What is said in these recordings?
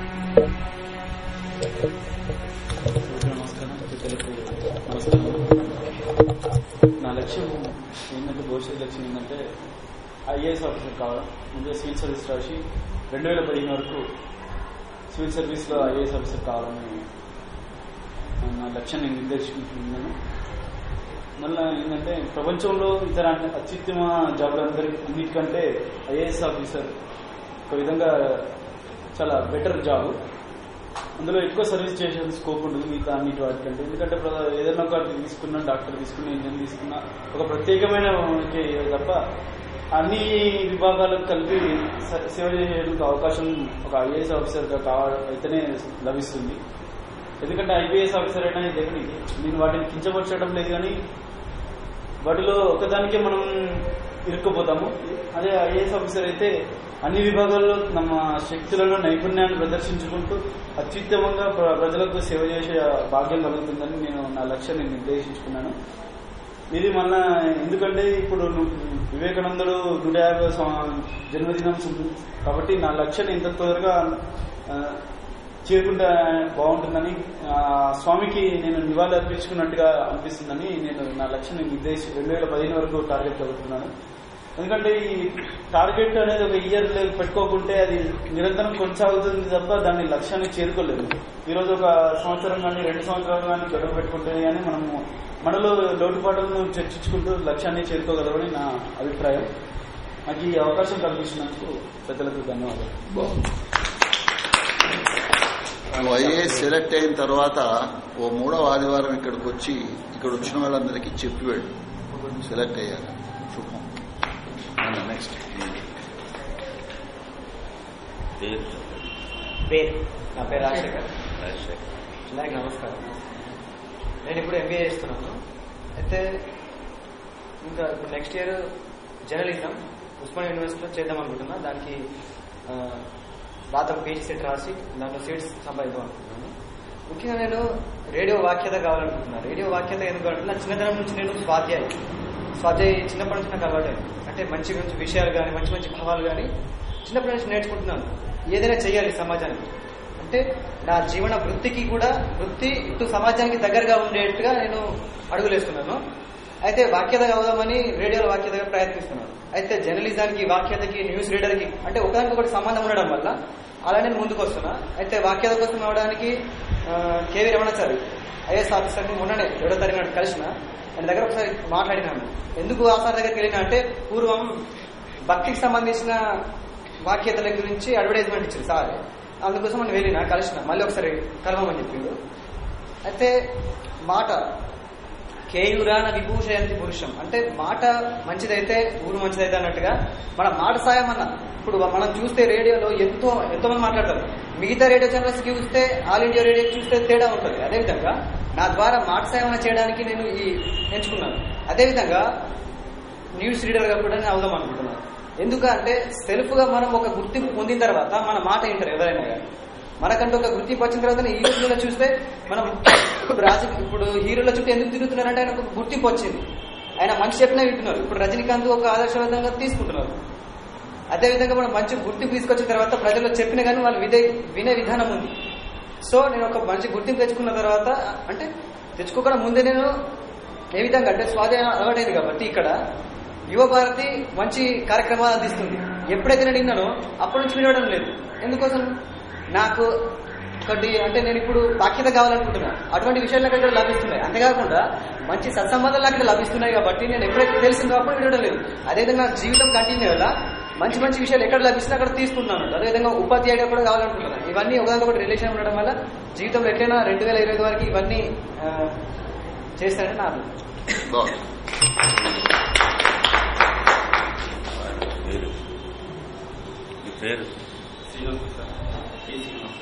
నమస్కారం పెద్దలకు నమస్కారం నా లక్ష్యం ఏంటంటే భవిష్యత్ లక్ష్యం ఏంటంటే ఐఏఎస్ ఆఫీసర్ కావడం ముందే సివిల్ సర్వీస్ రాసి రెండు వేల పదిహేను వరకు సివిల్ సర్వీస్లో ఐఏఎస్ ఆఫీసర్ కావాలని నా లక్ష్యాన్ని నిర్దేశించుకుంటున్నాను మళ్ళీ ఏంటంటే ప్రపంచంలో ఇతర అత్యుత్తమ జాబులందరి అన్నిటికంటే ఐఏఎస్ ఆఫీసర్ ఒక విధంగా చాలా బెటర్ జాబ్ అందులో ఎక్కువ సర్వీస్ చేసే స్కోప్ ఉంటుంది మిగతా అన్నిటి వాటికంటే ఎందుకంటే ప్ర- ఏదైనా ఒక తీసుకున్నా డాక్టర్ తీసుకున్నా ఇంజన్ తీసుకున్నా ఒక ప్రత్యేకమైన కి తప్ప అన్ని విభాగాలకు కలిపి స- సేవ చేయడానికి అవకాశం ఒక ఐఏఎస్ ఆఫీసర్గా కావడం అయితేనే లభిస్తుంది ఎందుకంటే ఐపీఎస్ ఆఫీసర్ అయినా ఇదేమి నేను వాటిని కించపరచడం లేదు కానీ వాటిలో ఒకదానికే మనం ఇరుక్కుపోతాము అదే ఐఏఎస్ ఆఫీసర్ అయితే అన్ని విభాగాల్లో తమ శక్తులను నైపుణ్యాన్ని ప్రదర్శించుకుంటూ అత్యుత్తమంగా ప్ర- ప్రజలకు సేవ చేసే భాగ్యం కలుగుతుందని నేను నా లక్ష్యాన్ని నిర్దేశించుకున్నాను ఇది మన ఎందుకంటే ఇప్పుడు ను- వివేకానందుడు నూట యాభై సం- జన్మదినం ఉంది. కాబట్టి నా లక్ష్యాన్ని ఎంత త్వరగా ఆ, చేరుకుంటే బాగుంటుందని ఆ, స్వామికి నేను నివాళి అర్పించుకున్నట్టుగా అనిపిస్తుందని నేను నా లక్ష్యాన్ని నిర్దేశి రెండు వేల పదిహేను వరకు టార్గెట్ చదువుతున్నాను ఎందుకంటే ఈ టార్గెట్ అనేది ఒక ఇయర్ పెట్టుకోకుంటే అది నిరంతరం కొనసాగుతుంది తప్ప దాని లక్ష్యాన్ని చేరుకోలేదు ఈ రోజు ఒక సంవత్సరం కానీ రెండు సంవత్సరాలు కానీ గడువు పెట్టుకుంటే కానీ మనము మనలో లోటుపాట్లను చర్చించుకుంటూ లక్ష్యాన్ని చేరుకోగలమని నా అభిప్రాయం నాకు ఈ అవకాశం కల్పించినందుకు పెద్దలకు ధన్యవాదాలు నువ్వు ఐఏఎస్ సెలెక్ట్ అయిన తర్వాత ఓ మూడవ ఆదివారం ఇక్కడికి వచ్చి ఇక్కడ వచ్చిన వాళ్ళందరికీ చెప్పి వెళ్ళు సెలెక్ట్ అయ్యాక శుభం నెక్స్ట్ పేరు పేరు నా పేరు రాజశేఖర్ రాజశేఖర్ అందరికి నమస్కారం నేను ఇప్పుడు ఎంబీఏ చేస్తున్నాను అయితే ఇంకా ఇప్పుడు నెక్స్ట్ ఇయర్ జర్నలిజం ఉస్మాన్ యూనివర్సిటీలో చేద్దాం అనుకుంటున్నా దానికి ఆ, రాత్రి పీజీ సెట్ రాసి దాంట్లో సీట్స్ సంపాదిద్దాం అనుకుంటున్నాను ముఖ్యంగా నేను రేడియో వాక్యత కావాలనుకుంటున్నాను రేడియో వాక్యత ఎందుకు అంటే నా చిన్నతనం నుంచి నేను స్వాధ్యాయం స్వాధ్యాయ చిన్నప్పటి నుంచి నాకు అలవాటే అంటే మంచి మంచి విషయాలు కానీ మంచి మంచి భావాలు కానీ చిన్నప్పటి నుంచి నేర్చుకుంటున్నాను ఏదైనా చేయాలి సమాజానికి అంటే నా జీవన వృత్తికి కూడా వృత్తి ఇటు సమాజానికి దగ్గరగా ఉండేట్టుగా నేను అడుగులేస్తున్నాను అయితే వాక్యత కావదామని రేడియోలో వాక్యతగా ప్రయత్నిస్తున్నాను అయితే జర్నలిజానికి వాక్యతకి న్యూస్ రీడర్కి అంటే ఒకదానికి ఒకటి సంబంధం ఉండడం వల్ల అలా నేను ముందుకు వస్తున్నా అయితే వాక్యత కోసం అవడానికి కేవీ రమణాచారి ఐఎస్ ఆఫీసర్ని మొన్ననే ఏడో తారీఖు నాడు కలిసిన ఆయన దగ్గర ఒకసారి మాట్లాడినాను ఎందుకు ఆ సార్ దగ్గరికి వెళ్ళినా అంటే పూర్వం భక్తికి సంబంధించిన వాక్యతల గురించి అడ్వర్టైజ్మెంట్ ఇచ్చారు సార్ అందుకోసం నేను వెళ్ళిన కలిసిన మళ్ళీ ఒకసారి కలవమని చెప్పిండు అయితే మాట కేయురాన విభూషయంతి పురుషం అంటే మాట మంచిదైతే ఊరు మంచిదైతే అన్నట్టుగా మన మాట సాయం అన్న ఇప్పుడు మనం చూస్తే రేడియోలో ఎంతో ఎంతో మంది మాట్లాడతారు మిగతా రేడియో ఛానల్స్ చూస్తే ఆల్ ఇండియా రేడియో చూస్తే తేడా ఉంటుంది అదేవిధంగా నా ద్వారా మాట సాయం అన్న చేయడానికి నేను ఈ ఎంచుకున్నాను అదేవిధంగా న్యూస్ రీడర్ గా కూడా నేను అవుదాం అనుకుంటున్నాను ఎందుకంటే సెల్ఫ్ గా మనం ఒక గుర్తింపు పొందిన తర్వాత మన మాట వింటారు ఎవరైనా కానీ మనకంటూ ఒక గుర్తింపు వచ్చిన తర్వాత ఈ రోజుల్లో చూస్తే మనం ఇప్పుడు రాజు ఇప్పుడు హీరోల చుట్టూ ఎందుకు తిరుగుతున్నారంటే ఆయన ఒక గుర్తింపు వచ్చింది ఆయన మంచి చెప్పినా వింటున్నారు ఇప్పుడు రజనీకాంత్ ఒక ఆదర్శవంతంగా తీసుకుంటున్నారు అదేవిధంగా మనం మంచి గుర్తింపు తీసుకొచ్చిన తర్వాత ప్రజలు చెప్పిన కానీ వాళ్ళు విదే వినే విధానం ఉంది సో నేను ఒక మంచి గుర్తింపు తెచ్చుకున్న తర్వాత అంటే తెచ్చుకోకుండా ముందే నేను ఏ విధంగా అంటే స్వాధీనం అలవాటైంది కాబట్టి ఇక్కడ యువ భారతి మంచి కార్యక్రమాలు అందిస్తుంది ఎప్పుడైతే నేను విన్నానో అప్పటి నుంచి వినడం లేదు ఎందుకోసం నాకు ఒకటి అంటే నేను ఇప్పుడు బాధ్యత కావాలనుకుంటున్నా అటువంటి విషయాలు నాకు ఇక్కడ లభిస్తున్నాయి అంతేకాకుండా మంచి సత్సంబంధాలు నాకు ఇక్కడ లభిస్తున్నాయి కాబట్టి నేను ఎప్పుడైతే తెలిసిందో అప్పుడు వినడం లేదు అదేవిధంగా నా జీవితం కంటిన్యూ అయ్యేలా మంచి మంచి విషయాలు ఎక్కడ లభిస్తున్నా అక్కడ తీసుకుంటున్నాను అదేవిధంగా ఉపాధ్యాయుడు కూడా కావాలనుకుంటున్నాను ఇవన్నీ ఒకదానికొకటి రిలేషన్ ఉండడం వల్ల జీవితంలో ఎట్లయినా రెండు వేల ఇరవై వరకు ఇవన్నీ ఆ, చేస్తానని నా అభిప్రాయం. బాగుంది పేరు మీ పేరు శ్రీనివాస్ సార్ కే శ్రీనివాస్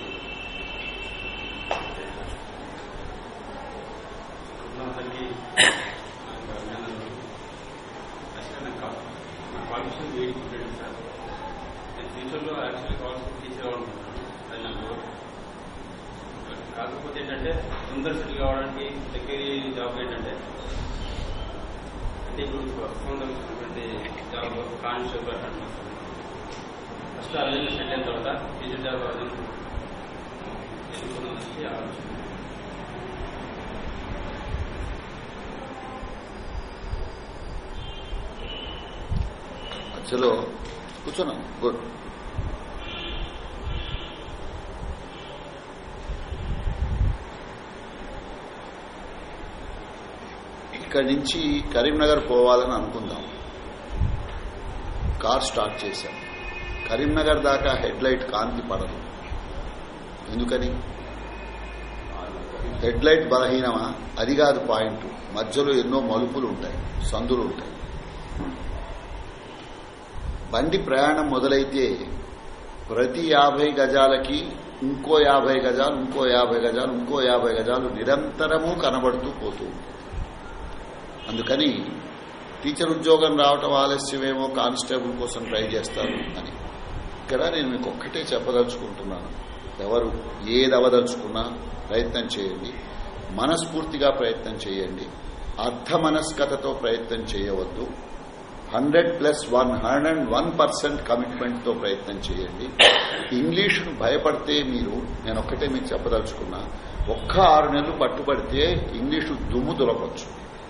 నాకు అభినందనలు యాక్చువల్గా నాకు కా- నా క్వాలిఫికేషన్ బీఈడి కంప్లీట్ సార్ నేను ఫ్యూచర్లో యాక్చువల్లీ కావాల్సిన టీచర్ అవ్వాలనుకుంటున్నాను అది నా గోల్ కాకపోతే ఏంటంటే తొందర సెటిల్ కావడానికి దగ్గర జాబ్ ఏంటంటే అంటే ఇప్పుడు ప్రస్తుతం వచ్చినటువంటి జాబ్ కానిస్టేబుల్ అట్లాంటి ఫస్ట్ అరవింద్ సెటిల్ అయిన తర్వాత టీచర్ జాబ్ అరవింద్ మధ్యలో కూర్చున్నాను గుడ్ ఇక్కడి నుంచి కరీంనగర్ పోవాలని అనుకుందాం కార్ స్టార్ట్ చేశాం కరీంనగర్ దాకా హెడ్ లైట్ కాంతి పడదు ఎందుకని హెడ్ లైట్ బలహీనమా అది కాదు పాయింట్ మధ్యలో ఎన్నో మలుపులు ఉంటాయి సందులు ఉంటాయి బండి ప్రయాణం మొదలైతే ప్రతి యాభై గజాలకి ఇంకో యాభై గజాలు ఇంకో యాభై గజాలు ఇంకో యాభై గజాలు నిరంతరము కనబడుతూ పోతూ ఉంటుంది అందుకని టీచర్ ఉద్యోగం రావటం ఆలస్యమేమో కానిస్టేబుల్ కోసం ట్రై చేస్తారు అని ఇక్కడ నేను మీకు ఒక్కటే చెప్పదలుచుకుంటున్నాను ఎవరు ఏది అవదలుచుకున్నా ప్రయత్నం చేయండి మనస్ఫూర్తిగా ప్రయత్నం చేయండి అర్థమనస్కతతో ప్రయత్నం చేయవద్దు hundred plus one hundred and one percent కమిట్మెంట్తో ప్రయత్నం చేయండి ఇంగ్లీషును భయపడితే మీరు నేను ఒక్కటే మీకు చెప్పదలుచుకున్నా ఒక్క ఆరు నెలలు పట్టుబడితే ఇంగ్లీషు దుమ్ము దులపచ్చు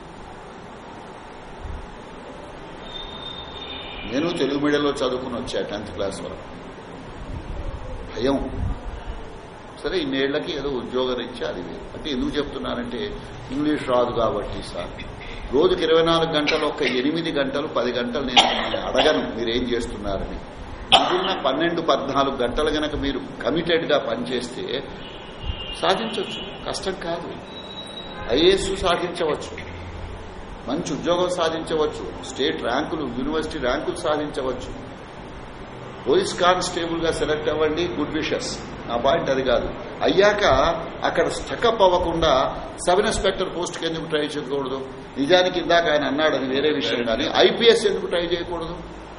నేను తెలుగు మీడియంలో చదువుకుని వచ్చా టెన్త్ క్లాస్ వరకు భయం సరే ఇన్నేళ్లకి ఏదో ఉద్యోగం రీత్యా అది వేరు అంటే ఎందుకు చెప్తున్నానంటే ఇంగ్లీష్ రాదు కాబట్టి సార్ రోజుకి ఇరవై నాలుగు గంటలు ఒక ఎనిమిది గంటలు పది గంటలు నేను మిమ్మల్ని అడగను మీరేం చేస్తున్నారని మిగిలిన పన్నెండు పద్నాలుగు గంటలు గనక మీరు కమిటెడ్ గా పనిచేస్తే సాధించవచ్చు కష్టం కాదు ఐఏఎస్ సాధించవచ్చు మంచి ఉద్యోగం సాధించవచ్చు స్టేట్ ర్యాంకులు యూనివర్సిటీ ర్యాంకులు సాధించవచ్చు పోలీస్ కానిస్టేబుల్ గా సెలెక్ట్ అవ్వండి గుడ్ విషెస్ నా పాయింట్ అది కాదు అయ్యాక అక్కడ స్టకప్ అవ్వకుండా సబ్ ఇన్స్పెక్టర్ పోస్ట్కి ఎందుకు ట్రై చేయకూడదు నిజానికి ఇందాక ఆయన అన్నాడు అది వేరే విషయం కానీ ఐపీఎస్ ఎందుకు ట్రై చేయకూడదు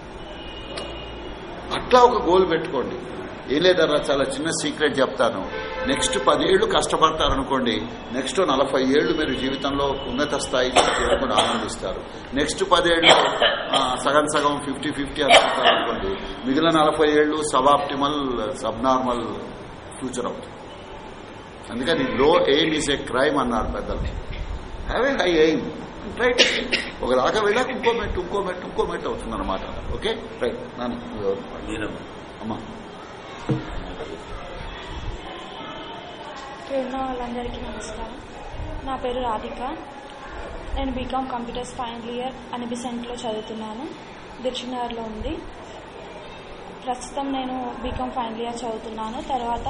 అట్లా ఒక గోల్ పెట్టుకోండి ఏం లేదన్నా చాలా చిన్న సీక్రెట్ చెప్తాను నెక్స్ట్ పదేళ్లు కష్టపడతారనుకోండి నెక్స్ట్ నలభై ఏళ్లు మీరు జీవితంలో ఉన్నత స్థాయికి చేరుకుని ఆనందిస్తారు నెక్స్ట్ పదేళ్లు ఆ, సగం సగం ఫిఫ్టీ ఫిఫ్టీ అనుకుంటారు అనుకోండి మిగిలిన నలభై ఏళ్లు sub optimal sub normal future అవుతుంది అందుకని low aim is a crime అన్నారు పెద్దలు have a high aim right ఒక దాకా వెళ్ళాక ఇంకో మెట్టు ఇంకో మెట్టు ఇంకో మెట్టు అవుతుంది అనమాట ఓకే రైట్ నాన్న నువ్వెవరు? మీరమ్మ అమ్మా ఇక్కడ ఉన్న వాళ్ళందరికీ నమస్కారం నా పేరు రాధిక నేను బీకామ్ కంప్యూటర్స్ ఫైనల్ ఇయర్ అనిబిసెంట్లో చదువుతున్నాను దిల్చునగర్లో ఉంది ప్రస్తుతం నేను బీకామ్ ఫైనల్ ఇయర్ చదువుతున్నాను తర్వాత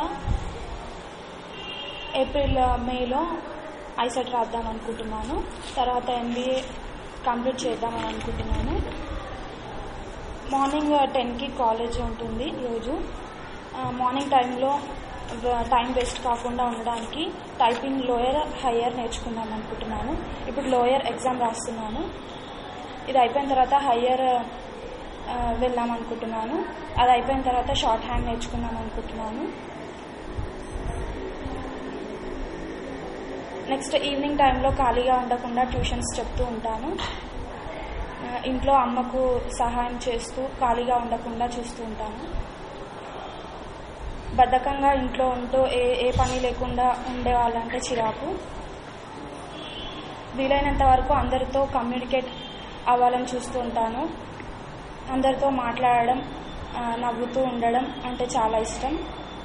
ఏప్రిల్ మేలో ఐసెట్ రాద్దాం అనుకుంటున్నాను తర్వాత ఎంబీఏ కంప్లీట్ చేద్దామని అనుకుంటున్నాను మార్నింగ్ టెన్కి కాలేజ్ ఉంటుంది రోజు ఆ, మార్నింగ్ టైంలో వ- టైం వేస్ట్ కాకుండా ఉండడానికి టైపింగ్ లోయర్ హయ్యర్ నేర్చుకుందాం అనుకుంటున్నాను ఇప్పుడు లోయర్ ఎగ్జామ్ రాస్తున్నాను ఇది అయిపోయిన తర్వాత హయ్యర్ ఆ, వెళ్దాం అనుకుంటున్నాను అది అయిపోయిన తర్వాత షార్ట్ హ్యాండ్ నేర్చుకుందాం అనుకుంటున్నాను నెక్స్ట్ ఈవినింగ్ టైంలో ఖాళీగా ఉండకుండా ట్యూషన్స్ చెప్తూ ఉంటాను ఆ, ఇంట్లో అమ్మకు సహాయం చేస్తూ ఖాళీగా ఉండకుండా చూస్తూ ఉంటాను బద్ధకంగా ఇంట్లో ఉంటూ ఏ ఏ పని లేకుండా ఉండేవాళ్ళంటే చిరాకు వీలైనంత వరకు అందరితో కమ్యూనికేట్ అవ్వాలని చూస్తూ ఉంటాను అందరితో మాట్లాడడం ఆ, నవ్వుతూ ఉండడం అంటే చాలా ఇష్టం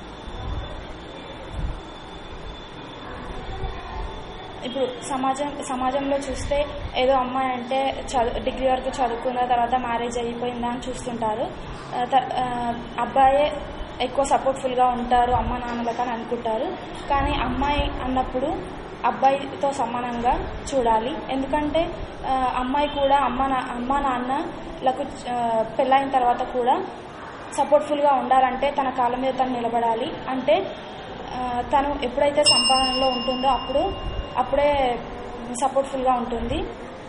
ఇప్పుడు సమాజం సమాజంలో చూస్తే ఏదో అమ్మాయి అంటే చదువు డిగ్రీ వరకు చదువుకున్న తర్వాత మ్యారేజ్ అయిపోయిందా అని చూస్తుంటారు ఆ, త- ఆ, అబ్బాయే ఎక్కువ సపోర్ట్ఫుల్గా ఉంటారు అమ్మ నాన్నలకు అని అనుకుంటారు కానీ అమ్మాయి అన్నప్పుడు అబ్బాయితో సమానంగా చూడాలి ఎందుకంటే ఆ, అమ్మాయి కూడా అమ్మ నా అమ్మ నాన్నలకు ఆ, పెళ్ళైన తర్వాత కూడా సపోర్ట్ఫుల్గా ఉండాలంటే తన కాళ్ళ మీద తను నిలబడాలి అంటే ఆ, తను ఎప్పుడైతే సంపాదనలో ఉంటుందో అప్పుడు అప్పుడే సపోర్ట్ఫుల్గా ఉంటుంది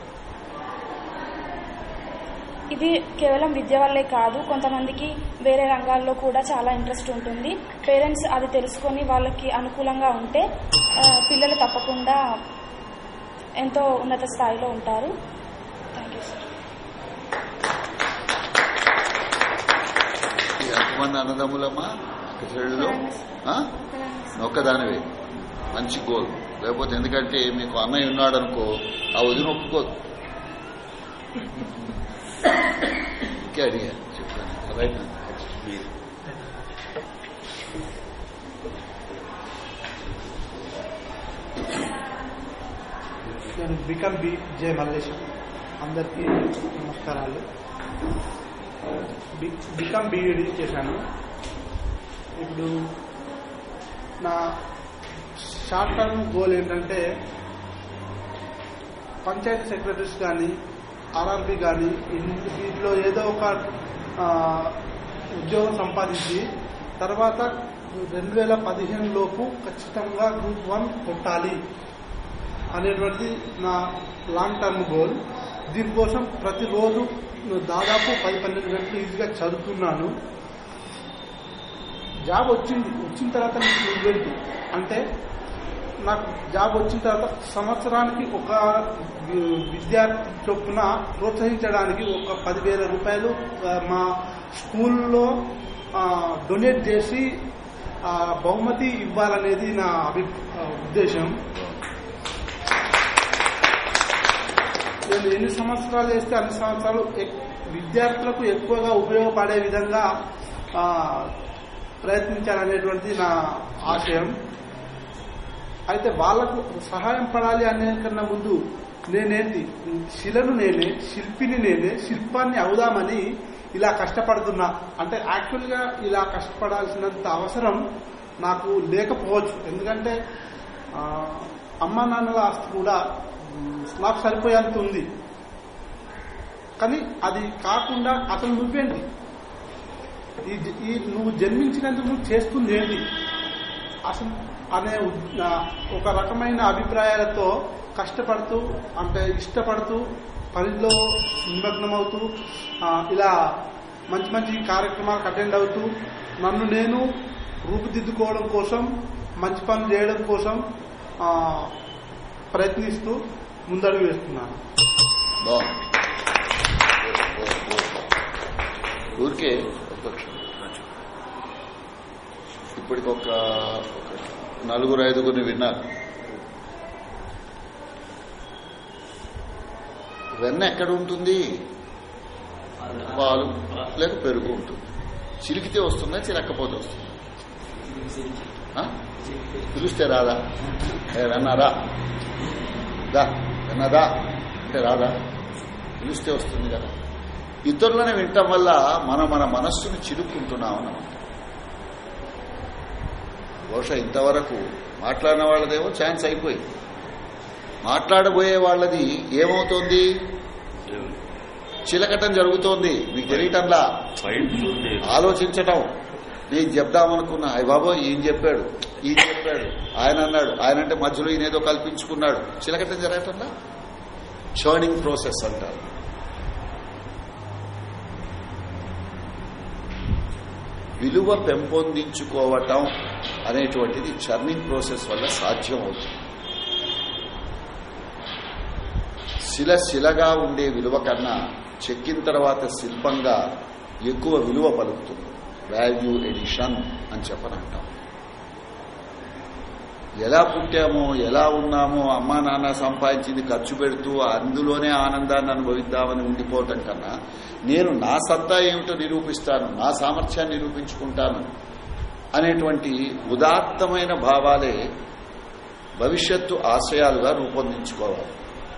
ఇది కేవలం విద్య వల్లే కాదు కొంతమందికి వేరే రంగాల్లో కూడా చాలా ఇంట్రెస్ట్ ఉంటుంది పేరెంట్స్ అది తెలుసుకొని వాళ్ళకి అనుకూలంగా ఉంటే ఆ, పిల్లలు తప్పకుండా ఎంతో ఉన్నత స్థాయిలో ఉంటారు థ్యాంక్ యూ సార్ ఎంతమంది అన్నదమ్ములమ్మా చెల్లెళ్ళు ఆ? ఒక్కదానివే మంచి గోల్ లేకపోతే ఎందుకంటే మీకు అన్నయ్య ఉన్నాడు అనుకో ఆ వదిన ఒప్పుకోదు ఇంకే అడిగా చెప్తాను రైట్ మీరు నేను బికమ్ బి జే మల్లేశం అందరికీ నమస్కారాలు బి- బికమ్ బీఈడి చేశాను ఇప్పుడు నా షార్ట్ టర్మ్ గోల్ ఏంటంటే పంచాయతీ సెక్రటరీస్ కానీ ఆర్ఆర్బి కానీ వీటిలో ఏదో ఒక ఆ, ఉద్యోగం సంపాదించి తర్వాత రెండు వేల పదిహేను లోపు ఖచ్చితంగా గ్రూప్ వన్ కొట్టాలి అనేటువంటిది నా లాంగ్ టర్మ్ గోల్ దీనికోసం ప్రతిరోజు దాదాపు పది పన్నెండు గంటలు ఈజీగా చదువుతున్నాను జాబ్ వచ్చింది వచ్చిన తర్వాత నీకు నువ్వేంటి అంటే నాకు జాబ్ వచ్చిన తర్వాత సంవత్సరానికి ఒక వి- విద్యార్థి చొప్పున ప్రోత్సహించడానికి ఒక పదివేల రూపాయలు ఆ, మా స్కూల్లో ఆ, డొనేట్ చేసి ఆ, బహుమతి ఇవ్వాలనేది నా అభి ఆ, ఉద్దేశం నేను ఎన్ని సంవత్సరాలు చేస్తే అన్ని సంవత్సరాలు ఎక్- విద్యార్థులకు ఎక్కువగా ఉపయోగపడే విధంగా ఆ, ప్రయత్నించాలనేటువంటిది నా ఆశయం అయితే వాళ్లకు సహాయం పడాలి అనే కన్నా ముందు నేనేంటి శిలను నేనే శిల్పిని నేనే శిల్పాన్ని అవుదామని ఇలా కష్టపడుతున్నా అంటే యాక్చువల్గా ఇలా కష్టపడాల్సినంత అవసరం నాకు లేకపోవచ్చు ఎందుకంటే ఆ, అమ్మా నాన్నల ఆస్తి కూడా మ్, నాకు సరిపోయేంత ఉంది కానీ అది కాకుండా అసలు నువ్వేంటి ఈ జ- ఈ నువ్వు జన్మించినందుకు నువ్వు చేస్తుంది ఏంటి అసలు అనే ఉద్- ఆ, ఒక రకమైన అభిప్రాయాలతో కష్టపడుతూ అంటే ఇష్టపడుతూ పనిలో నిమగ్నమవుతూ ఆ, ఇలా మంచి మంచి కార్యక్రమాలకు అటెండ్ అవుతూ నన్ను నేను రూపుదిద్దుకోవడం కోసం మంచి పనులు చేయడం కోసం ఆ, ప్రయత్నిస్తూ ముందడుగు వేస్తున్నాను బాగుంది ఊరికే ఒక్క క్షణం. ఇప్పటికి ఒక ఒక నలుగురు ఐదుగురిని విన్నారు వెన్న ఎక్కడ ఉంటుంది పాలు లేక పెరుగు ఉంటుంది చిలికితే వస్తుందా చిలక్కపోతే వస్తుందా ఆ? పిలిస్తే రాదా ఏ వెన్నారా దా వెన్నదా అంటే రాదా పిలిస్తే వస్తుంది కదా ఇతరులను వినటం వల్ల మనం మన మనస్సును చిలుక్కుంటున్నాం అన్నమాట బహుశా ఇంతవరకు మాట్లాడిన వాళ్ళదేమో ఛాన్స్ అయిపోయింది మాట్లాడబోయే వాళ్ళది ఏమవుతోంది దేవుడు చిలకటం జరుగుతోంది మీకు తెలియటంలా ఫైట్ ఉంది ఆలోచించటం నేను చెప్దామనుకున్నా అయ్య బాబో ఈయన చెప్పాడు ఈయన చెప్పాడు ఆయన అన్నాడు ఆయన అంటే మధ్యలో ఈయన ఏదో కల్పించుకున్నాడు చిలకటం జరగటంలా చర్నింగ్ ప్రాసెస్ అంటారు విలువ పెంపొందించుకోవటం అనేటువంటిది చర్నింగ్ ప్రాసెస్ వల్ల సాధ్యం అవుతుంది శిల శిలగా ఉండే విలువ కన్నా చెక్కిన తర్వాత శిల్పంగా ఎక్కువ విలువ పలుకుతుంది వాల్యూ ఎడిషన్ అని చెప్పనంటాం ఎలా పుట్టామో ఎలా ఉన్నామో అమ్మా నాన్న సంపాదించింది ఖర్చు పెడుతూ అందులోనే ఆనందాన్ని అనుభవిద్దామని ఉండిపోవటం కన్నా నేను నా సత్తా ఏమిటో నిరూపిస్తాను నా సామర్థ్యాన్ని నిరూపించుకుంటాను అనేటువంటి ఉదాత్తమైన భావాలే భవిష్యత్తు ఆశయాలుగా రూపొందించుకోవాలి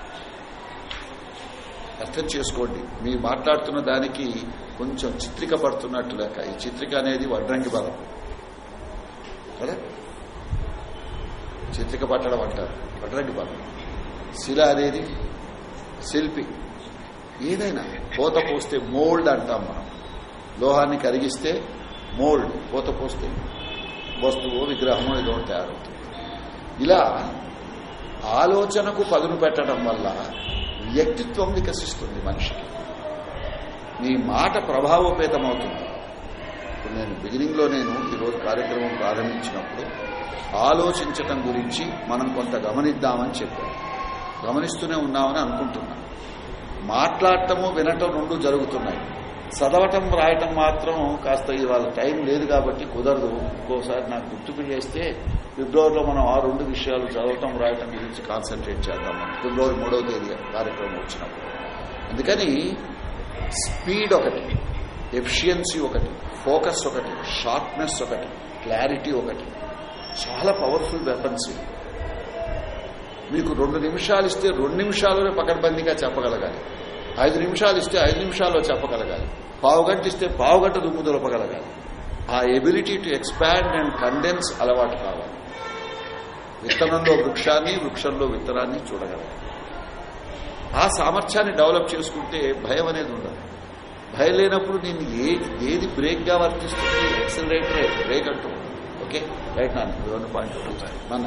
అర్థం చేసుకోండి మీరు మాట్లాడుతున్న దానికి కొంచెం చిత్రిక పడుతున్నట్టు లేక ఈ చిత్రిక అనేది వడ్రంగి బలం కదా చిత్రిక పట్టడం అంటారు వడ్రంగి బలం శిల అనేది శిల్పి ఏదైనా పోత పోస్తే మోల్డ్ అంటాం మనం లోహాన్ని కరిగిస్తే మోల్డ్ పోత పోస్తే వస్తువు విగ్రహము ఏదో ఒకటి తయారవుతుంది ఇలా ఆలోచనకు పదును పెట్టడం వల్ల వ్యక్తిత్వం వికసిస్తుంది మనిషికి నీ మాట ప్రభావోపేతమవుతుంది ఇప్పుడు నేను బిగినింగ్ లో నేను ఈరోజు కార్యక్రమం ప్రారంభించినప్పుడు ఆలోచించటం గురించి మనం కొంత గమనిద్దామని చెప్పాను గమనిస్తూనే ఉన్నామని అనుకుంటున్నాను మాట్లాడటము వినటం రెండు జరుగుతున్నాయి చదవటం రాయటం మాత్రం కాస్త ఇవాళ టైం లేదు కాబట్టి కుదరదు ఇంకోసారి నాకు గుర్తుకు చేస్తే ఫిబ్రవరిలో మనం ఆ రెండు విషయాలు చదవటం రాయటం గురించి కాన్సన్ట్రేట్ చేద్దాం మనం ఫిబ్రవరి మూడవ తేదీ కార్యక్రమం వచ్చినప్పుడు అందుకని స్పీడ్ ఒకటి ఎఫిషియన్సీ ఒకటి ఫోకస్ ఒకటి షార్ప్నెస్ ఒకటి క్లారిటీ ఒకటి చాలా పవర్ఫుల్ వెపన్స్ ఇవి మీకు రెండు నిమిషాలు ఇస్తే రెండు నిమిషాల్లోనే పకడ్బందీగా చెప్పగలగాలి ఐదు నిమిషాలు ఇస్తే ఐదు నిమిషాల్లో చెప్పగలగాలి పావు గంట ఇస్తే పావు గంట దుమ్ము దులపగలగాలి ఆ ability to expand and condense అలవాటు కావాలి విత్తనంలో వృక్షాన్ని వృక్షంలో విత్తనాన్ని చూడగలగాలి ఆ సామర్థ్యాన్ని డెవలప్ చేసుకుంటే భయం అనేది ఉండదు భయం లేనప్పుడు నేను ఏది ఏది బ్రేక్గా వర్తిస్తుంది ఎక్సలరేటరే బ్రేక్ అంటూ ఓకే రైట్ నాన్న రెండు పాయింట్ మన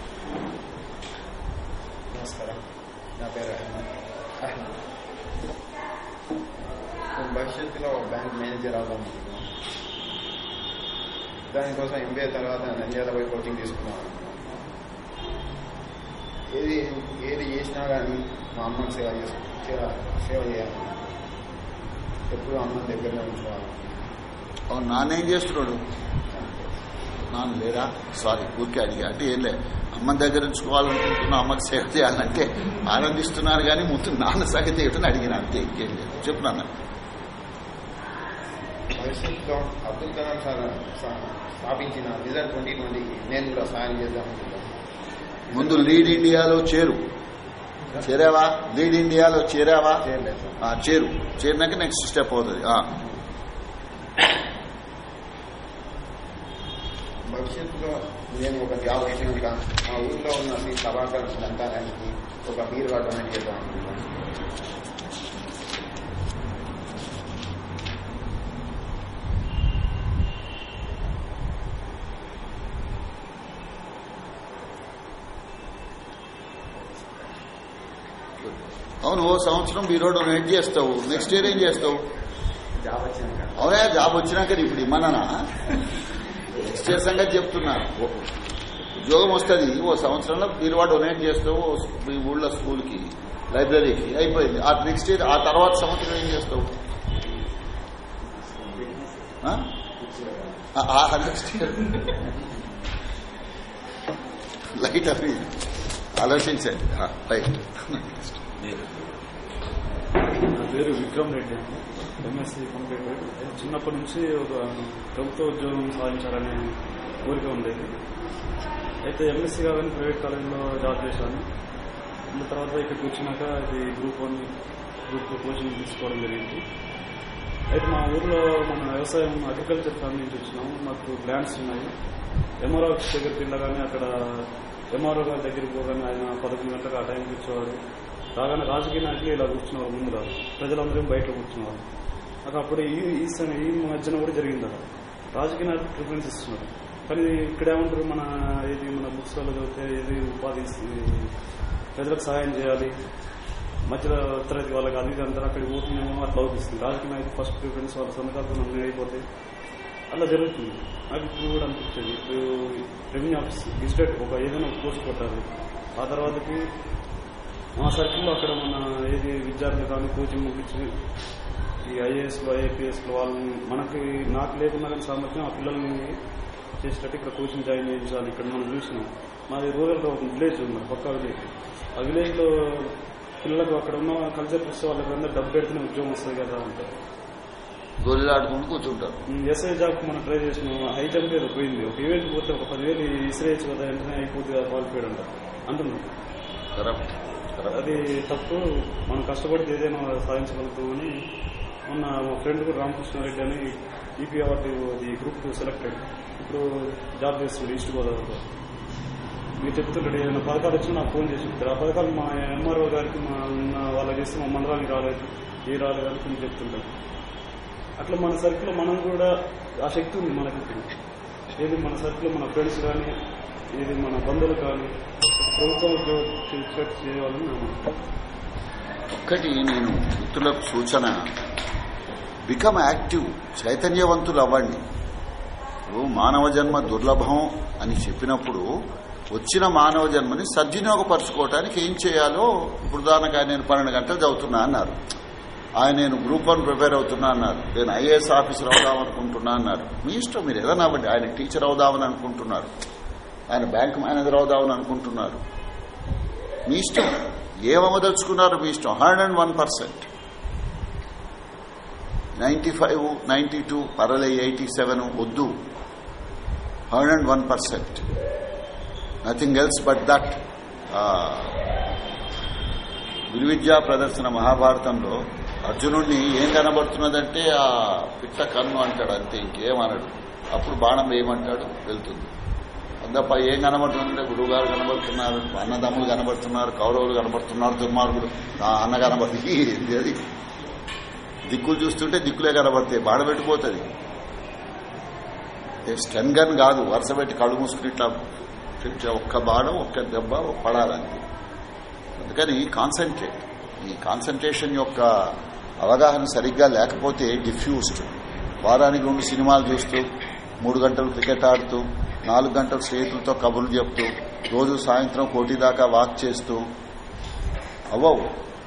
నమస్కారం నా పేరు అహ్మద్ అహ్మద్ నేను భవిష్యత్తులో బ్యాంక్ మేనేజర్ అవుదాం అనుకుంటున్నాను దానికోసం ఎంబీఏ తర్వాత నంద్యాల పోయి కోచింగ్ తీసుకున్నాను ఏది ఏది చేసినా కానీ మా అమ్మకి సేవ చేసు సేవ సేవ చేయాలి ఎప్పుడు అమ్మ దగ్గరనే ఉంచుకోవాలి అవును నాన్నేం చేస్తున్నాడు నాన్న లేరా సారీ ఊరికే అడిగా అంటే ఏం లే అమ్మ దగ్గర ఉంచుకోవాలనుకుంటున్నా అమ్మకి సేవ చేయాలంటే ఆనందిస్తున్నారు కానీ ముందు నాన్న సంగతి ఏమిటని అడిగిన అంతే ఇంకేం లేదు చెప్పు నాన్న భవిష్యత్తులో అబ్దుల్ కలాం సార్ సా- స్థాపించిన విజన్ ట్వంటీ ట్వంటీకి నేను కూడా సాయం చేద్దాం అనుకుంటున్నాను ముందు లీడ్ ఇండియాలో చేరు చేరావా లీడ్ ఇండియాలో చేరావా చేయలేదు సార్ ఆ, చేరు చేరినాక నెక్స్ట్ స్టెప్ అవుతుంది ఆ. భవిష్యత్తులో నేను ఒక జాబ్ వచ్చినాక మా ఊర్లో ఉన్న శ్రీ సభాకర్ గ్రంథాలయానికి ఒక బీరువా డొనేట్ చేద్దాం అనుకుంటున్నాను అవును ఓ సంవత్సరం బీరో డొనేట్ చేస్తావు నెక్స్ట్ ఇయర్ ఏం చేస్తావు జాబ్ వచ్చినాక అవునా జాబ్ వచ్చినాక ఇప్పుడు ఇమ్మన్నా నెక్స్ట్ ఇయర్ సంగతి చెప్తున్నా ఓ- ఉద్యోగం వస్తుంది ఓ సంవత్సరంలో బీరువా డొనేట్ చేస్తావు ఓ స్- మీ ఊళ్ళో స్కూల్కి లైబ్రరీకి అయిపోయింది ఆ నెక్స్ట్ ఇయర్ ఆ తర్వాత సంవత్సరం ఏం చేస్తావు ఆ? ఆ- ఆ నెక్స్ట్ ఇయర్ లైట్ అవి ఆలోచించండి ఆ, రైట్ మీరు నా పేరు విక్రమ్ రెడ్డి అండి ఎంఎస్సీ కంప్లీటెడ్ చిన్నప్పటి నుంచి ఒక ప్రభుత్వ ఉద్యోగం సాధించాలనే కోరిక ఉండేది అయితే ఎంఎస్సీ కాగానే ప్రైవేట్ కాలేజీలో జాబ్ చేశాను ఇంకా తర్వాత ఇక్కడికి వచ్చినాక ఇది group one group two coaching తీసుకోవడం జరిగింది అయితే మా ఊర్లో మన వ్యవసాయం అగ్రికల్చర్ ఫ్యామిలీ నుంచి వచ్చినాము మాకు ప్లాంట్స్ ఉన్నాయి ఎంఆర్ఓ ఆఫీస్ దగ్గరికి వెళ్ళగానే అక్కడ ఎంఆర్ఓ గారి దగ్గరికి పోగానే ఆయన పదకొండు గంటలకు ఆ టైంకి వచ్చేవాడు రాగానే రాజకీయ నాయకులు ఇలా కూర్చున్నారు ముందు రాదు ప్రజలందరూ బయట కూర్చున్నారు నాకు అప్పుడు ఈ ఈ సమ- ఈ మధ్యన కూడా జరిగింది అలా రాజకీయ నాయకులు ప్రిఫరెన్స్ ఇస్తున్నారు కానీ ఇక్కడ ఏమంటారు మన ఏది మన బుక్స్ లో చదివితే ఏది ఉపాధి ఇస్తుంది, ప్రజలకు సహాయం చేయాలి మధ్యలో తరగతి వాళ్ళకి అది ఇది అంతా అక్కడికి పోతున్నామో అట్లా అవుపిస్తుంది రాజకీయ నాయకులు ఫస్ట్ ప్రిఫరెన్స్ వాళ్ళ సొంతకాలతో నమ్మి అయిపోతే అలా జరుగుతుంది నాకు ఇప్పుడు కూడా అనిపించేది ఇప్పుడు రెవెన్యూ ఆఫీస్ విజిటెడ్ ఒక ఏదైనా ఒక పోస్ట్ కొట్టారు ఆ తర్వాతకి మా సర్కిల్లో అక్కడ మన ఏది విద్యార్థులు కానీ కోచింగ్ ముగించి ఈ ఐఏఎస్లో ఐఏపీఎస్లో వాళ్ళని మనకి నాకు లేకున్నా కానీ సామర్థ్యం ఆ పిల్లల్ని చేసేటట్టు ఇక్కడ కోచింగ్ జాయిన్ చేయించాలి ఇక్కడ మనం చూసినాం మాది రూరల్గా ఒక విలేజ్ ఉంది పక్క విలేజ్ ఆ విలేజ్లో పిల్లలకు అక్కడ ఉన్న కల్చర్ చూస్తే వాళ్ళకి అందరూ డబ్బు పెడితేనే ఉద్యోగం వస్తుంది కదా అంటారు గొల్లాడుకుంటూ కూర్చుంటారు ఎస్ఐ జాబ్ మనం ట్రై చేసినాం హై జంప్ ఏదో పోయింది ఒక ఈవెంట్ పోతే ఒక పదివేలు ఇసిరేయచ్చు కదా వెంటనే అయిపోతుంది కదా క్వాలిఫైడ్ అంటారు అంటున్నాం కరెక్ట్ కరెక్ట్ అది తప్పు మనం కష్టపడితే ఏదైనా సాధించగలుగుతామని మొన్న మా ఫ్రెండ్ కూడా రామకృష్ణారెడ్డి అని ఈపీ అవార్డు ఈ గ్రూప్ సెలెక్టెడ్ ఇప్పుడు జాబ్ చేస్తున్నాడు ఈస్ట్ గోదావరిలో మీరు చెప్తుంటాడు ఏదైనా పథకాలు వచ్చి నాకు ఫోన్ చేసి చెప్తారు ఆ పథకాలు మా ఎంఆర్ఓ గారికి మా ఉన్న వాళ్ళకి ఇస్తే మా మండలానికి రాలేదు ఏ రాలేదు అని కొంచెం చెప్తుంటాడు అట్లా మన సర్కిల్లో మనం కూడా ఆ శక్తి ఉంది మనకి ఇప్పుడు ఏది మన సర్కిల్లో మన ఫ్రెండ్స్ కానీ ఏది మన బంధువులు కానీ ప్రభుత్వ ఉద్యోగం చే- చేయాలని నా మాట. ఒక్కటి నేను మిత్రులకు సూచన బికమ్ యాక్టివ్ చైతన్యవంతులు అవ్వండి ఇప్పుడు మానవ జన్మ దుర్లభం అని చెప్పినప్పుడు వచ్చిన మానవ జన్మని సద్వినియోగపరచుకోవటానికి ఏం చేయాలో ఇప్పుడు దానికి నేను పన్నెండు గంటలు చదువుతున్నా అన్నారు ఆయన నేను గ్రూప్ వన్ ప్రిపేర్ అవుతున్నా అన్నారు నేను ఐఏఎస్ ఆఫీసర్ అవుదాం అనుకుంటున్నా అన్నారు మీ ఇష్టం మీరు ఏదైనా అవ్వండి ఆయన టీచర్ అవుదామని అనుకుంటున్నారు ఆయన బ్యాంక్ మేనేజర్ అవుదామని అనుకుంటున్నారు మీ ఇష్టం ఏమవదలుచుకున్నారు మీ ఇష్టం hundred and one percent ninety five ninety two పర్లే ఎయిటీ సెవెన్ వద్దు hundred and one percent nothing else but that విలువిద్యా ప్రదర్శన మహాభారతంలో అర్జునుడిని ఏం కనబడుతున్నదంటే ఆ పిట్ట కన్ను అంటాడు అంతే ఇంకేమనడు అప్పుడు బాణం వేయమంటాడు వెళ్తుంది అందప్ప ఏం కనబడుతుందంటే గురువు గారు కనబడుతున్నారు అన్నదమ్ములు కనబడుతున్నారు కౌరవులు కనబడుతున్నారు దుర్మార్గుడు ఆ అన్న కనబడి ఏంది అది దిక్కులు చూస్తుంటే దిక్కులే కనబడతాయి బాణ పెట్టిపోతుంది స్టెన్ గన్ కాదు వరుస పెట్టి కళ్ళు మూసుకుని ఇట్లా ఇట్లా ఒక్క బాణం ఒక్క దెబ్బ పడాలంతే అందుకని కాన్సన్ట్రేట్ ఈ కాన్సన్ట్రేషన్ యొక్క అవగాహన సరిగ్గా లేకపోతే డిఫ్యూజ్డ్ వారానికి రెండు సినిమాలు చూస్తూ మూడు గంటలు క్రికెట్ ఆడుతూ నాలుగు గంటలు స్నేహితులతో కబుర్లు చెప్తూ రోజు సాయంత్రం కోటి దాకా వాక్ చేస్తూ అవ్వవు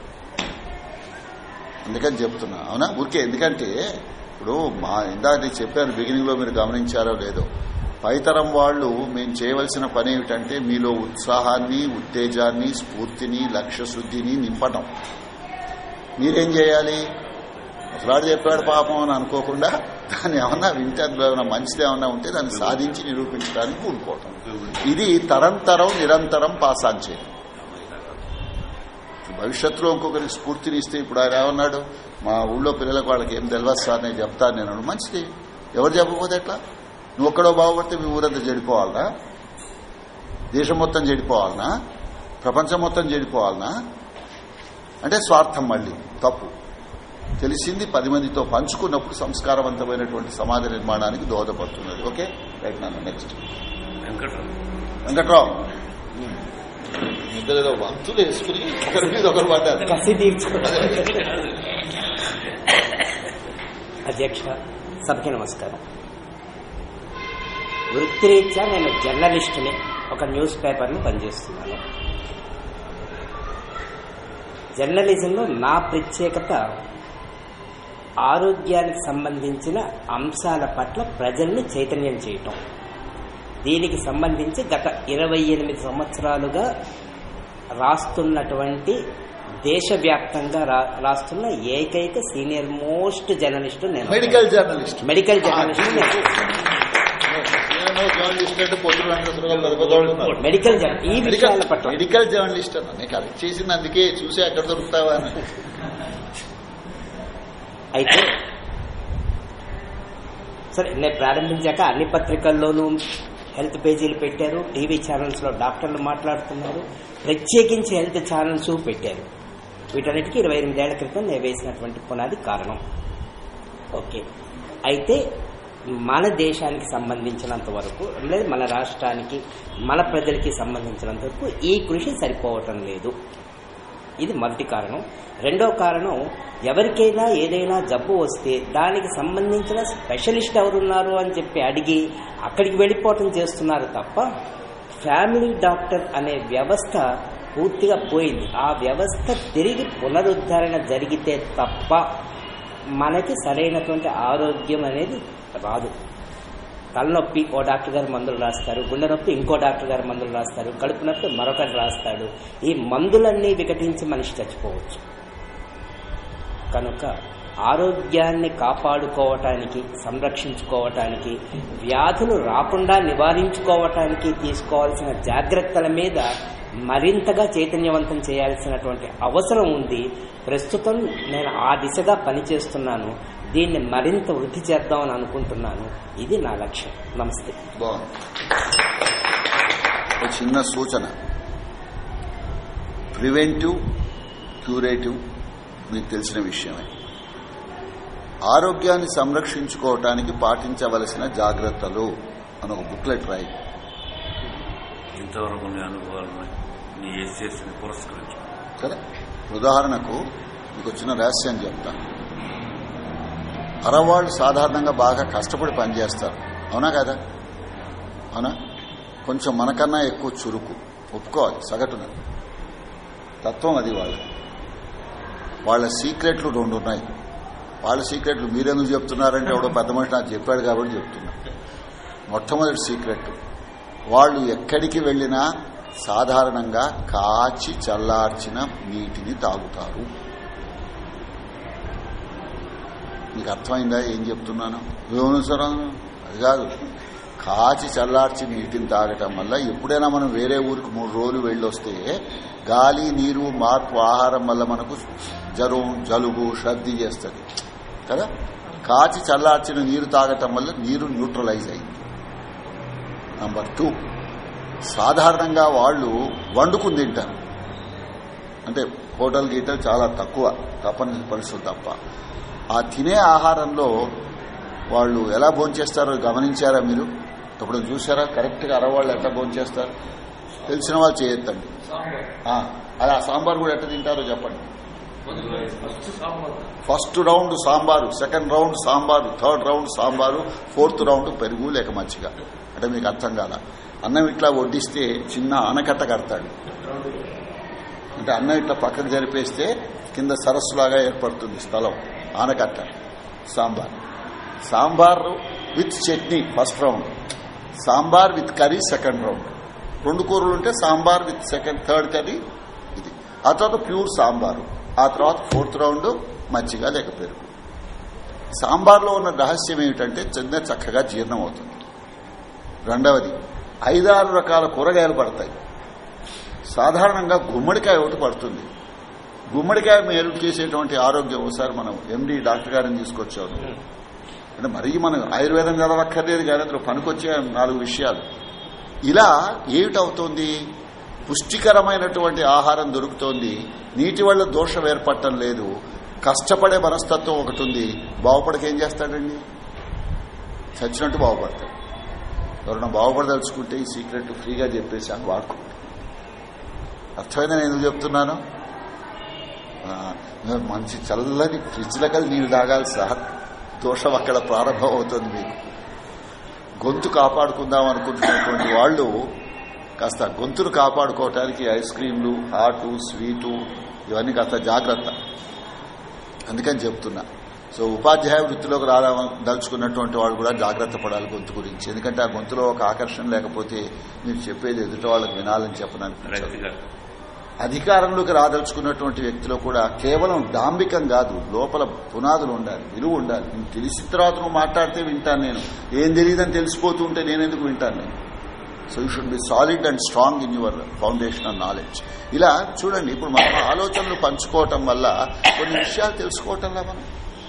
అందుకని చెప్తున్నా అవునా ఊరికే ఎందుకంటే ఇప్పుడు మా ఇందాక నేను చెప్పాను బిగినింగ్ లో మీరు గమనించారో లేదో పైతరం వాళ్ళు మేము చేయవలసిన పని ఏమిటంటే మీలో ఉత్సాహాన్ని ఉత్తేజాన్ని స్ఫూర్తిని లక్ష్య శుద్ధిని నింపటం మీరేం చేయాలి ముసలాడు చెప్పాడు పాపం అని అనుకోకుండా దాన్ని ఏమన్నా వింటే అందులో ఏమైనా మంచిది ఏమన్నా ఉంటే దాన్ని సాధించి నిరూపించడానికి కూడుకోవటం ఇది తరం తరం నిరంతరం పాసాన్ చేయడం భవిష్యత్తులో ఇంకొకరికి స్ఫూర్తిని ఇస్తే ఇప్పుడు ఆయన ఏమన్నాడు మా ఊళ్ళో పిల్లలకు వాళ్ళకి ఏం తెలియదు సార్ నేను చెప్తాను నేను అన్నాడు. మంచిది ఎవరు చెప్పకపోతే ఎట్లా నువ్వు ఒక్కడో బాగుపడితే మీ ఊరంతా చెడిపోవాలనా దేశం మొత్తం చెడిపోవాలనా ప్రపంచం మొత్తం చెడిపోవాలనా అంటే స్వార్థం మళ్ళీ తప్పు తెలిసింది పది మందితో పంచుకున్నప్పుడు సంస్కారవంతమైనటువంటి సమాజ నిర్మాణానికి దోహదపడుతున్నది ఓకే రైట్ నాన్న నెక్స్ట్ వెంకట్రావు వెంకట్రావు ఇద్దరు ఏదో వంతులు వేసుకుని ఒకరి మీద ఒకరు పడ్డారు కసి తీర్చుకోవడం అధ్యక్ష సభకి నమస్కారం వృత్తిరీత్యా నేను జర్నలిస్టుని ఒక న్యూస్ పేపర్ని పనిచేస్తున్నాను జర్నలిజంలో నా ప్రత్యేకత ఆరోగ్యానికి సంబంధించిన అంశాల పట్ల ప్రజల్ని చైతన్యం చేయటం దీనికి సంబంధించి గత ఇరవై ఎనిమిది సంవత్సరాలుగా రాస్తున్నటువంటి దేశవ్యాప్తంగా రా- రాస్తున్న ఏకైక సీనియర్ మోస్ట్ జర్నలిస్ట్ నేను మెడికల్ జర్నలిస్ట్ మెడికల్ జర్నలిస్ట్ నేను. నేను జర్నలిస్ట్ అంటే పొద్దున వెంకటేశ్వరరావు గారు దొరుకుతున్నారు. మెడికల్ జర్న ఈ విషయాల పట్ల మెడికల్ జర్నలిస్ట్ అన్న నేను కరెక్ట్ చేసింది అందుకే చూసి ఎక్కడ దొరుకుతావా అని అయితే సరే నేను ప్రారంభించాక అన్ని పత్రికల్లోనూ హెల్త్ పేజీలు పెట్టారు టీవీ ఛానల్స్ లో డాక్టర్లు మాట్లాడుతున్నారు ప్రత్యేకించి హెల్త్ ఛానల్స్ పెట్టారు వీటన్నిటికీ ఇరవై ఎనిమిదేళ్ల క్రితం నేను వేసినటువంటి పునాది కారణం ఓకే అయితే మన దేశానికి సంబంధించినంత వరకు లేదు మన రాష్ట్రానికి మన ప్రజలకి సంబంధించినంత వరకు ఈ కృషి సరిపోవటం లేదు ఇది మొదటి కారణం రెండో కారణం ఎవరికైనా ఏదైనా జబ్బు వస్తే దానికి సంబంధించిన స్పెషలిస్ట్ ఎవరున్నారు అని చెప్పి అడిగి అక్కడికి వెళ్ళిపోవటం చేస్తున్నారు తప్ప ఫ్యామిలీ డాక్టర్ అనే వ్యవస్థ పూర్తిగా పోయింది ఆ వ్యవస్థ తిరిగి పునరుద్ధరణ జరిగితే తప్ప మనకి సరైనటువంటి ఆరోగ్యం అనేది రాదు తలనొప్పి ఓ డాక్టర్ గారు మందులు రాస్తారు గుండె నొప్పి ఇంకో డాక్టర్ గారు మందులు రాస్తారు కడుపు నొప్పి మరొకటి రాస్తాడు ఈ మందులన్నీ వికటించి మనిషి చచ్చిపోవచ్చు కనుక ఆరోగ్యాన్ని కాపాడుకోవటానికి సంరక్షించుకోవటానికి వ్యాధులు రాకుండా నివారించుకోవటానికి తీసుకోవాల్సిన జాగ్రత్తల మీద మరింతగా చైతన్యవంతం చేయాల్సినటువంటి అవసరం ఉంది ప్రస్తుతం నేను ఆ దిశగా పనిచేస్తున్నాను దీన్ని మరింత వృద్ధి చేద్దామని అనుకుంటున్నాను ఇది నా లక్ష్యం నమస్తే బాగుంది ఒక చిన్న సూచన ప్రివెంటివ్ క్యూరేటివ్ మీకు తెలిసిన విషయమే ఆరోగ్యాన్ని సంరక్షించుకోవటానికి పాటించవలసిన జాగ్రత్తలు అని ఒక బుక్లెట్ రాయి ఇంతవరకు నీ అనుభవాలను నీ చేసిన పురస్కరించు సరే ఉదాహరణకు మీకు వచ్చిన రహస్యం చెప్తా అరవాళ్ళు సాధారణంగా బాగా కష్టపడి పనిచేస్తారు అవునా కదా అవునా కొంచెం మనకన్నా ఎక్కువ చురుకు ఒప్పుకోవాలి సగటున తత్వం అది వాళ్ళ వాళ్ళ సీక్రెట్లు రెండు ఉన్నాయి వాళ్ళ సీక్రెట్లు మీరెందుకు చెప్తున్నారంటే ఎవడో పెద్ద మనిషి నాకు చెప్పాడు కాబట్టి చెప్తున్నా మొట్టమొదటి సీక్రెట్ వాళ్ళు ఎక్కడికి వెళ్ళినా సాధారణంగా కాచి చల్లార్చిన నీటిని తాగుతారు మీకు అర్థమైందా ఏం చెప్తున్నాను ఏమనుసరం అది కాదు కాచి చల్లార్చి నీటిని తాగటం వల్ల ఎప్పుడైనా మనం వేరే ఊరికి మూడు రోజులు వెళ్ళొస్తే గాలి నీరు మార్పు ఆహారం వల్ల మనకు జ్వరం జలుబు సర్ది చేస్తుంది కదా కాచి చల్లార్చిన నీరు తాగటం వల్ల నీరు న్యూట్రలైజ్ అయింది నంబర్ టూ సాధారణంగా వాళ్ళు వండుకుని తింటారు అంటే హోటల్ గీటలు చాలా తక్కువ తప్పని పరిస్థితులు తప్ప ఆ తినే ఆహారంలో వాళ్ళు ఎలా భోంచేస్తారో గమనించారా మీరు ఇప్పుడు చూసారా కరెక్ట్ గా అరవాళ్ళు ఎట్లా భోంచేస్తారు తెలిసిన వాళ్ళు చేయొద్దండి ఆ, అలా సాంబార్ కూడా ఎట్లా తింటారో చెప్పండి first round sambar second round sambar third round sambar fourth round పెరుగు లేక మజ్జిగ అంటే మీకు అర్థం కాల అన్నం ఇట్లా వడ్డిస్తే చిన్న ఆనకట్ట కడతాడు అంటే అన్నం ఇట్లా పక్కకు జరిపేస్తే కింద సరస్సులాగా ఏర్పడుతుంది స్థలం ఆనకట్ట sambar sambar with chutney first round sambar with curry second round రెండు కూరలు ఉంటే sambar with second third curry ఇది ఆ తర్వాత ప్యూర్ సాంబారు ఆ తర్వాత ఫోర్త్ రౌండ్ మజ్జిగ లేక పెరుగు సాంబార్లో ఉన్న రహస్యం ఏమిటంటే చిన్న చక్కగా జీర్ణం అవుతుంది రెండవది ఐదారు రకాల కూరగాయలు పడతాయి సాధారణంగా గుమ్మడికాయ ఒకటి పడుతుంది గుమ్మడికాయ మేలు చేసేటువంటి ఆరోగ్యం ఒకసారి మనం ఎండి డాక్టర్ గారిని తీసుకొచ్చాము అంటే మరీ మనం ఆయుర్వేదం చదవక్కర్లేదు కానీ అందులో పనికొచ్చే నాలుగు విషయాలు ఇలా ఏమిటవుతోంది పుష్టికరమైనటువంటి ఆహారం దొరుకుతోంది నీటి వల్ల దోషం ఏర్పడటం లేదు కష్టపడే మనస్తత్వం ఒకటి ఉంది బాగుపడక ఏం చేస్తాడండి చచ్చినట్టు బాగుపడతాడు ఎవరైనా బాగుపడదలుచుకుంటే ఈ సీక్రెట్ ఫ్రీగా చెప్పేసి అని వాడుకుంటాడు అర్థమైందని నేను ఎందుకు చెప్తున్నాను ఆ, మంచి చల్లని ఫ్రిడ్జ్ల కలిసి నీళ్ళు తాగాలి సార్ దోషం అక్కడ ప్రారంభం అవుతుంది మీకు గొంతు కాపాడుకుందాం అనుకుంటున్నటువంటి వాళ్ళు కాస్త గొంతును కాపాడుకోవటానికి ఐస్ క్రీంలు హాటు స్వీటు ఇవన్నీ కాస్త జాగ్రత్త అందుకని చెప్తున్నా సో ఉపాధ్యాయ వృత్తిలోకి రాదాం దలుచుకున్నటువంటి వాళ్ళు కూడా జాగ్రత్త పడాలి గొంతు గురించి ఎందుకంటే ఆ గొంతులో ఒక ఆకర్షణ లేకపోతే మీరు చెప్పేది ఎదుటి వాళ్ళకి వినాలని చెప్పడానికి రైతు గారు అధికారంలోకి రాదలుచుకున్నటువంటి వ్యక్తిలో కూడా కేవలం డాంబికం కాదు లోపల పునాదులు ఉండాలి విలువ ఉండాలి నీకు తెలిసిన తర్వాత నువ్వు మాట్లాడితే వింటాను నేను ఏం తెలియదని తెలిసిపోతూ ఉంటే నేను ఎందుకు వింటాను నేను so you should be solid and strong in your foundation of knowledge ఇలా చూడండి ఇప్పుడు మనం ఆలోచనలు పంచుకోవటం వల్ల కొన్ని విషయాలు తెలుసుకోవటంలా మనం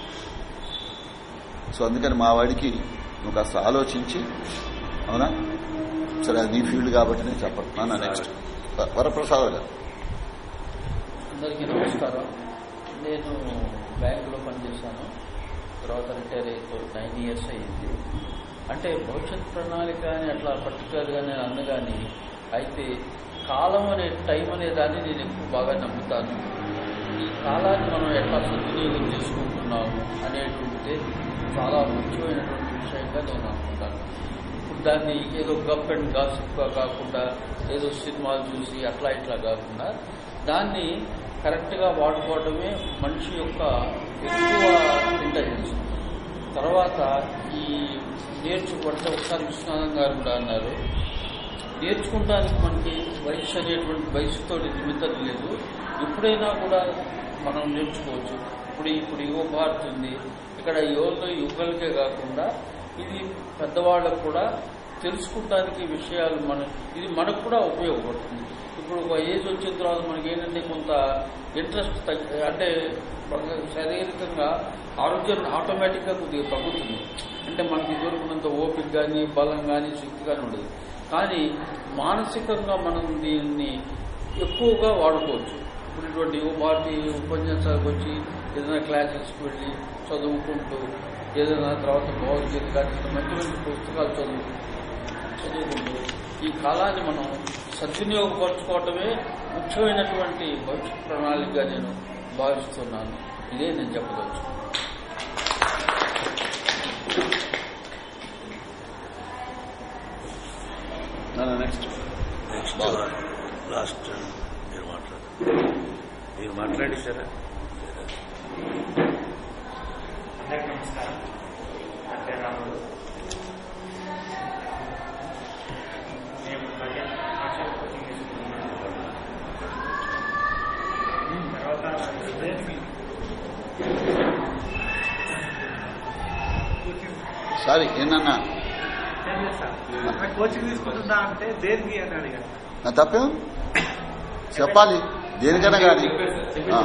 సో అందుకని మా వాడికి నువ్వు కాస్త ఆలోచించి అవునా సరే అది నీ ఫీల్డ్ కాబట్టి నేను చెప్పను నెక్స్ట్ వరప్రసాద్ గారు అందరికీ నమస్కారం నేను బ్యాంకులో పనిచేశాను తర్వాత రిటైర్ అయిపో నైన్ ఇయర్స్ అయ్యింది అంటే భవిష్యత్ ప్రణాళిక అని అట్లా పర్టికులర్గా నేను అన్నగాని అయితే కాలం అనే టైం అనే దాన్ని నేను ఎక్కువ బాగా నమ్ముతాను ఈ కాలాన్ని మనం ఎట్లా సద్వినియోగం చేసుకుంటున్నాము అనేటువంటిది చాలా ముఖ్యమైనటువంటి విషయంగా నేను అనుకుంటాను ఇప్పుడు దాన్ని ఏదో గప్ అండ్ గాసిప్గా కాకుండా ఏదో సినిమాలు చూసి అట్లా ఇట్లా కాకుండా దాన్ని కరెక్ట్గా వాడుకోవడమే మనిషి యొక్క ఎక్కువ ఇంటెలిజెన్స్ తర్వాత ఈ నేర్చుకుంటే ఒకసారి విశ్వనాథం గారు కూడా అన్నారు నేర్చుకోవడానికి మనకి వయసు అనేటువంటి వయసుతో నిమిత్తం లేదు ఎప్పుడైనా కూడా మనం నేర్చుకోవచ్చు ఇప్పుడు ఇప్పుడు యువ భారత్ ఉంది ఇక్కడ యువత యువకులకే కాకుండా ఇది పెద్దవాళ్ళకు కూడా తెలుసుకుంటానికి విషయాలు మన ఇది మనకు కూడా ఉపయోగపడుతుంది ఇప్పుడు ఒక ఏజ్ వచ్చిన తర్వాత మనకి ఏంటంటే కొంత ఇంట్రెస్ట్ తగ్గి అంటే మనకు శారీరకంగా ఆరోగ్యం ఆటోమేటిక్గా కొద్దిగా తగ్గుతుంది అంటే మనకి దొరికినంత ఓపిక కానీ బలం కానీ శక్తి కానీ ఉండదు కానీ మానసికంగా మనం దీన్ని ఎక్కువగా వాడుకోవచ్చు ఇప్పుడు ఇటువంటి యువ భారతి ఉపన్యాసాలకు వచ్చి ఏదైనా క్లాసెస్కి వెళ్ళి చదువుకుంటూ ఏదైనా తర్వాత భగవద్గీత కానీ మంచి మంచి పుస్తకాలు చదువు చదువుకుంటూ ఈ కాలాన్ని మనం సద్వినియోగపరచుకోవటమే ముఖ్యమైనటువంటి భవిష్యత్ ప్రణాళికగా నేను భావిస్తున్నాను ఇదే నేను చెప్పదలుచు నెక్స్ట్ నెక్స్ట్ బాగా. లాస్ట్ మీరు మాట్లాడారు మీరు మాట్లాడేశారా అందరికీ నమస్కారం నా పేరు రాముడు నేను ప్రజెంట్ ఆశా కోచింగ్ తీసుకుంటున్నాను తర్వాత సారీ ఏనన్నా కోచింగ్ తీసుకుంటున్నా అంటే దేనికి అని అడిగాను నా తప్పేం చెప్పాలి దేనికైనా కానీ ఆ,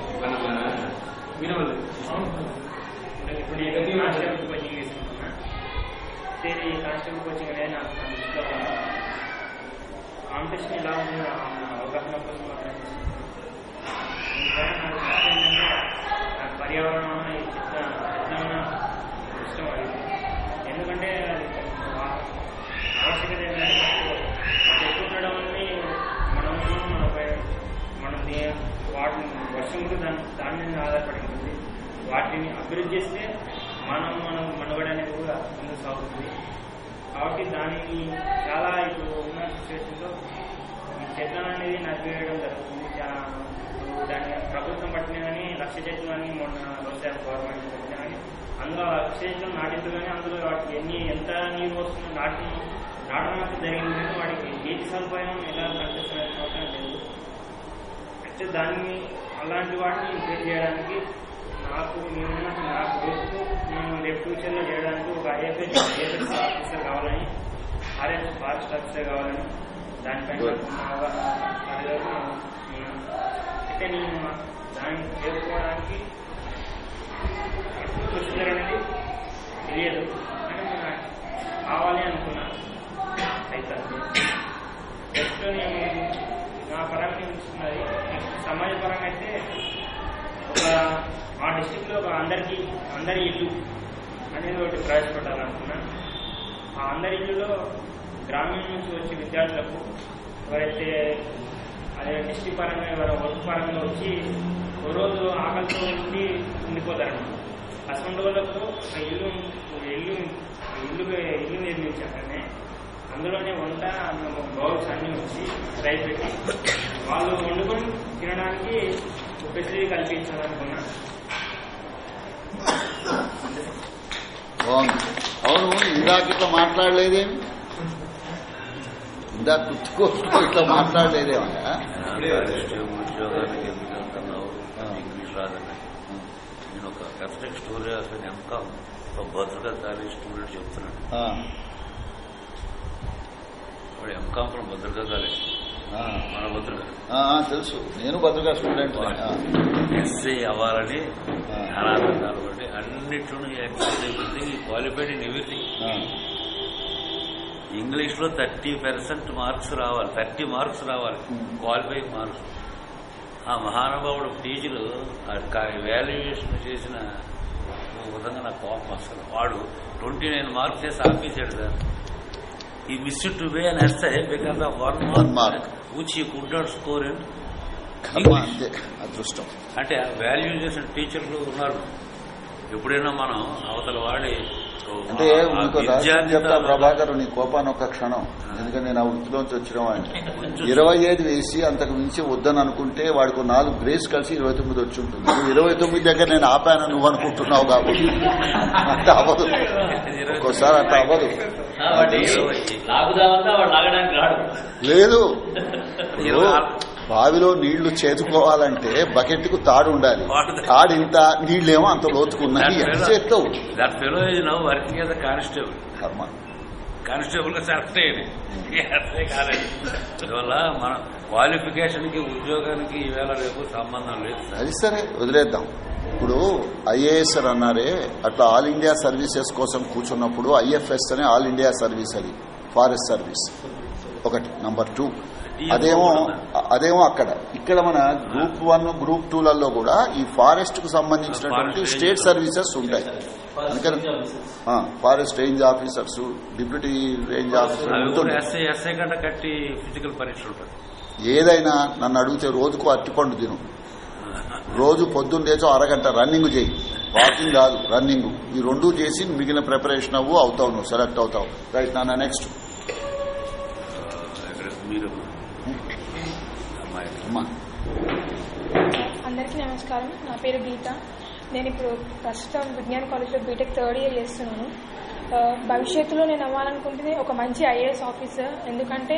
ఇప్పుడు నేను కానిస్టేబుల్ కోచింగ్ తీసుకుంటున్నా అయితే ఈ కానిస్టేబుల్ కోచింగ్ అనేది నాకు నా దృష్టిలో ఉంది. కాంపిటీషన్ ఎలా ఉంది నా అవగాహన కోసం మాత్రమే తీసుకుంటున్నాను ఇంకా నా దృష్టి ఏంటంటే నాకు పర్యావరణం ఈ చిత్త చిత్రమైన ఇష్టం అది ఎందుకంటే అది ఆ- ఆవశ్యకత ఏంటంటే చెట్లు ఉండడం వల్లనే మనం మన ఉపయోగం మనం దే- వాటిని వర్షం కూడా దాని దాని మీద ఆధారపడి ఉంటుంది వాటిని అభివృద్ధి చేస్తే మనం మన మనుగడ అనేది కూడా ముందుకు సాగుతుంది కాబట్టి దానికి చాలా ఇప్పుడు ఉన్న సిచ్యువేషన్లో ఈ చెట్లను అనేది నరివేయడం జరుగుతుంది చా- ఇప్పుడు దాని ప్రభుత్వం పట్టిన కానీ లక్ష చెట్లు అని మొన్న వ్యవసాయ గవర్నమెంట్ పట్టిన కానీ అందులో ఆ లక్ష చెట్లు నాటింది కానీ అందులో వాటికి ఎన్ని ఎంత నీరు వస్తుందో నాటి నాటడం అయితే జరిగింది కానీ వాడికి నీటి సదుపాయం ఎలా కనిపిస్తున్నది మాత్రం లేదు అయితే దాన్ని అలాంటి వాటిని ఇంప్రూవ్ చేయడానికి నాకు నేను నాకు రోజుకు నేను రేపు ఫ్యూచర్లో చేయడానికి ఒక ఐఎఫ్ఎస్ ఐఎఫ్ఎస్ ఆఫీసర్ కావాలని ఆర్ఎఫ్ ఫారెస్ట్ ఆఫీసర్ కావాలని దానిపైన Good. నాకు ఉన్న అవగాహన అది వరకు నేను అయితే నేను దాన్ని చేరుకోవడానికి ఎప్పుడు ప్రొసీజర్ అనేది తెలియదు కానీ నేను కావాలి అనుకున్నా అయితే నెక్స్ట్ నేను నా పరంగా చూస్తున్నది నెక్స్ట్ సమాజ పరంగా అయితే ఒక మా డిస్టిక్ లో ఒక అందరికి అందరి ఇల్లు అనేది ఒకటి ప్రవేశపెట్టాలనుకున్నా ఆ అందరి ఇల్లులో గ్రామీణ నుంచి వచ్చే విద్యార్థులకు ఎవరైతే అదే డిస్టిక్ పరంగా ఎవరో వర్క్ పరంగా వచ్చి ఓ రోజు ఆకలితో ఉండి ఉండిపోతారన్నమాట అటువంటి వాళ్ళకు ఆ ఇల్లు ఇల్లు ఇల్లు ఇల్లు నిర్మించాకనే అందులోనే వంట బౌల్స్ అన్ని వచ్చి రైస్ పెట్టి వాళ్ళు వండుకొని తినడానికి ఫెసిలిటీ కల్పించాలనుకున్నా బాగుంది అవును ఇందాక ఇట్లా మాట్లాడలేదేమి ఇందాక కుచ్చుకోసుకో ఇట్లా మాట్లాడలేదేమయ్యా కానిస్టేబుల్ ఉద్యోగానికి ఎందుకు వెళ్తున్నావు ఇంగ్లీష్ రాదని నేను ఒక కరెక్ట్ స్టోరీ అసలు ఎంకామ్ ఒక భద్రతా కాలేజ్ స్టూడెంట్ చెప్తున్నాడు ఆ, వాడు ఎంకామ్ ఫ్రమ్ భద్రతా కాలేజ్ ఆ, మన భద్రత ఆ, ఆ, తెలుసు నేను భద్రగా స్టూడెంట్ ఎస్ఐ అవ్వాలని ఆ. నానా రకాలు బట్టి అన్నిట్లోనూ excise everything qualified in everything English లో థర్టీ పర్సెంట్ మార్క్స్ రావాలి థర్టీ మార్క్స్ రావాలి క్వాలిఫైయింగ్ మార్క్స్ ఆ మహానుభావుడు టీచరు వాల్యుయేషన్ చేసిన విధంగా నాకు కోపం వస్తుంది వాడు ట్వంటీ నైన్ మార్క్స్ చేసి ఆపేశాడు సార్ ఈ మిస్ టు వే అని వస్తే because of one One mark. Mark which you could not score in కర్మ అంతే అదృష్టం అంటే వాల్యూ చేసిన టీచర్లు ఉన్నారు ఎప్పుడైనా మనం అవతల వాడి అంటే ఆ మీకు రహస్యం విద్యార్థి చెప్తా ప్రభాకర్ నీ కోపాన్ని ఒక క్షణం ఎందుకంటే నేను ఆ వృత్తిలోంచి వచ్చిన వాడిని ఇరవై ఐదు వేసి అంతకు మించి వద్దని అనుకుంటే వాడికి ఓ నాలుగు గ్రేస్ కలిసి ఇరవై తొమ్మిది వచ్చి ఉంటుంది నువ్వు ఇరవై తొమ్మిది దగ్గర నేను ఆపాను నువ్వు అనుకుంటున్నావు కాబట్టి అట్లా అవ్వదు ఒక్కోసారి అట్లా అవ్వదు వాడి లాగుదామంతా వాడు లాగడానికి రాడు లేదు ఇప్పుడు బావిలో నీళ్లు చేతుకోవాలంటే బకెట్ కు తాడు ఉండాలి తాడు ఇంత నీళ్లేమో అంత లోతుకున్నాయి ఎంత చేస్తావు that fellow is now working as a constable కర్మ కానిస్టేబుల్ గా సెలెక్ట్ అయ్యింది అట్లే కాలేదు అందువల్ల మన క్వాలిఫికేషన్ కి ఉద్యోగానికి ఈవేళ రేపు సంబంధం లేదు సార్ అది సరే వదిలేద్దాం ఇప్పుడు ఐఏఎస్ అని అన్నారే అట్లా ఆల్ ఇండియా సర్వీసెస్ కోసం కూర్చున్నప్పుడు ఐఎఫ్ఎస్ అనే ఆల్ ఇండియా సర్వీస్ అది ఫారెస్ట్ సర్వీస్ ఒకటి నంబర్ టూ అదేమో అదేమో అక్కడ ఇక్కడ మన గ్రూప్ వన్ గ్రూప్ టూలలో కూడా ఈ ఫారెస్ట్ కు సంబంధించినటువంటి స్టేట్ సర్వీసెస్ ఉంటాయి అందుకని forest range officers deputy range officer అవి కూడా ఉంటుంది ఎస్ఐ ఎస్ఐ కంటే కట్టి ఫిజికల్ పరీక్ష ఉంటుంది ఏదైనా నన్ను అడిగితే రోజుకు అరటిపండు తిను రోజు పొద్దున్న లేచో అరగంట రన్నింగ్ చేయి వాకింగ్ కాదు రన్నింగ్ ఈ రెండు చేసి మిగిలిన ప్రిపరేషన్ అవ్వు అవుతావు నువ్వు సెలెక్ట్ అవుతావు రైట్ నాన్న నెక్స్ట్ ఇక్కడ మీరు అమ్మాయి అమ్మా అందరికీ నమస్కారం నా పేరు గీత నేను ఇప్పుడు ప్రస్తుతం విజ్ఞాన్ కాలేజ్లో బీటెక్ థర్డ్ ఇయర్ చేస్తున్నాను ఆ, భవిష్యత్తులో నేను అవ్వాలనుకుంటుంది ఒక మంచి ఐఏఎస్ ఆఫీసర్ ఎందుకంటే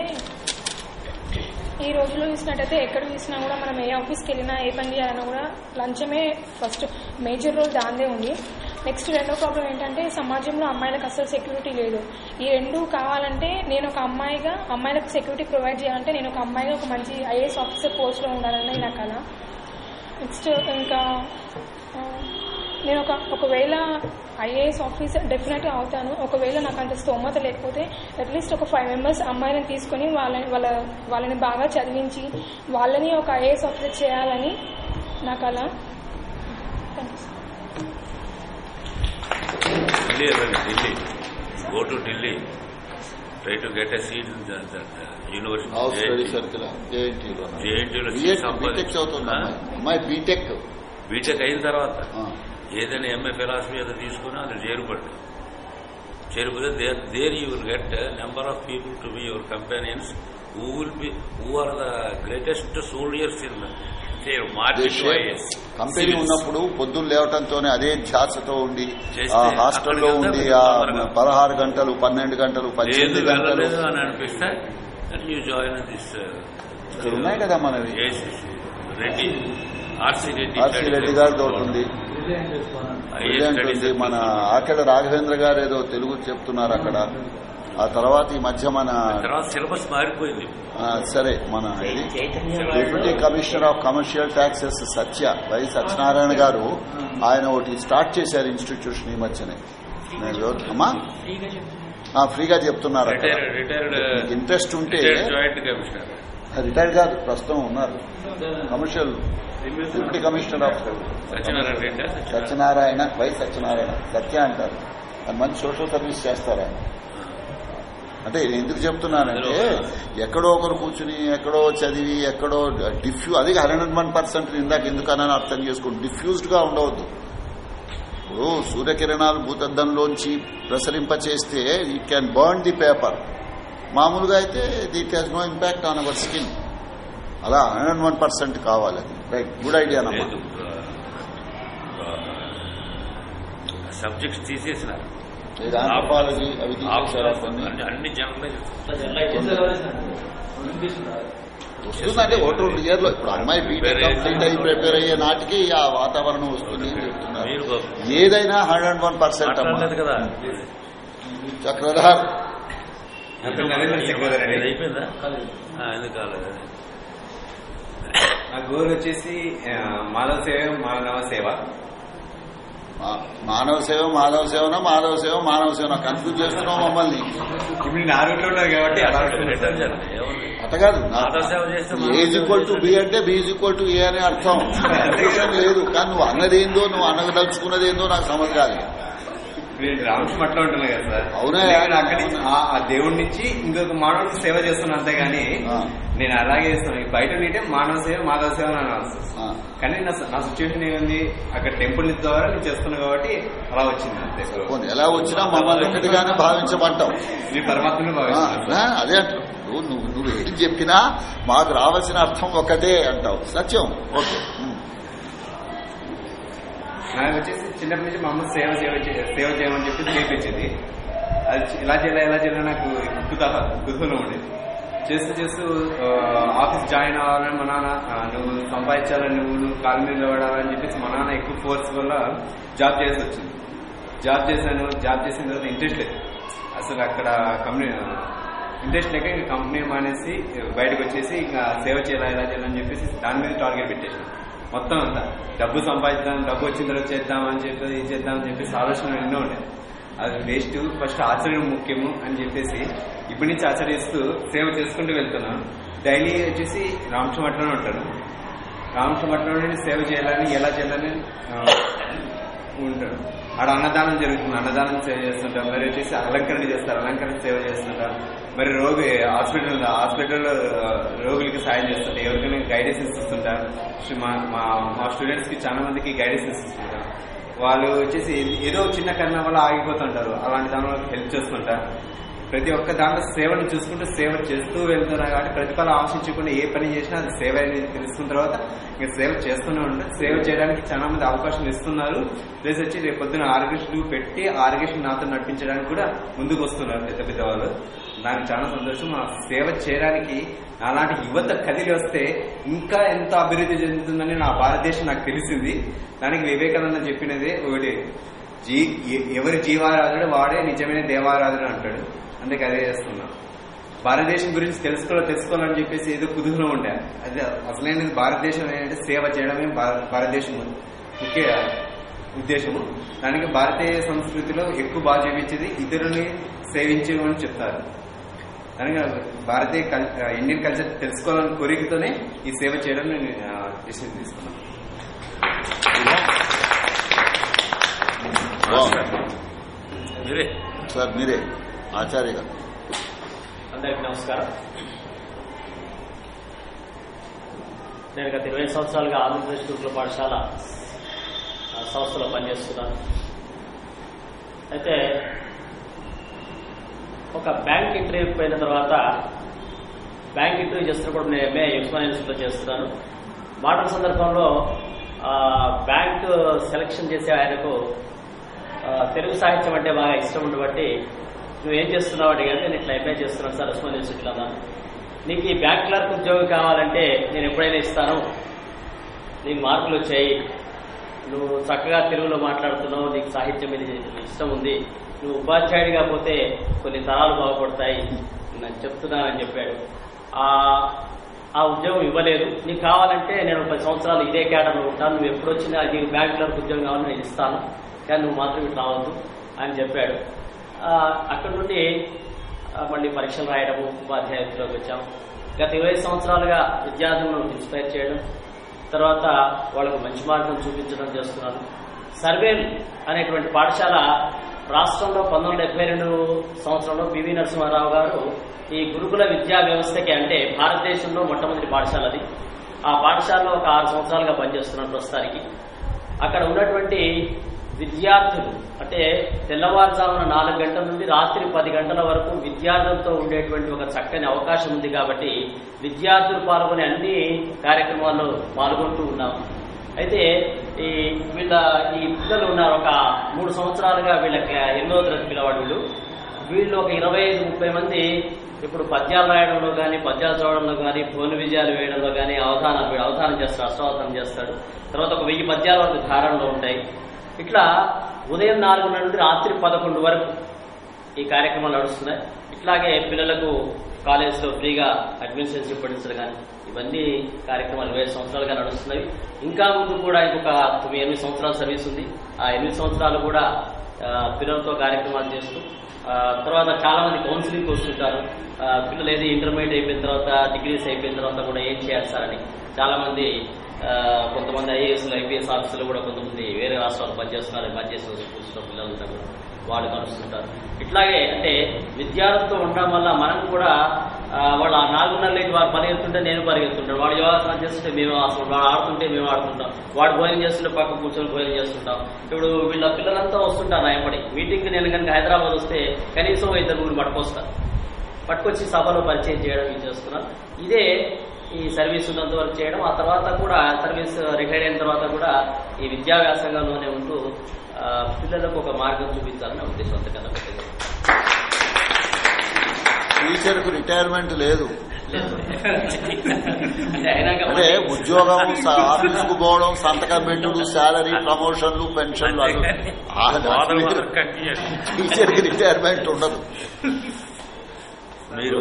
ఈ రోజుల్లో చూసినట్టయితే ఎక్కడ చూసినా కూడా మనం ఏ ఆఫీస్కి వెళ్ళినా ఏ పని చేయాలన్నా కూడా లంచమే ఫస్ట్ మేజర్ రోల్ దాందే ఉంది నెక్స్ట్ రెండో ప్రాబ్లం ఏంటంటే సమాజంలో అమ్మాయిలకు అసలు సెక్యూరిటీ లేదు ఈ రెండు కావాలంటే నేను ఒక అమ్మాయిగా అమ్మాయిలకు సెక్యూరిటీ ప్రొవైడ్ చేయాలంటే నేను ఒక అమ్మాయిగా ఒక మంచి ఐఏఎస్ ఆఫీసర్ పోస్ట్లో ఉండాలన్నది నా కళ నెక్స్ట్ ఇంకా ఆ, నేను ఒక ఒకవేళ ఐఏఎస్ ఆఫీసర్ డెఫినెట్గా అవుతాను ఒకవేళ నాకు అంత స్తోమత లేకపోతే అట్లీస్ట్ ఒక ఫైవ్ మెంబర్స్ అమ్మాయిలను తీసుకొని వాళ్ళని వాళ్ళ వాళ్ళని బాగా చదివించి వాళ్ళని ఒక ఐఏఎస్ ఆఫీసర్ చేయాలని నా కళ థ్యాంక్ యూ ఢిల్లీ వెళ్ళండి Delhi go to Delhi try to get a seat in house study university circle జేఎన్టీలో జేఎన్టీలో బీటెక్ చదువుతున్నా అమ్మాయి. అమ్మాయి బీటెక్ బీటెక్ అయిన తర్వాత ఆ. ఏదైనా ఎంఏ ఫిలాసఫీ ఏదో తీసుకుని అది చేరుపడి చేరుకుని there there you will get number of people to be your companions who will be who are the greatest soldiers in market company ఉన్నప్పుడు పొద్దున్న లేవటంతోనే అదే ధ్యాసతో ఉండి చేస్తే ఆ హాస్టల్లో అక్కడికి ఉండి వెళ్తే ఆ తొందరగా. పదహారు గంటలు పన్నెండు గంటలు లేదు పద్దెనిమిది గంటలు వెళ్ళలేదు అని అనిపిస్తే యూ జాయిన్ దిస్ ఇక్కడ ఉన్నాయి కదా మనవి రెడ్డి ఆర్సీ రెడ్డి ఆర్సీ రెడ్డి గారితో ఉంటుంది బ్రిలియంట్ ఉంది మన ఆకెడ రాఘవేంద్ర గారు ఏదో తెలుగు చెప్తున్నారు అక్కడ ఆ తర్వాత ఈ మధ్య మన తర్వాత సిలబస్ మారిపోయింది ఆ, సరే మన ఇది deputy commissioner of commercial taxes Satya Y Satyanarayana గారు ఆయన ఒకటి స్టార్ట్ చేశారు ఇన్స్టిట్యూషన్ ఈ మధ్యనే నేను ఎవరు- అమ్మా ఆ, ఫ్రీగా చెప్తున్నారు అక్కడ రిటైర్డ్ రిటైర్డ్ మీకు ఇంట్రెస్ట్ ఉంటే జాయింట్ కమిషనర్ రిటైర్డ్ కాదు ప్రస్తుతం ఉన్నారు commercial deputy commissioner of Satyanarayana Reddy Satyanarayana Y Satyanarayana Satya అంటారు ఆయన మంచి సోషల్ సర్వీస్ చేస్తారు ఆయన అంటే నేను ఎందుకు చెప్తున్నానంటే ఎక్కడో ఒకరు కూర్చుని ఎక్కడో చదివి ఎక్కడో డిఫ్యూ అది హండ్రెడ్ వన్ పర్సెంట్ ఇందాక ఎందుకన్నా అర్థం చేసుకోండి డిఫ్యూజ్డ్ గా ఉండవద్దు ఇప్పుడు సూర్యకిరణాలు భూతద్దంలోంచి ప్రసరింపచేస్తే it can burn the paper మామూలుగా అయితే it has no impact on our skin అలా హండ్రెడ్ వన్ పర్సెంట్ కావాలి అది రైట్ గుడ్ ఐడియా నమ్మా లేదు సబ్జెక్ట్స్ తీసేసినారు లేదా ఆంథ్రోపాలజీ అవి తీసేశారు కొన్ని అన్ని- అన్ని జనరలైజ్ వస్తుందంటే ఒకటి రెండు ఇయర్ లో ఇప్పుడు అమ్మాయి బీటెక్ కంప్లీట్ అయ్యి ప్రిపేర్ అయ్యే నాటికి ఆ వాతావరణం వస్తుంది అని చెప్తున్నారు మీరు ఏదైనా హండ్రెడ్ వన్ పర్సెంట్ మాట్లాడలేదు కదా చక్రధార్ ఇది అయిపోయిందా ఆ, ఎందుకు కాలేదు నా గోల్ వచ్చేసి ఆ, మాధవ సేవ మానవ సేవ మా- మానవ సేవ మాధవ సేవన మాధవ సేవ మానవ సేవ కన్ఫ్యూజ్ చేస్తున్నావు మమ్మల్ని ఇప్పుడు నేను ఆరోగ్యంలో ఉన్నాను కాబట్టి అలా రిటర్న్ చేయాలి. ఏముంది అట కాదు మాధవ సేవ చేస్తే Madhava A is equal to B అంటే B is equal to A అని అర్థం కన్ఫ్యూజన్ లేదు కానీ నువ్వు అన్నదేందో నువ్వు అనదలుచుకున్నది ఏందో నాకు సమజ్ కాదు ఇప్పుడు నేను రామకృష్ణ మట్లో ఉంటున్నా కదా సార్ అవునా? నేను అక్కడి నుంచి ఆ- ఆ దేవుడి నుంచి ఇంకొక మానవుడికి సేవ చేస్తున్నా అంతేగాని ఆ. నేను అలాగే చేస్తున్నాను ఈ బయట ఉంటే మానవ సేవ మాధవ సేవ అని అనాల్సి వస్తుంది. ఆ. కానీ నా నా సిచ్యువేషన్ ఏముంది అక్కడ టెంపుల్ ద్వారా నేను చేస్తున్నా కాబట్టి అలా వచ్చింది అంతే పోనీ, ఎలా వచ్చినా మమ్మల్ని ఒకటిగానే భావించమంటావు నేను పరమాత్మను ఆ, భావిస్తున్నాను ఆ, అదే అంటారు నువ్వు నువ్వు నువ్వు ఏం చెప్పినా మాకు రావాల్సిన అర్థం ఒకటే అంటావు సత్యం ఓకే ఉమ్. నాకు వచ్చేసి చిన్నప్పటి నుంచి మా అమ్మ సేవ సేవ చే- సేవ చేయమని చెప్పి నేర్పించింది అది చి- ఎలా చేయాలి ఎలా చేయాలి నాకు కుతూహ కుతూహలం ఉండేది చేస్తూ చేస్తూ ఆ, ఆఫీస్ జాయిన్ అవ్వాలని మా నాన్న ఆ, నువ్వు సంపాదించాలని నువ్వు నువ్వు కాలు మీద నిలబడాలని చెప్పేసి మా నాన్న ఎక్కువ ఫోర్స్ వల్ల జాబ్ చేయాల్సి వచ్చింది జాబ్ చేశాను జాబ్ చేసిన తర్వాత ఇంట్రెస్ట్ లేదు అసలు అక్కడ కంపెనీ ఇంట్రెస్ట్ లేక ఇంకా కంపెనీ మానేసి బయటకు వచ్చేసి ఇంకా సేవ చేయాలా ఎలా చేయాలని చెప్పేసి దాని మీద టార్గెట్ పెట్టేసాను మొత్తం అంతా డబ్బు సంపాదిద్దాం డబ్బు వచ్చిన తర్వాత చేద్దాం అని చెప్పేసి ఇది చేద్దాం అని చెప్పేసి ఆలోచనలు ఎన్నో ఉండేది అది వేస్ట్ ఫస్ట్ ఆచరణ ముఖ్యము అని చెప్పేసి ఇప్పటి నుంచి ఆచరిస్తూ సేవ చేసుకుంటూ వెళ్తున్నాను డైలీ వచ్చేసి రామచమట్లోనే ఉంటాను రామచమట్లోనే సేవ చేయాలని ఎలా చేయాలని ఆ, ఉంటాడు ఆడ అన్నదానం జరుగుతుంది అన్నదానం సేవ చేస్తుంటాం మరి వచ్చేసి అలంకరణ చేస్తారు అలంకరణ సేవ చేస్తుంటాం మరి రోగి హాస్పిటల్ హాస్పిటల్లో ఆ, రోగులకి సాయం చేస్తుంటాం ఎవరికైనా గైడెన్స్ ఇస్తుంటాం మా మా- మా స్టూడెంట్స్ కి చాలా మందికి గైడెన్స్ ఇస్తుంటాం వాళ్ళు వచ్చేసి ఏదో చిన్న కారణం వల్ల ఆగిపోతుంటారు అలాంటి దానిలో హెల్ప్ చేస్తుంటా ప్రతి ఒక్క దాంట్లో సేవను చూసుకుంటూ సేవ చేస్తూ వెళ్తున్నా కాబట్టి ప్రతిఫలం ఆశించకుండా ఏ పని చేసినా అది సేవ అనేది తెలుసుకున్న తర్వాత ఇంకా సేవ చేస్తూనే ఉంటారు సేవ చేయడానికి చాలా మంది అవకాశం ఇస్తున్నారు ప్లస్ వచ్చి రేపు పొద్దున ఆర్గేషన్ పెట్టి ఆర్గేషన్ నాతో నడిపించడానికి కూడా ముందుకు వస్తున్నారు పెద్ద పెద్ద వాళ్ళు నాకు చాలా సంతోషం ఆ సేవ చేయడానికి అలాంటి యువత కదిలి వస్తే ఇంకా ఎంత అభివృద్ధి చెందుతుందని నా భారతదేశం నాకు తెలిసింది దానికి వివేకానంద చెప్పినదే ఒకటి జీ ఎ- ఎవరి జీవారాధుడు వాడే నిజమైన దేవారాధుడు అంటాడు అందుకే అదే చేస్తున్నా భారతదేశం గురించి తెలుసుకోవాలి తెలుసుకోవాలని చెప్పేసి ఏదో కుతూహలం ఉండే అది అసలైనది భారతదేశం ఏంటంటే సేవ చేయడమే భార- భారతదేశం ముఖ్య ఉద్దేశము దానికి భారతీయ సంస్కృతిలో ఎక్కువ బాగా చూపించేది ఇతరుల్ని సేవించమని చెప్తారు దానికి భారతీయ కల్ ఇండియన్ కల్చర్ తెలుసుకోవాలని కోరికతోనే ఈ సేవ చేయడం నేను డిసిషన్ తీసుకున్నాను మీరే సార్ మీరే ఆచార్య గారు అందరికీ నమస్కారం నేను గత ఇరవై సంవత్సరాలుగా ఆంధ్రప్రదేశ్ గురుకుల పాఠశాల ఆ, సంస్థలో పనిచేస్తున్నాను అయితే ఒక బ్యాంక్ ఇంటర్వ్యూ పోయిన తర్వాత బ్యాంక్ ఇంటర్వ్యూ చేస్తున్నప్పుడు నేను ఎంఏ ఉస్మాన్ యూనివర్సిటీలో చేస్తున్నాను మాటల సందర్భంలో ఆ, బ్యాంక్ సెలక్షన్ చేసే ఆయనకు ఆ, తెలుగు సాహిత్యం అంటే బాగా ఇష్టం ఉండబట్టి నువ్వేం చేస్తున్నావు అడిగాను నేను ఇట్లా ఎంఏ చేస్తున్నాను సార్ ఉస్మాన్ యూనివర్సిటీలో అన్నాను నీకు ఈ బ్యాంక్ క్లర్క్ ఉద్యోగం కావాలంటే నేను ఎప్పుడైనా ఇస్తాను నీకు మార్కులు వచ్చాయి నువ్వు చక్కగా తెలుగులో మాట్లాడుతున్నావు నీకు సాహిత్యం మీద ఇష్టం ఉంది నువ్వు ఉపాధ్యాయుడిగా పోతే కొన్ని తరాలు బాగుపడతాయి నేను చెప్తున్నానని చెప్పాడు ఆ ఆ ఉద్యోగం ఇవ్వలేదు నీకు కావాలంటే నేను పది సంవత్సరాలు ఇదే కేటర్లో ఉంటాను నువ్వు ఎప్పుడు వచ్చినా నీకు బ్యాంక్ క్లర్క్ ఉద్యోగం కావాలని నేను ఇస్తాను కానీ నువ్వు మాత్రం ఇటు రావద్దు అని చెప్పాడు ఆ, అక్కడ నుండి ఆ, మళ్ళీ పరీక్షలు రాయడము ఉపాధ్యాయులలోకి వచ్చాం గత ఇరవై సంవత్సరాలుగా విద్యార్థులను ఇన్స్పైర్ చేయడం తర్వాత వాళ్ళకు మంచి మార్గం చూపించడం చేస్తున్నాను సర్వేల్ అనేటువంటి పాఠశాల రాష్ట్రంలో పంతొమ్మిది వందల డెబ్బై రెండు సంవత్సరంలో పివి నరసింహారావు గారు ఈ గురుకుల విద్యా వ్యవస్థకి అంటే భారతదేశంలో మొట్టమొదటి పాఠశాల అది ఆ పాఠశాలలో ఒక ఆరు సంవత్సరాలుగా పనిచేస్తున్నాను ప్రస్తుతానికి అక్కడ ఉన్నటువంటి విద్యార్థులు అంటే తెల్లవారుజామున నాలుగు గంటల నుండి రాత్రి పది గంటల వరకు విద్యార్థులతో ఉండేటువంటి ఒక చక్కని అవకాశం ఉంది కాబట్టి విద్యార్థులు పాల్గొనే అన్ని కార్యక్రమాల్లో పాల్గొంటూ ఉన్నాం అయితే ఈ వీళ్ళ ఈ పిల్లలు ఉన్నారు ఒక మూడు సంవత్సరాలుగా వీళ్ళకి ఎన్నో తరగతి పిల్లవాడు వీళ్ళు వీళ్ళు ఒక ఇరవై ఐదు ముప్పై మంది ఇప్పుడు పద్యాలు రాయడంలో కానీ పద్యాలు చదవడంలో కానీ ఫోన్ విజయాలు వేయడంలో కానీ అవధానం వీడు అవధానం చేస్తాడు అష్టావధానం చేస్తాడు తర్వాత ఒక వెయ్యి పద్యాల వరకు ధారణలో ఉంటాయి ఇట్లా ఉదయం నాలుగున్నర నుండి రాత్రి పదకొండు వరకు ఈ కార్యక్రమాలు నడుస్తున్నాయి ఇట్లాగే పిల్లలకు కాలేజ్లో ఫ్రీగా అడ్మిషన్స్ ఇప్పించడం కానీ ఇవన్నీ కార్యక్రమాలు ఇరవై సంవత్సరాలుగా నడుస్తున్నాయి ఇంకా ముందు కూడా ఇంకొక తొమ్మిది ఎనిమిది సంవత్సరాల సర్వీస్ ఉంది ఆ ఎనిమిది సంవత్సరాలు కూడా ఆ, పిల్లలతో కార్యక్రమాలు చేస్తూ ఆ, తర్వాత చాలా మంది కౌన్సిలింగ్ వస్తుంటారు ఆ, పిల్లలు ఏది ఇంటర్మీడియట్ అయిపోయిన తర్వాత డిగ్రీస్ అయిపోయిన తర్వాత కూడా ఏం చేయాలి సార్ అని చాలా మంది ఆ, కొంతమంది ఐఏఎస్లు ఐపీఎస్ ఆఫీసర్లు కూడా కొంతమంది వేరే రాష్ట్రాలు పనిచేస్తున్నారు పనిచేస్తున్న స్కూల్స్లో పిల్లలంతా కూడా వాళ్ళు కలుస్తుంటారు ఇట్లాగే అంటే విద్యార్థులతో ఉండడం వల్ల మనం కూడా ఆ, వాళ్ళు ఆ నాలుగున్నరలకి వాడు పరిగెత్తుంటే నేను పరిగెత్తుంటాను వాడు యోగాసనం చేస్తుంటే మేము అసలు వాడు ఆడుతుంటే మేము ఆడుతుంటాం వాడు భోజనం చేస్తుంటే పక్క కూర్చొని భోజనం చేస్తుంటాం ఇప్పుడు వీళ్ళ పిల్లలంతా వస్తుంటారు నాయపడి మీటింగ్కి నేను కనుక హైదరాబాద్ వస్తే కనీసం ఓ ఇద్దరు ముగ్గురు పట్టుకొస్తాను పట్టుకొచ్చి సభలో పరిచయం చేయడం ఇది చేస్తున్నాను ఇదే ఈ సర్వీస్ ఉన్నంత వరకు చేయడం ఆ తర్వాత కూడా సర్వీస్ రిటైర్ అయిన తర్వాత కూడా ఈ విద్యా వ్యాసంగంలోనే ఉంటూ ఆ, పిల్లలకు ఒక మార్గం చూపించాలని నా ఉద్దేశం అంతకన్నా పెద్దది టీచర్కు రిటైర్మెంట్ లేదు అంటే అయినాక అంటే ఉద్యోగం స- ఆఫీసుకు పోవడం సంతకం పెట్టుడు శాలరీ ప్రమోషన్లు పెన్షన్లు అవి. ఆ బాధలు దానికి మాత్రం కంటిన్యూ టీచర్కి రిటైర్మెంట్ ఉండదు మీరు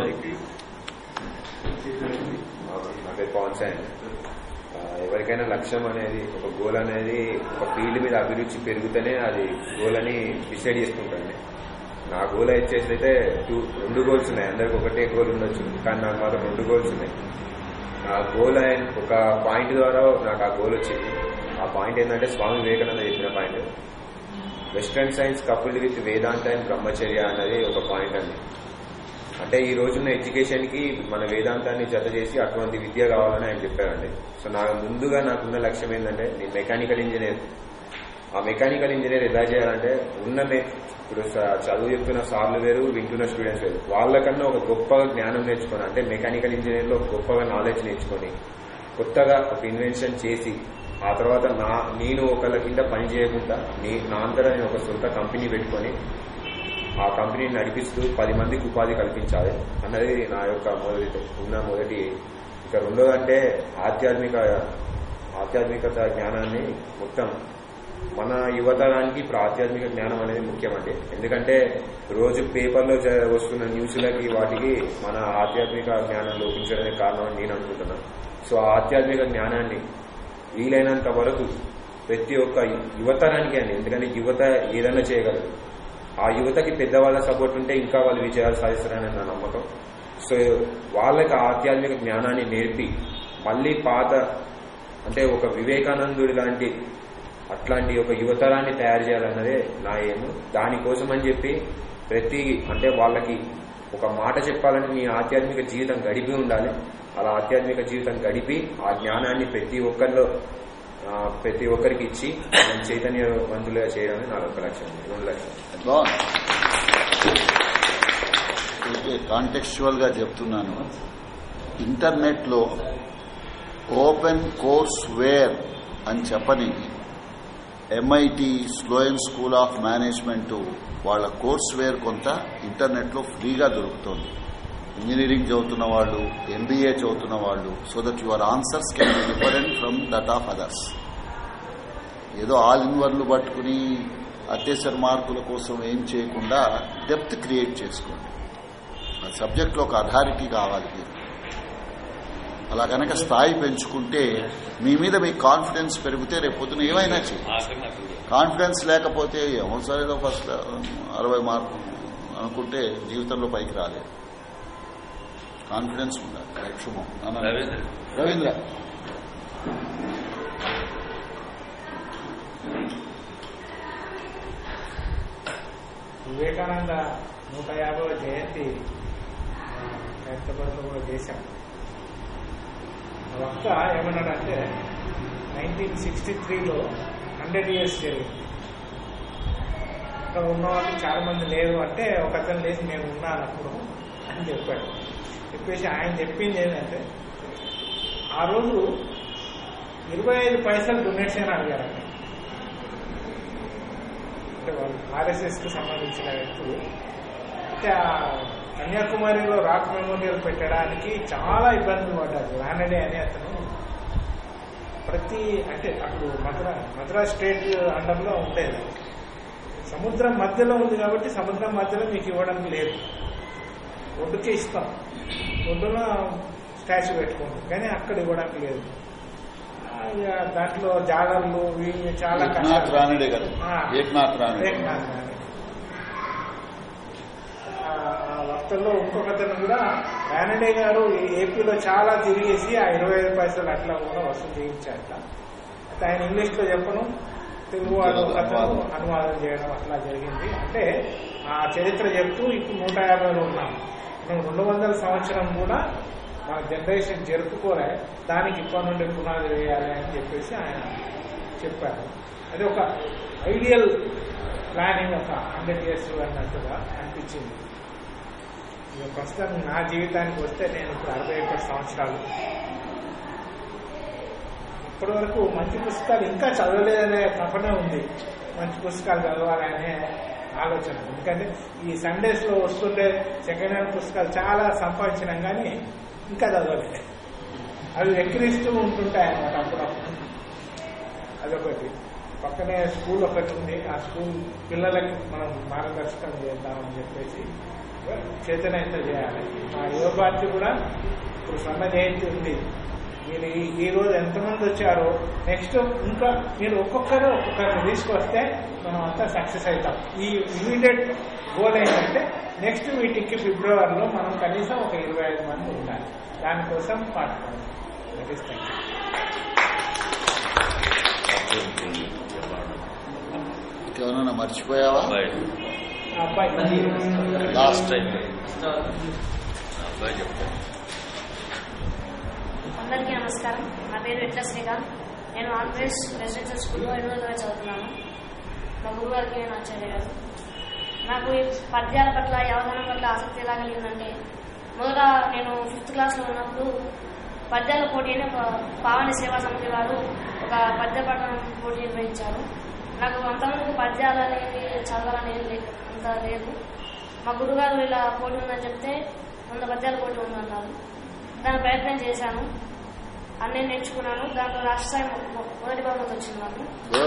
నా పేరు పవన్ సాయి ఆ, ఎవరికైనా లక్ష్యం అనేది ఒక గోల్ అనేది ఒక ఫీల్డ్ మీద అభిరుచి పెరిగితేనే అది గోల్ అని డిసైడ్ చేసుకుంటాను నా గోల్ వచ్చేసి అయితే టూ రెండు గోల్స్ ఉన్నాయి అందరికి ఒకటే గోల్ ఉండొచ్చు కానీ నాకు మాత్రం రెండు గోల్స్ ఉన్నాయి ఆ గోల్ అయిన ఒక పాయింట్ ద్వారా నాకు ఆ గోల్ వచ్చింది ఆ పాయింట్ ఏంటంటే స్వామి వివేకానంద చెప్పిన point western science coupled with Vedanta and brahmacharya అన్నది ఒక పాయింట్ అండి అంటే ఈ రోజున్న ఎడ్యుకేషన్ కి మన వేదాంతాన్ని జత చేసి అటువంటి విద్య కావాలని ఆయన చెప్పారండి సో నా ముందుగా నాకున్న లక్ష్యం ఏంటంటే నేను మెకానికల్ ఇంజనీర్ ఆ మెకానికల్ ఇంజనీర్ ఎలా చేయాలంటే ఉన్న మె ఇప్పుడు స- చదువు చెప్తున్న సార్లు వేరు వింటున్న స్టూడెంట్స్ వేరు వాళ్ళకన్నా ఒక గొప్పగా జ్ఞానం నేర్చుకొని అంటే మెకానికల్ ఇంజనీరింగ్ లో గొప్పగా నాలెడ్జ్ నేర్చుకొని కొత్తగా ఒక ఇన్వెన్షన్ చేసి ఆ తర్వాత నా నేను ఒకళ్ళ కింద పని చేయకుండా నీ నా అంతటా నేను ఒక సొంత కంపెనీ పెట్టుకొని ఆ కంపెనీని నడిపిస్తూ పది మందికి ఉపాధి కల్పించాలి అన్నది నా యొక్క మొదటి ఉన్న మొదటి ఇక రెండోదంటే ఆధ్యాత్మిక ఆధ్యాత్మికత జ్ఞానాన్ని మొత్తం మన యువతరానికి ఇప్పుడు ఆధ్యాత్మిక జ్ఞానం అనేది ముఖ్యమండి ఎందుకంటే రోజు పేపర్లో జ- వస్తున్న న్యూస్లకి వాటికి మన ఆధ్యాత్మిక జ్ఞానం లోపించడానికి కారణం అని నేను అనుకుంటున్నాను సో ఆ ఆధ్యాత్మిక జ్ఞానాన్ని వీలైనంత వరకు ప్రతి ఒక్క యువతరానికి అండి ఎందుకంటే యువత ఏదైనా చేయగలరు ఆ యువతకి పెద్దవాళ్ళ సపోర్ట్ ఉంటే ఇంకా వాళ్ళు విజయాలు సాధిస్తారని నా నమ్మకం సో వాళ్ళకి ఆ ఆధ్యాత్మిక జ్ఞానాన్ని నేర్పి మళ్ళీ పాత అంటే ఒక వివేకానందుడి లాంటి అట్లాంటి ఒక యువతరాన్ని తయారు చేయాలన్నదే నా ఏము దానికోసం అని చెప్పి ప్రతి అంటే వాళ్ళకి ఒక మాట చెప్పాలంటే నీ ఆధ్యాత్మిక జీవితం గడిపి ఉండాలి అలా ఆధ్యాత్మిక జీవితం గడిపి ఆ జ్ఞానాన్ని ప్రతి ఒక్కరిలో ఆ, ప్రతి ఒక్కరికి ఇచ్చి వాళ్ళని చైతన్యవంతులుగా చేయడమే నా ఒక లక్ష్యం రెండు లక్ష్యం కాంటెక్చువల్ గా చెప్తున్నాను ఇంటర్నెట్ లో ఓపెన్ కోర్స్ వేర్ అని చెప్పని MIT Sloan school of management వాళ్ళ కోర్స్ వేర్ కొంత ఇంటర్నెట్ లో ఫ్రీగా దొరుకుతుంది ఇంజనీరింగ్ చదువుతున్న వాళ్ళు ఎంబీఏ చదువుతున్న వాళ్ళు so that your answers can be different from that of others ఏదో ఆల్ ఇన్ వన్లు పట్టుకుని అత్యవసర మార్కుల కోసం ఏం చేయకుండా డెప్త్ క్రియేట్ చేసుకోండి ఆ సబ్జెక్ట్లో ఒక అథారిటీ కావాలి మీరు అలా కనుక స్థాయి పెంచుకుంటే మీ మీద మీకు కాన్ఫిడెన్స్ పెరిగితే రేపు పొద్దున ఏమైనా చేయండి కాన్ఫిడెన్స్ లేకపోతే ఏమో సరేదో ఫస్ట్ అరవై మార్కులు అనుకుంటే జీవితంలో పైకి రాలేదు కాన్ఫిడెన్స్ ఉండాలి రైట్ శుభం నాన్న. రవీంద్ర. రవీంద్ర వివేకానంద నూట యాభై జయంతి హైదరాబాద్లో కూడా చేశాం వక్త ఏమన్నాడంటే నైన్టీన్ సిక్స్టీ త్రీలో హండ్రెడ్ ఇయర్స్ జరిగింది అక్కడ ఉన్న వాళ్ళు చాలా మంది లేరు అంటే ఒక అతను లేచి నేను ఉన్నాను అప్పుడు అని చెప్పాడు చెప్పేసి ఆయన చెప్పింది ఏంటంటే ఆ రోజు ఇరవై ఐదు పైసలు డొనేషన్ అడిగారు అంటే వాళ్ళు ఆర్ఎస్ఎస్ కి సంబంధించిన వ్యక్తులు అయితే ఆ కన్యాకుమారిలో రాక్ మెమోరియల్ పెట్టడానికి చాలా ఇబ్బందులు పడ్డారు రానడే అనే అతను ప్రతి అంటే అప్పుడు మద్రా మద్రాస్ స్టేట్ అండర్లో ఉండేది సముద్రం మధ్యలో ఉంది కాబట్టి సముద్రం మధ్యలో మీకు ఇవ్వడానికి లేదు ఒడ్డుకే ఇస్తాం ఒడ్డున స్టాచ్యూ పెట్టుకోండి కానీ అక్కడ ఇవ్వడానికి లేదు ఆ, ఇక దాంట్లో జాలర్లు వీళ్ళు చాలా ఏక్నాథ్ కష్టాలు. రానడే కదా ఆ, ఏక్నాథ్ రానడే ఏక్నాథ్ రానడే. ఆ ఆ వక్తల్లో ఇంకొకతను కూడా రానడే గారు ఈ ఏపీలో చాలా తిరిగేసి ఆ ఇరవై ఐదు పైసలు అట్లా కూడా వసూలు చేయించాట అయితే ఆయన ఇంగ్లీష్ లో చెప్పను తెలుగు వాళ్ళు ఒకతను అనువాదం చేయడం అట్లా జరిగింది అంటే ఆ చరిత్ర చెప్తూ ఇప్పుడు నూట యాభైలో ఉన్నాం మనం రెండు వందల సంవత్సరం కూడా మన జనరేషన్ జరుపుకోలే దానికి ఇప్పటి నుండి పునాది వేయాలి అని చెప్పేసి ఆయన చెప్పారు అది ఒక ఐడియల్ ప్లానింగ్ ఒక హండ్రెడ్ ఇయర్స్ అన్నట్టుగా అనిపించింది ఇక ప్రస్తుతం నా జీవితానికి వస్తే నేను ఇప్పుడు అరవై ఒకటి సంవత్సరాలు ఇప్పటి వరకు మంచి పుస్తకాలు ఇంకా చదవలేదనే తపనే ఉంది మంచి పుస్తకాలు చదవాలనే ఆలోచన ఎందుకంటే ఈ సండేస్ లో వస్తుండే సెకండ్ హ్యాండ్ పుస్తకాలు చాలా సంపాదించినాం కానీ ఇంకా చదవలేదు అవి వెక్కిరిస్తూ ఉంటుంటాయి అన్నమాట అప్పుడప్పుడు అదొకటి పక్కనే స్కూల్ ఒకటి ఉంది ఆ స్కూల్ పిల్లలకి మనం మార్గదర్శకం చేద్దామని చెప్పేసి చైతన్యంతో చేయాలి మా యువ పార్టీ కూడా ఇప్పుడు స్వర్ణ జయంతి ఉంది మీరు ఈ- ఈ రోజు ఎంతమంది వచ్చారో నెక్స్ట్ ఇంకా మీరు ఒక్కొక్కరు ఒక్కొక్కరిని తీసుకొస్తే మనం అంతా సక్సెస్ అవుతాం ఈ ఇమీడియట్ గోల్ ఏంటంటే నెక్స్ట్ మీటింగ్కి ఫిబ్రవరిలో మనం కనీసం ఒక ఇరవై ఐదు మంది ఉండాలి దానికోసం పాటుపడాలి దట్ ఈస్ థ్యాంక్ ఇంకేమన్నా మర్చిపోయావా అబ్బాయి లాస్ట్ టైం అబ్బాయి చెప్తాను అందరికీ నమస్కారం నా పేరు విట్ల శ్రీకాంత్ నేను ఆంధ్రప్రదేశ్ రెసిడెన్షియల్ స్కూల్లో ఎనిమిదో తరగతి చదువుతున్నాను మా గురువు గారికి నేను ఆచార్య గారు నాకు ఈ పద్యాల పట్ల ఈ అవధానం పట్ల ఆసక్తి ఎలా కలిగిందంటే మొదట నేను ఫిఫ్త్ క్లాస్లో ఉన్నప్పుడు పద్యాల పోటీ అని ఒక పావని సేవా సమితి వారు ఒక పద్య పఠనం పోటీ నిర్వహించారు నాకు అంతమందికి పద్యాలు అనేవి చదవాలనేది లే- అంత లేదు మా గురుగారు ఇలా పోటీ ఉందని చెప్తే వంద పద్యాల పోటీ ఉందన్నారు దాని ప్రయత్నం చేశాను అన్నీ నేర్చుకున్నాను దాంట్లో రాష్ట్ర స్థాయి మొ- మొదటి బహుమతి వచ్చింది నాకు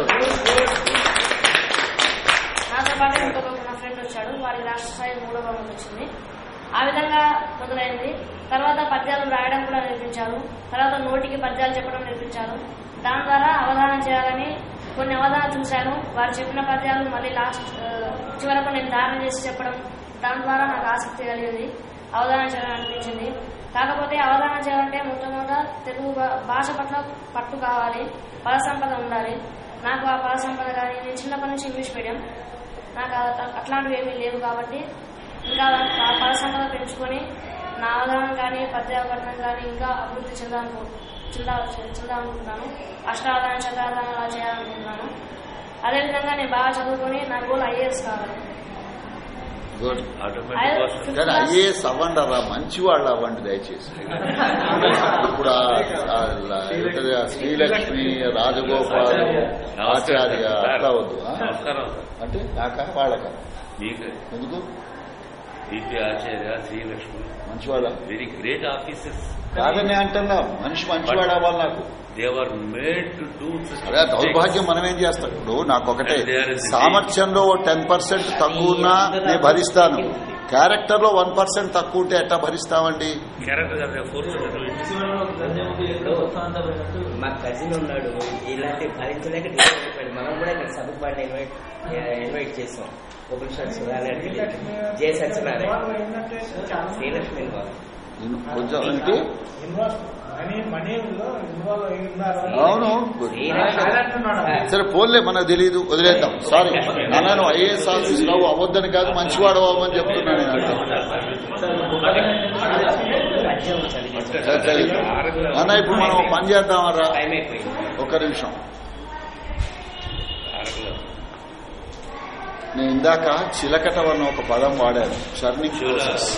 నాతో పాటు ఇంకొక నా ఫ్రెండ్ వచ్చాడు వారికి రాష్ట్ర స్థాయి మూడో బహుమతి వచ్చింది ఆ విధంగా మొదలైంది తర్వాత పద్యాలు రాయడం కూడా నేర్పించారు తర్వాత నోటికి పద్యాలు చెప్పడం నేర్పించారు దాని ద్వారా అవధానం చేయాలని కొన్ని అవధానం చూశాను వారు చెప్పిన పద్యాలు మళ్ళీ లాస్ట్ ఆ, చివరకు నేను ధారణ చేసి చెప్పడం దాని ద్వారా నాకు ఆసక్తి కలిగింది అవధానం చేయాలని అనిపించింది కాకపోతే అవధానం చేయాలంటే మొట్టమొదట తెలుగు భా- భాష పట్ల పట్టు కావాలి పద సంపద ఉండాలి నాకు ఆ పద సంపద కానీ నేను చిన్నప్పటి నుంచి ఇంగ్లీష్ మీడియం నాకు అ- అట్లాంటివి ఏమీ లేవు కాబట్టి ఇంకా ఆ పద సంపద పెంచుకొని నా అవధానం కానీ పద్యాపట్నం కానీ ఇంకా అభివృద్ధి చెందాలను చెందా చెందాలనుకుంటున్నాను అష్టావధానం శతావధానం అలా చేయాలనుకుంటున్నాను అదేవిధంగా నేను బాగా చదువుకొని నా గోల్ ఐఏఎస్ కావాలి గుడ్ ఆటోమేటిక్ కానీ ఐఏఎస్ అవ్వండి అలా మంచి వాళ్ళు అవ్వండి దయచేసి ఇప్పుడు ఆ- ఆ ల- ఏంటది, ఆ శ్రీలక్ష్మి రాజగోపాల్ ఆచార్య అట్లా వద్దు ఆ? నమస్కారం అంటే నాక వాళ్ళక మీకు ఎందుకు డిపి ఆచార్య శ్రీలక్ష్మి మంచి వాళ్ళ వెరీ గ్రేట్ ఆఫీసర్స్ కాదని అంటున్నా మనిషి మంచివాడు అవ్వాలి నాకు they are made to do అదే దౌర్భాగ్యం మనం ఏం చేస్తాం ఇప్పుడు నాకు ఒకటే సామర్థ్యంలో టెన్ పర్సెంట్ తక్కువ ఉన్నా నేను భరిస్తాను క్యారెక్టర్ లో వన్ పర్సెంట్ తక్కువ ఉంటే ఎట్లా భరిస్తామండి క్యారెక్టర్ కదా ఫోర్స్ మా కజిన్ ఉన్నాడు ఇలాంటి భరించలేక డిసైడ్ అయిపోయాడు మనం కూడా ఇక్కడ సభకు పాడిన ఇన్వైట్ ఇన్వైట్ చేసాం ఉపనిషత్ సుధారెడ్డి జయ సత్యనారాయణ శ్రీలక్ష్మి ఇన్వాల్వ్. కొంచెం అంటే ఇన్వాల్వ్ మనీ మనీలో ఇన్వాల్వ్ అయి ఉన్నారు అవును ఆయన అంటున్నాడు సరే పోన్లే మనకు తెలియదు వదిలేద్దాం సారీ నాన్న ఐఏఎస్ ఆఫీసర్ అవ్వు అవ్వద్దని కాదు మంచివాడు అవ్వమని చెప్తున్నాను నేను అంటే సరే, సరే. నాన్న ఇప్పుడు మనం ఒక పని చేద్దామరా ఒక్క నిమిషం నేను ఇందాక చిలకటం అన్న ఒక పదం వాడాను చర్నింగ్ ప్రాసెస్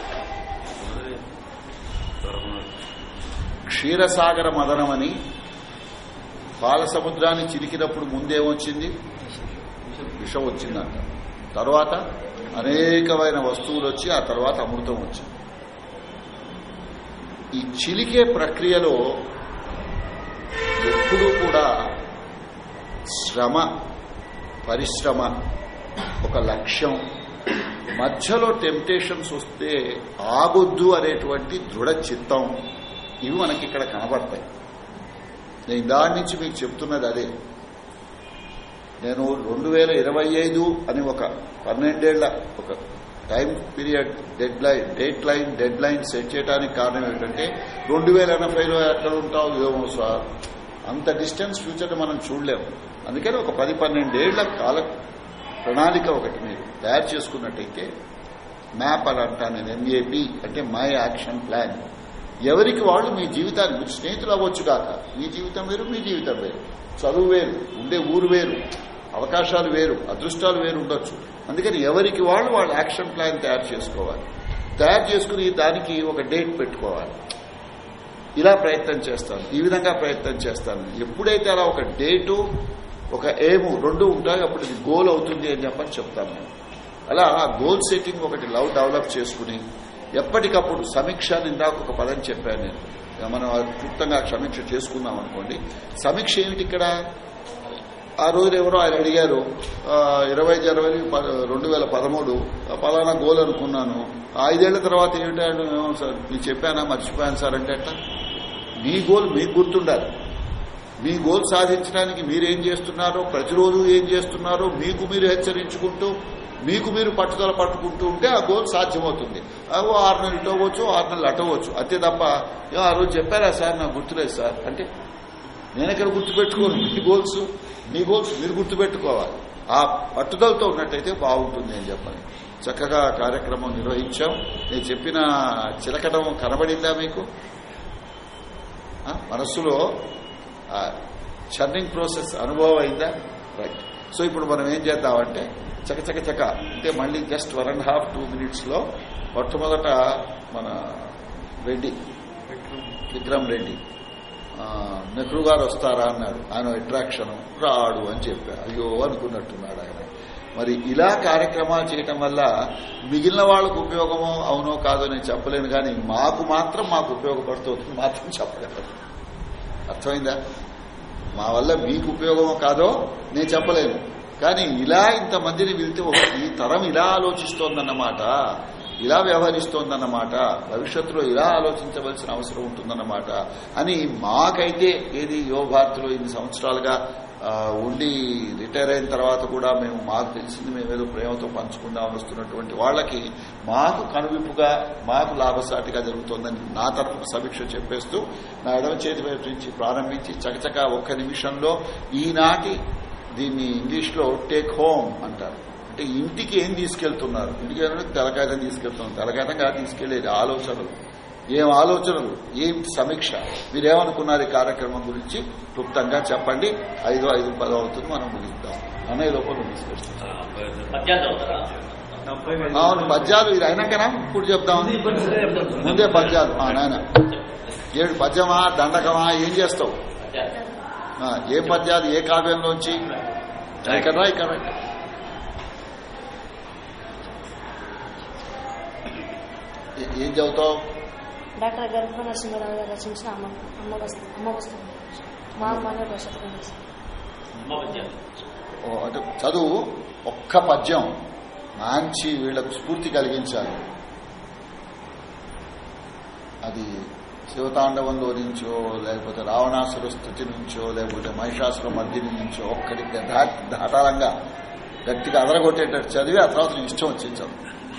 క్షీరసాగర మదనమని పాల సముద్రాన్ని చిరికినప్పుడు ముందేమొచ్చింది విషం వచ్చిందంట తర్వాత అనేకమైన వస్తువులు వచ్చి ఆ తర్వాత అమృతం వచ్చింది ఈ చిలికే ప్రక్రియలో ఎప్పుడూ కూడా శ్రమ పరిశ్రమ ఒక లక్ష్యం మధ్యలో టెంప్టేషన్స్ వస్తే ఆగొద్దు అనేటువంటి దృఢ చిత్తం ఇవి మనకి ఇక్కడ కనబడతాయి నేను దాని నుంచి మీకు చెప్తున్నది అదే నేను రెండు వేల ఇరవై ఐదు అని ఒక పన్నెండేళ్ల ఒక time period deadline date line deadline set చేయడానికి కారణం ఏంటంటే రెండు వేల ఎనభైలో ఎక్కడ ఉంటావు ఏమో సార్ అంత డిస్టెన్స్ ఫ్యూచర్ మనం చూడలేము అందుకని ఒక పది పన్నెండేళ్ల కాల ప్రణాళిక ఒకటి మీరు తయారు చేసుకున్నట్టయితే మ్యాప్ అని అంటాను నేను ఎంఏపి అంటే మై యాక్షన్ ప్లాన్ ఎవరికి వాళ్ళు మీ జీవితాన్ని మీరు స్నేహితులు అవ్వచ్చు కాక మీ జీవితం వేరు మీ జీవితం వేరు చదువు వేరు ఉండే ఊరు వేరు అవకాశాలు వేరు అదృష్టాలు వేరు ఉండొచ్చు అందుకని ఎవరికి వాళ్ళు వాళ్ళ యాక్షన్ ప్లాన్ తయారు చేసుకోవాలి తయారు చేసుకుని దానికి ఒక డేట్ పెట్టుకోవాలి ఇలా ప్రయత్నం చేస్తాను ఈ విధంగా ప్రయత్నం చేస్తాను ఎప్పుడైతే అలా ఒక డేటు ఒక ఏము రెండు ఉంటాయి అప్పుడు ఇది గోల్ అవుతుంది అని చెప్పని చెప్తాను నేను అలా ఆ గోల్ సెట్టింగ్ ఒకటి లవ్ డెవలప్ చేసుకుని ఎప్పటికప్పుడు సమీక్ష ఇందాక ఒక పదం చెప్పాను నేను ఇక మనం క్లుప్తంగా సమీక్ష చేసుకుందాం అనుకోండి సమీక్ష ఏమిటి ఇక్కడ ఆ రోజు ఎవరో ఆయన అడిగారు ఆ, ఇరవై జనవరి ప- రెండు వేల పదమూడు ఆ పలానా గోల్ అనుకున్నాను ఐదేళ్ల తర్వాత ఏమిటంటే ఏమో సార్ మీరు చెప్పానా మర్చిపోయాను సార్ అంటే ఎట్లా మీ గోల్ మీకు గుర్తుండాలి మీ గోల్ సాధించడానికి మీరేం చేస్తున్నారో ప్రతిరోజు ఏం చేస్తున్నారో మీకు మీరు హెచ్చరించుకుంటూ మీకు మీరు పట్టుదల పట్టుకుంటూ ఉంటే ఆ గోల్ సాధ్యమవుతుంది అవి ఆరు నెలలు ఇటు అవ్వచ్చు ఆరు నెలలు అటవచ్చు అంతే తప్ప "ఏ, ఆ రోజు చెప్పారా సార్ నాకు గుర్తులేదు సార్ అంటే నేను ఎక్కడ గుర్తుపెట్టుకోను మీ గోల్స్ మీ గోల్స్ మీరు గుర్తుపెట్టుకోవాలి ఆ పట్టుదలతో ఉన్నట్టయితే బాగుంటుంది అని చెప్పాలి చక్కగా కార్యక్రమం నిర్వహించాం నేను చెప్పిన చిలకడం కనబడిందా మీకు ఆ, మనస్సులో చర్నింగ్ ప్రాసెస్ అనుభవం అయిందా రైట్ సో ఇప్పుడు మనం ఏం చేద్దామంటే చక చక చక అంటే మళ్ళీ just one and half two minutes లో మొట్టమొదట మన రెడ్డి విక్రమ్ రెడ్డి ఆ, నెహ్రూ గారు వస్తారా అన్నాడు ఆయన అట్రాక్షన్ రాడు అని చెప్పారు అయ్యో అనుకున్నట్టున్నాడు ఆయన మరి ఇలా కార్యక్రమాలు చేయటం వల్ల మిగిలిన వాళ్ళకు ఉపయోగమో అవునో కాదో నేను చెప్పలేను కానీ మాకు మాత్రం మాకు ఉపయోగపడుతుంది మాత్రం చెప్పగలను అర్థమైందా మా వల్ల మీకు ఉపయోగమో కాదో నేను చెప్పలేను కానీ ఇలా ఇంతమందిని వెళ్తే ఒక- ఈ తరం ఇలా ఆలోచిస్తోందన్నమాట ఇలా వ్యవహరిస్తోందన్నమాట భవిష్యత్తులో ఇలా ఆలోచించవలసిన అవసరం ఉంటుందన్నమాట అని మాకైతే ఏది యువ భారత్లో ఇన్ని సంవత్సరాలుగా ఆ, ఉండి రిటైర్ అయిన తర్వాత కూడా మేము మాకు తెలిసింది మేమేదో ప్రేమతో పంచుకుందాం వస్తున్నటువంటి వాళ్ళకి మాకు కనువిప్పుగా మాకు లాభసాటిగా జరుగుతోందని నా తరఫున సమీక్ష చెప్పేస్తూ నా ఎడమ చేతి వైపు నుంచి ప్రారంభించి చకచక ఒక్క నిమిషంలో ఈనాటి దీన్ని ఇంగ్లీష్ లో టేక్ హోమ్ అంటారు అంటే ఇంటికి ఏం తీసుకెళ్తున్నారు ఇంటికి వెళ్ళడానికి తెలకాయతం తీసుకెళ్తున్నారు తెలకాయతంగా తీసుకెళ్లేది ఆలోచనలు ఏం ఆలోచనలు ఏం సమీక్ష మీరేమనుకున్నారు ఈ కార్యక్రమం గురించి క్లుప్తంగా చెప్పండి ఐదు ఐదు పదో అవుతుంది మనం ముగిద్దాం అన్నయ్య లోపల నువ్వు తీసుకొస్తాం పద్యాలు చదువుతారా అవును పద్యాలు ఇది అయినాకనా ఇప్పుడు చెప్దాం ముందే పద్యాలు ఆ నాయన ఏడు పద్యమా దండకమా ఏం చేస్తావు ఆ, ఏ పద్యాలు ఏ కావ్యంలోంచి ఇక్కడ రా, ఇక్కడ రా. ఏ- ఏం చదువుతావు డాక్టర్ గర్భ నరసింహరావు గారు రచించిన అమ్మ అమ్మ వస్తు అమ్మ వస్తుంది మా మానవ దర్శకం ఓ, అంటే చదువు ఒక్క పద్యం మంచి వీళ్లకు స్ఫూర్తి కలిగించాలి అది శివతాండవంలో నుంచో లేకపోతే రావణాసుర స్థుతి నుంచో లేకపోతే మహిషాసుర మర్దిని నుంచో ఒక్కటి దా- ధారాళంగా గట్టిగా అదరగొట్టేటట్టు చదివి ఆ తర్వాత నీ ఇష్టం వచ్చింది చదువు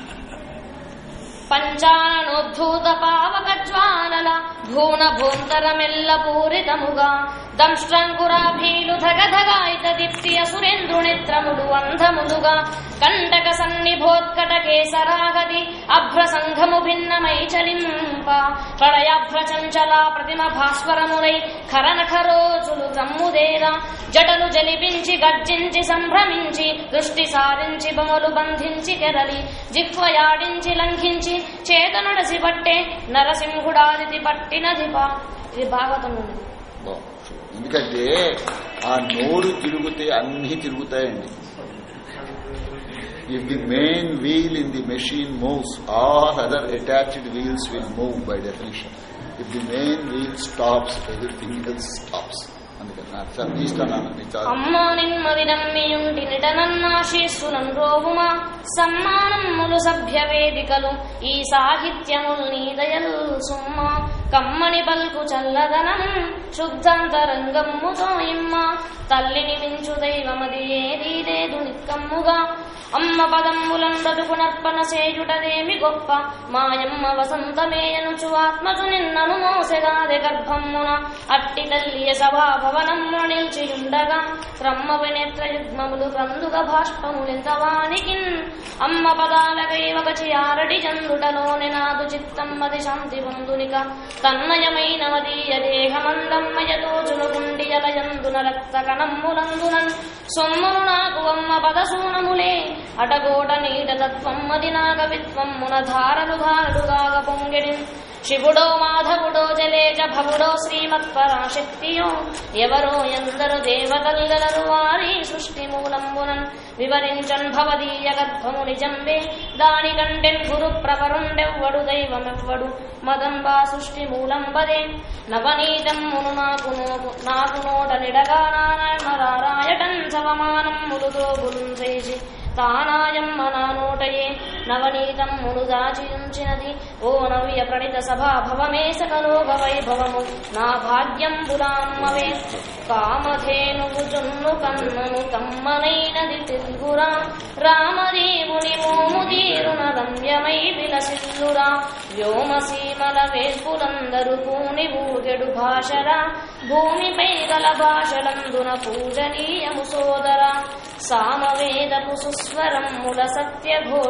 పంచాననోద్ధూత పావక జ్వాలల భూన భూంతరమెల్ల పూరితముగా దంష్ట్రంకురాభీలు ధగధగాయిత దీప్తియ సురేంద్రునిత్రములు అంధములుగా కంటక సన్నిభోత్కట కేసరాగది అభ్ర సంఘము భిన్నమై చలింప ప్రళయాభ్ర చంచల ప్రతిమ భాస్వరములై ఖరనఖరోజులు రమ్ముదేరా జటలు జలిపించి గర్జించి సంభ్రమించి దృష్టి సారించి బొమలు బంధించి కెరలి జిహ్వయాడించి లంఘించి చేతనుడసి పట్టే నరసింహుడాదితి పట్టినదిప ఇది భాగవతం నుండి బా. ఎందుకంటే ఆ నోరు తిరిగితే అన్ని తిరుగుతాయండి if the main wheel in the machine moves all other attached wheels will move by definition if the main wheel stops everything else stops అందుకని నాకు చాలా ఇష్టం నీ చాలా అమ్మా నిన్మది నమ్మియుంటి నిటనన్నాశీస్సునం రోవుమా సమ్మానమ్ములు సభ్య వేదికలు ఈ సాహిత్యములు నీదయలు సుమ్మా కమ్మని పల్కు చల్లదనం శుద్ధాంతరంగమ్ముతో ఇమ్మ తల్లిని మించు దైవమది ఏదీ లేదు నిక్కమ్ముగా అమ్మ పదమ్ములం బ్రతుకునర్పణ సేయుటదేమి గొప్ప మాయమ్మ వసంతమేయనుచు ఆత్మజు నిన్నను మోసెగాదె గర్భమ్మున అట్టి తల్లియ సభాభవనమ్మున నిల్చియుండగా క్రమ్మ వినేత్ర యుగ్మములు కందుగ భాష్పములింతవానికి అమ్మ పదాలకై ఒకచి ఆరడి చందుటలోని నాదు చిత్తమ్మది శాంతి పొందునిక తన్నయమైన మదీయ దేహమందమ్మయతోజును గుండియలయందున రక్త కణమ్ములందునన్ సొమ్మును నాకు అమ్మ పదసూనములే అటగోట నీట తత్వమ్మది నాగవిత్వమ్మున ధారలు ధారలుగాగ పొంగిడి శివుడో మాధవుడో జలేజ భవుడో శ్రీమత్పరాశక్తియో ఎవరో ఎందరు దేవతల్గలరు వారి సృష్టి మూలంబునన్ వివరించన్ భవదీయ గర్భము నిజంబే దాని కంటెన్ గురు ప్రవరుండెవ్వడు దైవమెవ్వడు మదంబా సృష్టి మూలంబదే నవనీతమ్మును నాకు నోపు నాకు నోట నిడగా నారాయటన్ సవమానమ్ములుతో గురుంచేసి తానాయమ్మ నా నోటయే నవనీతమ్మును దాచియుంచినది ఓ నవ్య ప్రణిత సభా భవమే సకలోక వైభవము నా భాగ్యం బురామ్మవే కామధేనువు జున్ను కన్నును కమ్మనైనది తిరుగురా రామదేవుని మోము తీరున రమ్యమై విలసిల్లురా వ్యోమసీమల వేల్పులందరూ పూని ఊగెడు భాషరా భూమిపై గల భాషలందున పూజనీయము సోదర సామవేదపు సుస్వరముల సత్య ఘోషయతి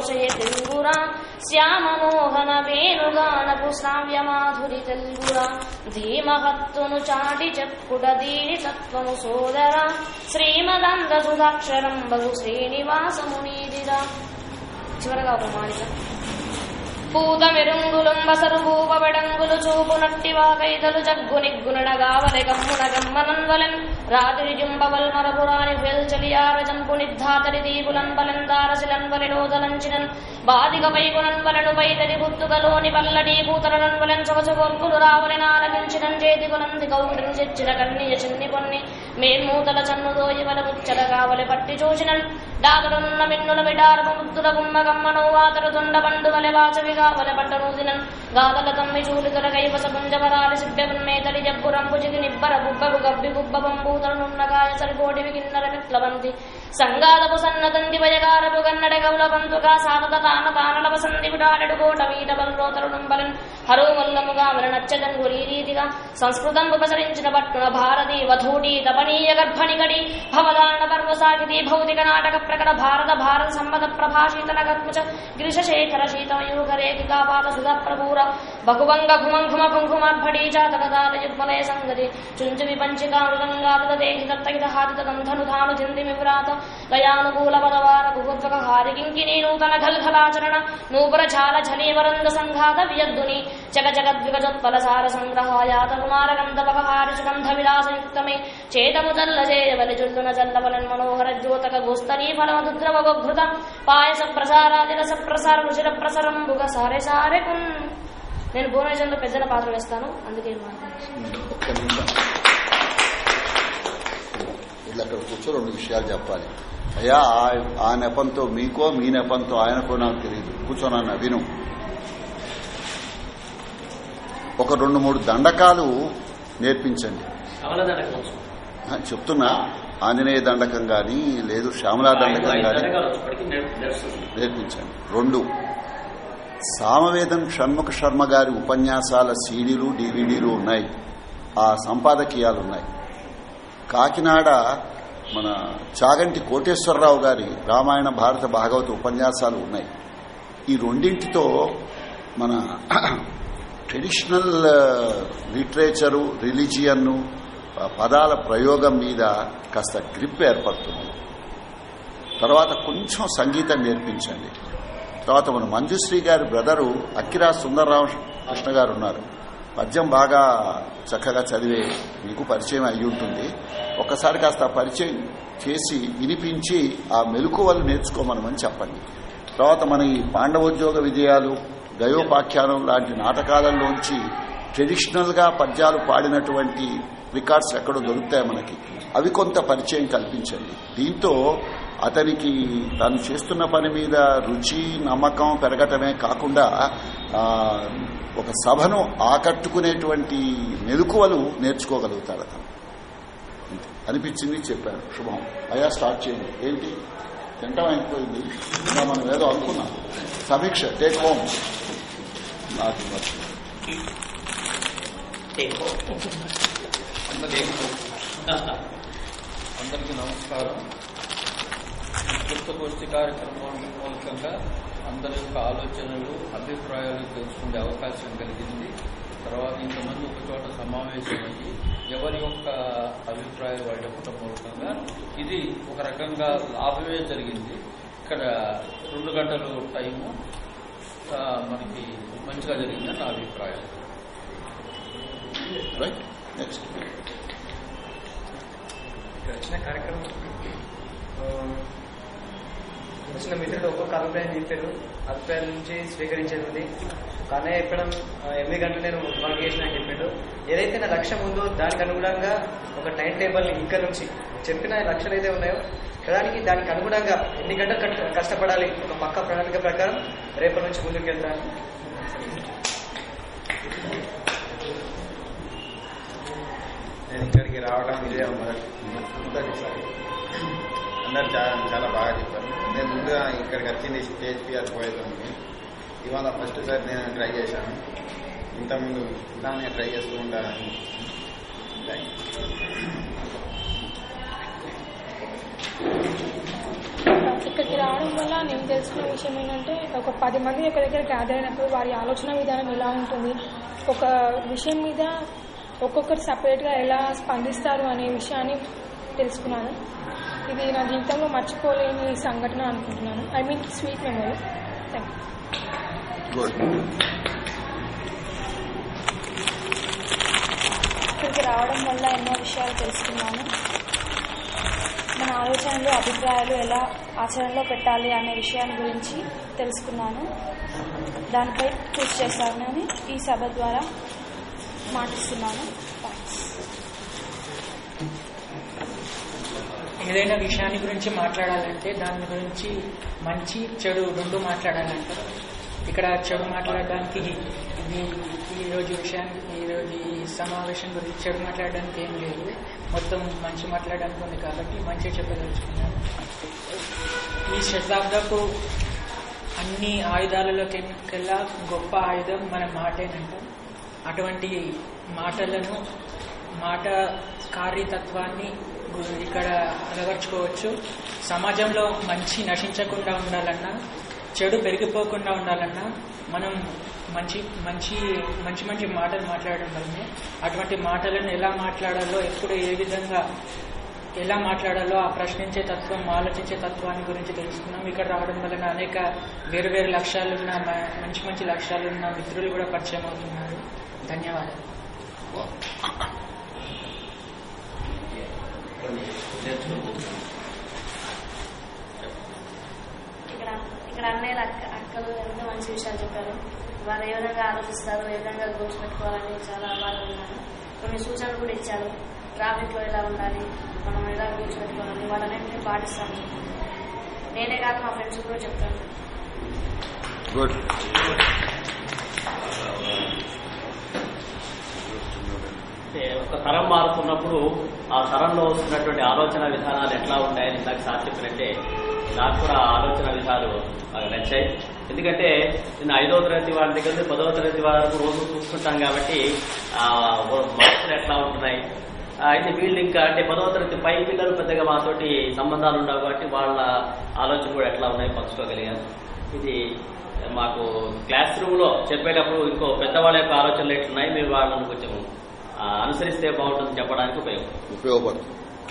తెలుగురా శ్యామమోహన వేణుగానపు శ్రావ్య మాధురి తెలుగురా ధీమహత్తును చాటి చెప్పుట దీని తత్వము సోదర శ్రీమదంద సుధాక్షరం బగు శ్రీనివాసమునీదిరా చివరగా ఒక మాలిక పూత మెరుంగులుం బసరు భూపబడంగులు చూపు నట్టి వాకైతలు జగ్గు నిగ్గునగావలె గమ్మున గమ్మనన్వలెన్ రాత్రి జుంబవల్ మరపురాని వెల్చలియార జంపు నిర్ధాతరి దీపులన్ బలెందారసిలన్ వలెనోదలంచినన్ బాధిక పైకునన్ వలెను పైతరి గుర్తుగలోని పల్లడి పూతరనన్ వలెన్ సొగసు గొల్పులు రావలెన ఆలకించినన్ చేతి కొలంది కౌగిలిని చెచ్చిన కన్నియ చిన్ని పొన్ని మేన్మూతల చన్నుదోయి వల ముచ్చల కావలె పట్టి చూసినన్ డాగడున్న మిన్నుల విడారపు ముద్దుల గుమ్మ గమ్మను వాతరు తొండ పండు వలె వాచవిగా వలె పట్టనూదినన్ గాదల తమ్మి చూలి తొలగై వస పుంజవరాలి సిబ్బెన్మేతలి జబ్బు రంపు జిగి నిబ్బర బుబ్బగు గబ్బి గుబ్బ బంబూతలనున్న గాయ సరిపోటివి కిన్నర విట్లవంతి సంగాలపు సన్నదంది వయగారపు గన్నడ గౌల పంతుగా సారద తాన తానల వసంతి విడాడెడు కోట వీట బల్రోతరుడుంబలన్ హరోమల్లముగా నచ్చదన్ గురి రీతిగా సంస్కృతం ఉపసరించిన పట్టున భారతి వధూటి తపనీయ గర్భనిగడి భవదాన పర్వసాగితి భౌతిక నాటక ప్రకట భారత భారత సమ్మత ప్రభాషిత నగత్ముచ గిరిశేఖర శీతమయూఖ రేఖికా పాత సుధ ప్రభూర బహువంగ ఘుమంఘుమ పుంఘుమార్భడీ జాతకదాల యుగ్మలయ సంగతి చుంచు విపంచికా మృదంగాలుద దేహి దత్తహిత హారిత గంధను ధాను చింది వివ్రాత లయానుకూల పదవార గుగుత్వక హారికింకిని నూతన గల్ఘలాచరణ నూపుర ఝాల ఝనీవరంద సంఘాత వియద్దుని జగ జగద్విగజోత్పల సార సంగ్రహాయాత కుమార గంధవక హారి సుగంధ విలాసయుక్తమే చేతము జల్ల చేయవలి జుల్లున జల్లవలన్ మనోహర జ్యోతక గోస్తరీ ఫలమదుద్రవ గోఘృత పాయస ప్రసారాది రస ప్రసార రుచిర ప్రసరంబుగ సారే సారే కున్ నేను భువనేశ్వర్లో పెద్దల పాత్ర వేస్తాను అందుకే ఈ మాట. ఒక్క నిమిషం వీళ్ళు అక్కడ కూర్చో రెండు విషయాలు చెప్పాలి అయ్యా ఆ- ఆ నెపంతో మీకో మీ నెపంతో ఆయనకో నాకు తెలియదు కూర్చోనన్న విను ఒక రెండు మూడు దండకాలు నేర్పించండి కమలదనకం ఆ, చెప్తున్నా ఆంజనేయ దండకం గాని లేదు శ్యామలా దండకం గాని నేర్పించండి రెండు సామవేదం షణ్ముఖ శర్మ గారి ఉపన్యాసాల సీడీలు డివిడీలు ఉన్నాయి ఆ సంపాదకీయాలు ఉన్నాయి కాకినాడ మన చాగంటి కోటేశ్వరరావు గారి రామాయణ భారత భాగవత ఉపన్యాసాలు ఉన్నాయి ఈ రెండింటితో మన ట్రెడిషనల్ లిటరేచరు రిలీజియన్ పదాల ప్రయోగం మీద కాస్త గ్రిప్ ఏర్పడుతుంది తర్వాత కొంచెం సంగీతం నేర్పించండి తర్వాత మన మంజుశ్రీ గారి బ్రదరు అక్కిరా సుందరరామ కృష్ణ గారు ఉన్నారు పద్యం బాగా చక్కగా చదివే మీకు పరిచయం అయి ఉంటుంది ఒక్కసారి కాస్త ఆ పరిచయం చేసి వినిపించి ఆ మెలకువలు నేర్చుకోమనమని చెప్పండి తర్వాత మన ఈ పాండవోద్యోగ విజయాలు గయోపాఖ్యానం లాంటి నాటకాలలోంచి ట్రెడిషనల్ గా పద్యాలు పాడినటువంటి రికార్డ్స్ ఎక్కడో దొరుకుతాయి మనకి అవి కొంత పరిచయం కల్పించండి దీంతో అతనికి తాను చేస్తున్న పని మీద రుచి నమ్మకం పెరగటమే కాకుండా ఆ, ఒక సభను ఆకట్టుకునేటువంటి మెలకువలు నేర్చుకోగలుగుతాడు అతను అంతే. అనిపించింది చెప్పాను శుభం అయా స్టార్ట్ చేయండి ఏంటి తింటాం అయిపోయింది ఇంకా మనం ఏదో అనుకున్నాం సమీక్ష టేక్ హోమ్ నాకు ఇవ్వచ్చు. అందరికీ నమస్కారం గుప్తగోష్ఠి కార్యక్రమం మూలకంగా అందరి యొక్క ఆలోచనలు అభిప్రాయాలు తెలుసుకునే అవకాశం కలిగింది తర్వాత ఇంతమంది ఒక చోట సమావేశమయ్యి ఎవరి యొక్క అభిప్రాయాలు వాళ్ళు చెప్పడం మూలకంగా ఇది ఒక రకంగా లాభమే జరిగింది ఇక్కడ రెండు గంటలు టైము ఆ, మనకి మంచిగా జరిగిందని నా అభిప్రాయం రైట్ నెక్స్ట్ ఇక్కడ వచ్చిన కార్యక్రమం ఆ, వచ్చిన మిత్రుడు ఒక్కొక్క అభిప్రాయం చెప్పారు అభిప్రాయం నుంచి స్వీకరించేది ఉంది కానీ చెప్పడం ఆ, ఎనిమిది గంటలు నేను వర్క్ చేసిన అని చెప్పాడు ఏదైతే నా లక్ష్యం ఉందో దానికి అనుగుణంగా ఒక టైం టేబుల్ ఇక్కడ నుంచి చెప్పిన లక్ష్యాలు అయితే ఉన్నాయో దానికి దానికి అనుగుణంగా ఎన్ని గంటలు కష్ట- కష్టపడాలి ఒక పక్క ప్రణాళిక ప్రకారం రేపటి నుంచి ముందుకు వెళ్తాను నేను ఇక్కడికి రావడం ఇదే మొదటి మొదటిసారి అందరు చాలా చాలా బాగా చెప్పారు నేను ముందుగా ఇక్కడికి వచ్చింది స్టేజ్ పిఆర్ పోయేదాన్ని ఇవాళ ఫస్ట్ సారి నేను ట్రై చేశాను ఇంతకుముందు ఇలానే ట్రై చేస్తూ ఉంటానని థ్యాంక్ యూ. ఇక్కడికి రావడం వల్ల నేను తెలుసుకున్న విషయం ఏంటంటే ఒక పది మంది ఒక దగ్గర గ్యాదర్ అయినప్పుడు వారి ఆలోచన విధానం ఎలా ఉంటుంది ఒక విషయం మీద ఒక్కొక్కరు సపరేట్గా ఎలా స్పందిస్తారు అనే విషయాన్ని తెలుసుకున్నాను ఇది నా జీవితంలో మర్చిపోలేని సంఘటన అనుకుంటున్నాను I mean sweet memory thank good ఇక్కడికి రావడం వల్ల ఎన్నో విషయాలు తెలుసుకున్నాను మన ఆలోచనలు అభిప్రాయాలు ఎలా ఆచరణలో పెట్టాలి అనే విషయాన్ని గురించి తెలుసుకున్నాను దానిపై కృషి చేస్తానని ఈ సభ ద్వారా మాటిస్తున్నాను థ్యాంక్స్ ఏదైనా విషయాన్ని గురించి మాట్లాడాలంటే దాని గురించి మంచి చెడు రెండు మాట్లాడాలంటే ఇక్కడ చెడు మాట్లాడడానికి ఇది ఈ రోజు విషయాన్ని ఈ రోజు ఈ సమావేశం గురించి చెడు మాట్లాడడానికి ఏం లేదు మొత్తం మంచి మాట్లాడడానికి ఉంది కాబట్టి మంచి చెప్పదలుచుకున్నాను ఈ శతాబ్దపు అన్ని ఆయుధాలలోకెల్లా గొప్ప ఆయుధం మన మాటేనంట అటువంటి మాటలను మాట కార్యతత్వాన్ని గు- ఇక్కడ అలవర్చుకోవచ్చు సమాజంలో మంచి నశించకుండా ఉండాలన్నా చెడు పెరిగిపోకుండా ఉండాలన్నా మనం మంచి మంచి మంచి మంచి మాటలు మాట్లాడడం వల్లనే అటువంటి మాటలను ఎలా మాట్లాడాలో ఎప్పుడు ఏ విధంగా ఎలా మాట్లాడాలో ఆ ప్రశ్నించే తత్వం ఆలోచించే తత్వాన్ని గురించి తెలుసుకున్నాం ఇక్కడ రావడం వలన అనేక వేరు వేరు లక్ష్యాలున్న మ- మంచి మంచి లక్ష్యాలున్న మిత్రులు కూడా పరిచయం అవుతున్నారు ధన్యవాదాలు ఇక్కడ ఇక్కడ అన్నయ్యలు అక్క అక్కలు ఎంతో మంచి విషయాలు చెప్పారు వారు ఏ విధంగా ఆలోచిస్తారు ఏ విధంగా గోల్స్ పెట్టుకోవాలని చాలా బాగా విన్నాను కొన్ని సూచనలు కూడా ఇచ్చారు ట్రాఫిక్ లో ఎలా ఉండాలి మనం ఎలా గోల్స్ పెట్టుకోవాలని వాటన్నింటినీ పాటిస్తాను నేనే కాదు మా ఫ్రెండ్స్ కూడా చెప్తాను గుడ్ అంటే ఒక తరం మారుతున్నప్పుడు ఆ తరంలో వస్తున్నటువంటి ఆలోచన విధానాలు ఎట్లా ఉంటాయని నాకు సార్ చెప్పినట్టే నాకు కూడా ఆ ఆలోచన విధాలు బాగా నచ్చాయి ఎందుకంటే నేను ఐదవ తరగతి వాళ్ళ దగ్గర నుంచి పదవ తరగతి వరకు రోజు చూస్తుంటాం కాబట్టి ఆ మనసులు ఎట్లా ఉంటున్నాయి ఆ, అయితే వీళ్ళు ఇంకా అంటే పదవ తరగతి పై పిల్లలు పెద్దగా మాతోటి సంబంధాలు ఉండవు కాబట్టి వాళ్ళ ఆలోచన కూడా ఎట్లా ఉన్నాయి పంచుకోగలిగాను ఇది మాకు క్లాస్ రూమ్ లో చెప్పేటప్పుడు ఇంకో పెద్దవాళ్ళ యొక్క ఆలోచనలు ఎట్లున్నాయి మీరు వాళ్ళని కొంచెం ఆ, అనుసరిస్తే బాగుంటుంది చెప్పడానికి ఉపయోగం ఉపయోగపడుతుంది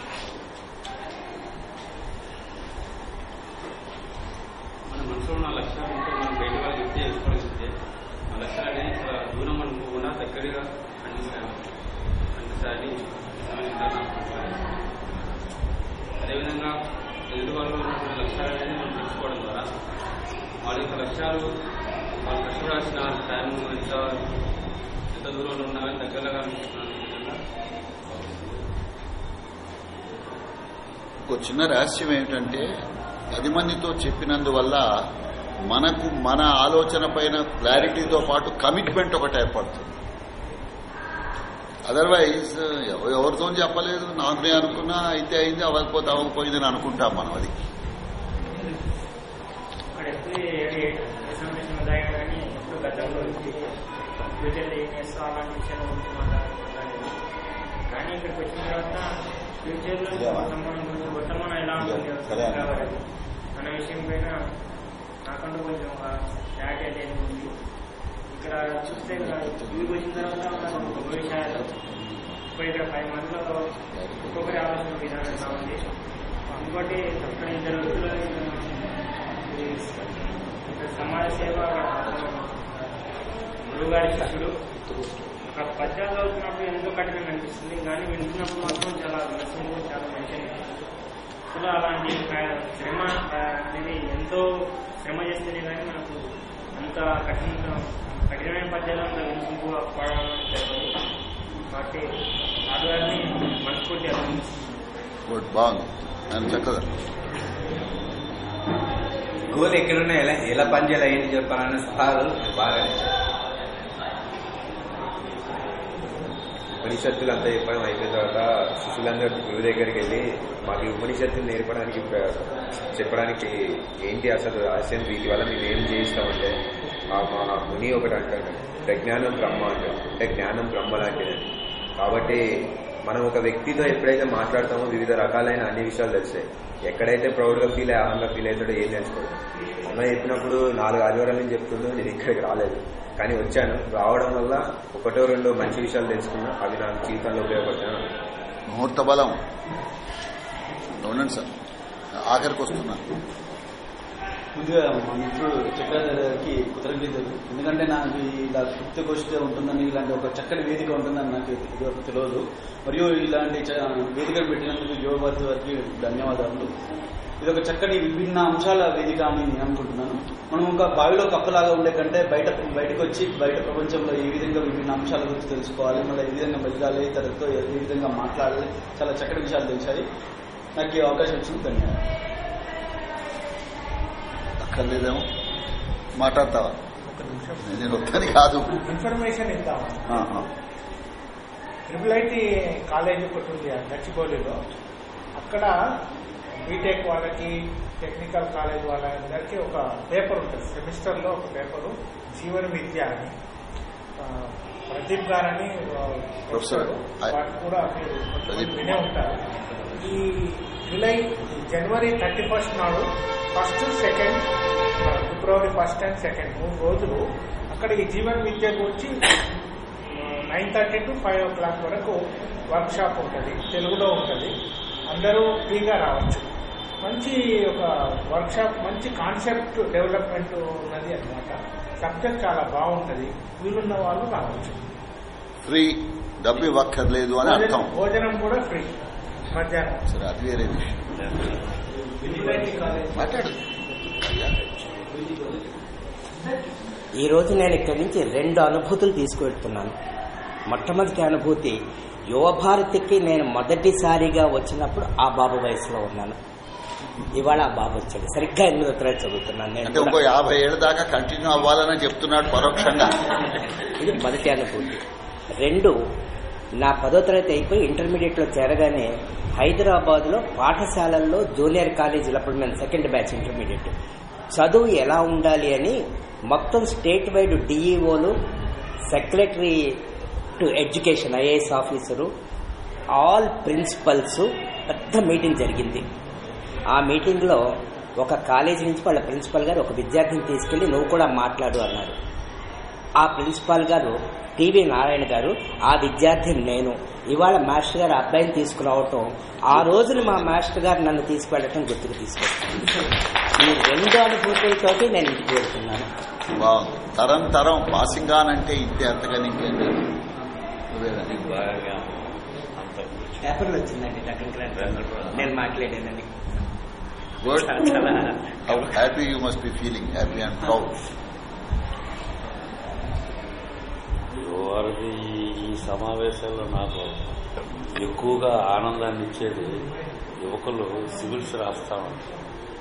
మన మనసులో ఉన్న లక్ష్యాలు ఉంటే మనం బయట వాళ్ళకి చెప్తే చేసుకోగలిగితే ఆ లక్ష్యాలు అనేది చాలా దూరం అనుకోకుండా దగ్గరగా అందిస్తాను అందిస్తారని నిజమైన నా అభిప్రాయం. అదేవిధంగా ఎదుటి వాళ్ళు ఉన్నటువంటి లక్ష్యాలు అనేది మనం తెలుసుకోవడం ద్వారా వాళ్ళ యొక్క లక్ష్యాలు వాళ్ళు కష్టపడాల్సిన టైం ఎంత ఎంత దూరంలో ఉన్నా కానీ దగ్గరగా అనిపిస్తున్న విధంగా ఒక చిన్న రహస్యం ఏమిటంటే పది మందితో చెప్పినందువల్ల మనకు మన ఆలోచన పైన క్లారిటీతో పాటు కమిట్మెంట్ ఒకటి ఏర్పడుతుంది అదర్వైజ్ ఎవరితో చెప్పలేదు నాకు నేను అనుకున్నా అయితే అయింది అవ్వకపోతే అవ్వకపోయింది అని అనుకుంటాం మనం అది అక్కడ ఎప్పుడు ఎగ్జామినేషన్ ఉదయం కానీ ఎప్పుడు గతంలో ఫ్యూచర్లో ఏం చేస్తా అలాంటి విషయాల గురించి మాట్లాడుకుంటాను కానీ ఇక్కడికి వచ్చిన తర్వాత ఫ్యూచర్లో వర్తమానం గురించి వర్తమానం ఎలా ఉంటుంది సరే. కాబట్టి అన్న విషయం పైన నాకంటూ కొంచెం ఒక క్లారిటీ అనేది ఉంది ఇక్కడ చూస్తే ఇక్కడ ఇవి వచ్చిన తర్వాత నాకు ఒక విషయాలు ఇప్పుడు ఇక్కడ పది మందిలో ఒక్కొక్కరి ఆలోచన విధానం ఎలా ఉంది ఇంకోటి ఇక్కడ ఇద్దరు వ్యక్తులు ఈ ఇక్కడ సమాజ సేవ గురువుగారి శిష్యుడు ఒక పద్యాలు చదువుతున్నప్పుడు ఎంతో కఠినంగా అనిపిస్తుంది కానీ వింటున్నప్పుడు మాత్రం చాలా విమర్శలు చాలా మంచిగా అనిపిస్తుంది అసలు అలాంటి క- శ్రమ ఆ, అనేది ఎంతో శ్రమ చేస్తేనే కానీ మనకు అంత కఠిన కఠినమైన పద్యాలు అంత వినిపింపు పడడం జరుగుతుంది కాబట్టి ఆడవారిని మనస్ఫూర్తి అభినందిస్తున్నాను గుడ్ బాగుంది నేను చక్కగా గోల్ ఎక్కడున్నా ఎలా ఎలా పనిచేయాలి ఏంటి చెప్పాలన్న సలహాలు నాకు బాగా నచ్చాయి ఉపనిషత్తులు అంతా చెప్పడం అయిపోయిన తర్వాత శిష్యులందరూ గురువు దగ్గరికి వెళ్ళి మాకు ఈ ఉపనిషత్తులు నేర్పడానికి ప్ర- చెప్పడానికి ఏంటి అసలు రహస్యం వీటి వల్ల మేము ఏం చేయిస్తామంటే ఆ మా ముని ఒకటి అంటాడు ప్రజ్ఞానం బ్రహ్మ అంటాడు అంటే జ్ఞానం బ్రహ్మ లాంటిదని కాబట్టి మనం ఒక వ్యక్తితో ఎప్పుడైతే మాట్లాడతామో వివిధ రకాలైన అన్ని విషయాలు తెలుస్తాయి ఎక్కడైతే ప్రౌడ్గా ఫీల్ అయ్యి ఆనందంగా ఫీల్ అవుతాడో ఏం తెలుసుకోడు అన్న చెప్పినప్పుడు నాలుగు ఆదివారాల నుంచి చెప్తుండో నేను ఇక్కడికి రాలేదు కానీ వచ్చాను రావడం వల్ల ఒకటో రెండో మంచి విషయాలు తెలుసుకున్నా అవి నాకు జీవితంలో ఉపయోగపడతాను ముహూర్త బలం ఉండండి సార్ ఆఖరికి వస్తున్నాను ముందుగా మా మిత్రుడు చక్రధర్ గారికి కృతజ్ఞతలు ఎందుకంటే నాకు ఇలా గుప్త గోష్ఠి ఉంటుందని ఇలాంటి ఒక చక్కని వేదిక ఉంటుందని నాకు ఇదివరకు తెలియదు మరియు ఇలాంటి చ- వేదికను పెట్టినందుకు యువభారతి వారికి ధన్యవాదాలు ఇది ఒక చక్కని విభిన్న అంశాల వేదిక అని నేను అనుకుంటున్నాను మనం ఒక బావిలో కప్పలాగా ఉండే కంటే బయట బయటకు వచ్చి బయట ప్రపంచంలో ఏ విధంగా విభిన్న అంశాల గురించి తెలుసుకోవాలి మళ్ళీ ఏ విధంగా మెలగాలి ఇతరులతో ఏ విధంగా మాట్లాడాలి చాలా చక్కటి విషయాలు తెలిసాయి నాకు ఈ అవకాశం వచ్చింది ధన్యవాదాలు అక్కర్లేదేమో మాట్లాడతావా నేను వద్దని కాదు ఇన్ఫర్మేషన్ ఇద్దామని ఆ, ఆ. ట్రిపుల్ ఐటీ కాలేజ్ ఒకటి ఉంది ఆ గచ్చిబౌలిలో అక్కడ బీటెక్ వాళ్ళకి టెక్నికల్ కాలేజ్ వాళ్ళందరికీ ఒక పేపర్ ఉంటుంది సెమిస్టర్లో ఒక పేపరు జీవన విద్య అని ఆ, ప్రదీప్ గారని ఆ, ప్రొఫెసర్. వాటిని కూడా మీరు ప్రదీప్ వినే ఉంటారు ఈ జూలై జనవరి థర్టీ ఫస్ట్ నాడు ఫస్ట్ సెకండ్ ఫిబ్రవరి ఫస్ట్ అండ్ సెకండ్ మూడు రోజులు అక్కడ ఈ జీవన్ విద్య గురించి nine thirty to five o'clock వరకు వర్క్ షాప్ ఉంటుంది తెలుగులో ఉంటుంది అందరూ ఫ్రీగా రావచ్చు మంచి ఒక వర్క్ షాప్ మంచి కాన్సెప్ట్ డెవలప్మెంట్ ఉన్నది అన్నమాట సబ్జెక్ట్ చాలా బాగుంటుంది వీలున్న వాళ్ళు రావచ్చు ఫ్రీ డబ్బు ఇవ్వక్కర్లేదు అని అర్థం భోజనం- భోజనం కూడా ఫ్రీ మధ్యాహ్నం సరే అది వేరే విషయం మాట్లాడు ఈ రోజు నేను ఇక్కడి నుంచి రెండు అనుభూతులు తీసుకువెళ్తున్నాను మొట్టమొదటి అనుభూతి యువభారతికి నేను మొదటిసారిగా వచ్చినప్పుడు ఆ బాబు వయసులో ఉన్నాను ఇవాళ ఆ బాబు వచ్చాడు సరిగ్గా ఎనిమిదో తరగతి చదువుతున్నాను నేను అంటే ఇంకో కూడా. యాభై ఏళ్ళ దాకా కంటిన్యూ అవ్వాలని చెప్తున్నాడు పరోక్షంగా ఇది మొదటి అనుభూతి రెండు నా పదో తరగతి అయిపోయి ఇంటర్మీడియట్ లో చేరగానే హైదరాబాద్ లో పాఠశాలల్లో జూనియర్ కాలేజీలు అప్పుడు మేము సెకండ్ బ్యాచ్ ఇంటర్మీడియట్ చదువు ఎలా ఉండాలి అని మొత్తం స్టేట్ వైడ్ డిఈఓలు secretary to education IAS officer all principals పెద్ద మీటింగ్ జరిగింది ఆ మీటింగ్లో ఒక కాలేజీ నుంచి వాళ్ళ ప్రిన్సిపల్ గారు ఒక విద్యార్థిని తీసుకెళ్లి నువ్వు కూడా మాట్లాడు అన్నారు ఆ ప్రిన్సిపాల్ గారు టివి నారాయణ గారు ఆ విద్యార్థిని నేను ఇవాళ మాస్టర్ గారు ఆ అబ్బాయిని తీసుకురావటం ఆ రోజున మా మాస్టర్ గారు నన్ను తీసుకువెళ్ళటం గుర్తుకు తీసుకొస్తాను ఈ రెండు అనుభూతులతోటి నేను ఇంటికి వెళ్తున్నాను బాగుంది తరం తరం పాసింగ్ ఆన్ అంటే ఇంతే అంతగాని ఇంకేం లేదు నువ్వేనా? బాగా అంత పేపర్లో వచ్చిందండి టెక్నికల్ నేను మాట్లాడానని good how happy you must be feeling happy and proud వారిది ఈ సమావేశాల్లో నాకు ఎక్కువగా ఆనందాన్ని ఇచ్చేది యువకులు సివిల్స్ రాస్తా ఉంటారు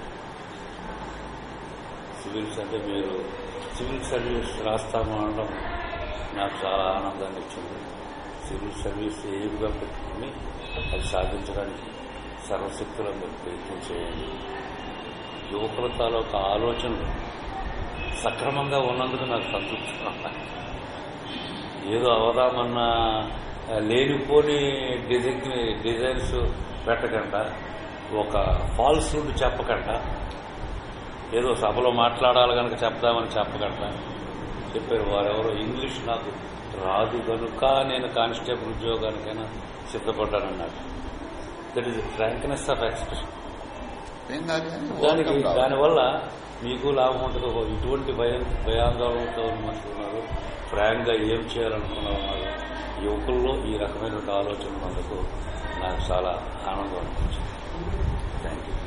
సివిల్స్ అంటే మీరు సివిల్ సర్వీస్ రాస్తాము అనడం నాకు చాలా ఆనందాన్ని ఇచ్చింది సివిల్ సర్వీస్ ఎయిమ్గా పెట్టుకుని అది సాధించడానికి సర్వశక్తులందరూ ప్రయత్నం చేయండి యువకుల తాలూకా ఆలోచనలు సక్రమంగా ఉన్నందుకు నాకు సంతృప్తిగా ఉన్నాయి ఏదో అవదామన్న ఆ, లేనిపోని డిజైన్ డిజైన్స్ పెట్టకుండా ఒక ఫాల్స్హుడ్ చెప్పకుండా ఏదో సభలో మాట్లాడాలి కనుక చెప్దామని చెప్పకుండా చెప్పారు వారెవరో ఇంగ్లీష్ నాకు రాదు కనుక నేను కానిస్టేబుల్ ఉద్యోగానికైనా సిద్ధపడ్డానన్నారు that is frankness of expression ఏం కాదు కానీ దానికి overcome కావాలి. దానివల్ల మీకు లాభం ఉంటుంది ఓ ఇటువంటి భయం భయాందోళనతో ఉన్న మనుషులు ఉన్నారు ఫ్రాంక్గా ఏం చేయాలనుకున్న ఉన్నారు యువకుల్లో ఈ రకమైన ఆలోచన ఉన్నందుకు నాకు చాలా ఆనందం అనిపించింది థ్యాంక్ యూ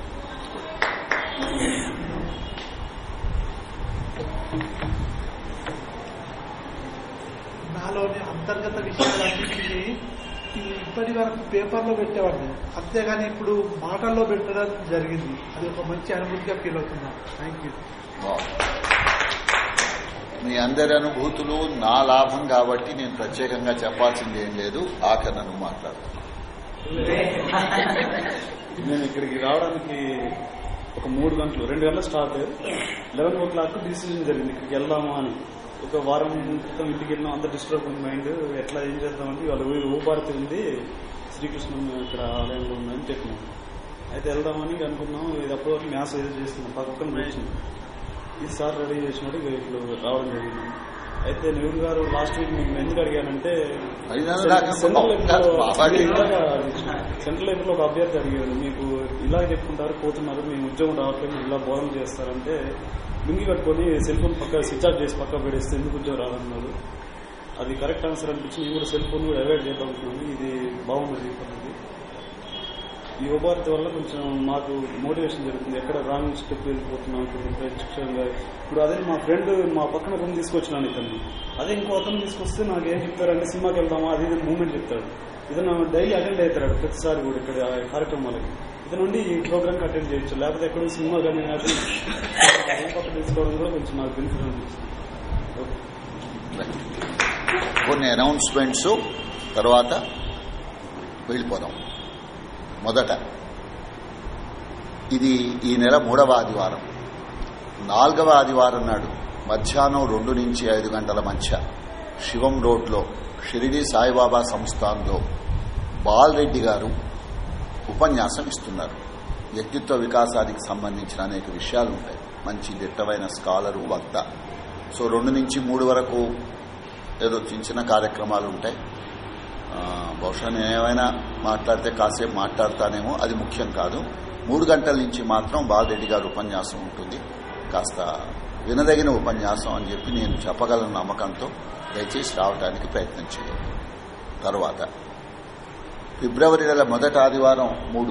నాలోని అంతర్గత విషయాలన్నింటినీ ఈ ఇప్పటి వరకు పేపర్లో పెట్టేవాడిని అంతేగాని ఇప్పుడు మాటల్లో పెట్టడం జరిగింది అది ఒక మంచి అనుభూతిగా ఫీల్ అవుతున్నాను థ్యాంక్ యూ బాగుంది. మీ అందరి అనుభూతులు నా లాభం కాబట్టి నేను ప్రత్యేకంగా చెప్పాల్సింది ఏం లేదు ఆఖరి నన్ను మాట్లాడుతున్నాను నేను ఇక్కడికి రావడానికి ఒక మూడు గంటలు రెండు గంటలు start eleven o'clock decision జరిగింది ఇక్కడికి వెళ్దామా అని ఒక వారం క్రితం ఇంటికి వెళ్ళిన అంత డిస్టర్బ్ ఉంది మైండ్ ఎట్లా ఏం చేద్దామంటే వాళ్ళు ఊరు ఊపారతి ఉంది శ్రీకృష్ణ ఇక్కడ ఆలయంలో ఉందని చెప్పినాం అయితే వెళ్దామని అనుకున్నాం ఇది అప్పటి వరకు మ్యాథ్స్ ఏదో చేస్తున్నాం పక్కన కూర్చున్నాం ఇది సార్ రెడీ చేసినట్టు ఇక ఇప్పుడు రావడం జరిగింది అయితే నెహ్రూ గారు లాస్ట్ వీక్ మీకు ఎందుకు అడిగానంటే అడిగినాను నాకు సెంట్రల్ లైబ్రరీలో బాబాజీ. ఇలాగ సెంట్రల్ లైబ్రరీలో ఒక అభ్యర్థి అడిగారు మీకు ఇలా చెప్పుకుంటారు పోతున్నారు మీ ఉద్యోగం రావట్లేదు మీరు ఇలా బోధన చేస్తారంటే లుంగి కట్టుకొని సెల్ ఫోన్ పక్క స్విచ్ ఆఫ్ చేసి పక్క పెడేస్తే ఎందుకు ఉద్యోగం రాదన్నారు అది కరెక్ట్ ఆన్సర్ అనిపించి నేను కూడా సెల్ ఫోన్ కూడా అవాయిడ్ చేద్దాం అనుకున్నాను ఇది బాగున్నది ఈ పద్ధతి ఈ ఉపభారతి వల్ల కొంచెం మాకు మోటివేషన్ జరుగుతుంది ఎక్కడ రాంగ్ స్టెప్ వెళ్ళిపోతున్నాం ఇప్పుడు ప్రత్యక్షంగా ఇప్పుడు అదే మా ఫ్రెండ్ మా పక్కన కొన్ని తీసుకొచ్చినాను ఇతన్ని అదే ఇంకో అతను తీసుకొస్తే నాకు ఏం చెప్తారంటే సినిమాకి వెళ్దామా అది ఇది మూమెంట్ చెప్తాడు ఇతను డైలీ అటెండ్ అవుతాడు ప్రతిసారి కూడా ఇక్కడ ఆ కార్యక్రమాలకి ఇతను నుండి ఈ ప్రోగ్రామ్కి అటెండ్ చేయొచ్చు లేకపోతే ఎక్కడో సినిమా కానీ అది ఏ పక్క తీసుకోవడం కూడా కొంచెం నాకు బెనిఫిట్ అనిపిస్తుంది కొన్ని అనౌన్స్మెంట్స్ తర్వాత వెళ్ళిపోదాం మొదట ఇది ఈ నెల మూడవ ఆదివారం నాలుగవ ఆదివారం నాడు మధ్యాహ్నం రెండు నుంచి ఐదు గంటల మధ్య శివం రోడ్లో షిరిడి సాయిబాబా సంస్థాన్లో బాలరెడ్డి గారు ఉపన్యాసం ఇస్తున్నారు వ్యక్తిత్వ వికాసానికి సంబంధించిన అనేక విషయాలు ఉంటాయి మంచి దిట్టమైన స్కాలరు వక్త సో రెండు నుంచి మూడు వరకు ఏదో చిన్న చిన్న కార్యక్రమాలు ఉంటాయి ఆ, బహుశా నేను ఏమైనా మాట్లాడితే కాసేపు మాట్లాడతానేమో అది ముఖ్యం కాదు మూడు గంటల నుంచి మాత్రం బాలరెడ్డి గారు ఉపన్యాసం ఉంటుంది కాస్త వినదగిన ఉపన్యాసం అని చెప్పి నేను చెప్పగలను నమ్మకంతో దయచేసి రావడానికి ప్రయత్నం చేయండి తర్వాత ఫిబ్రవరి నెల మొదటి ఆదివారం మూడు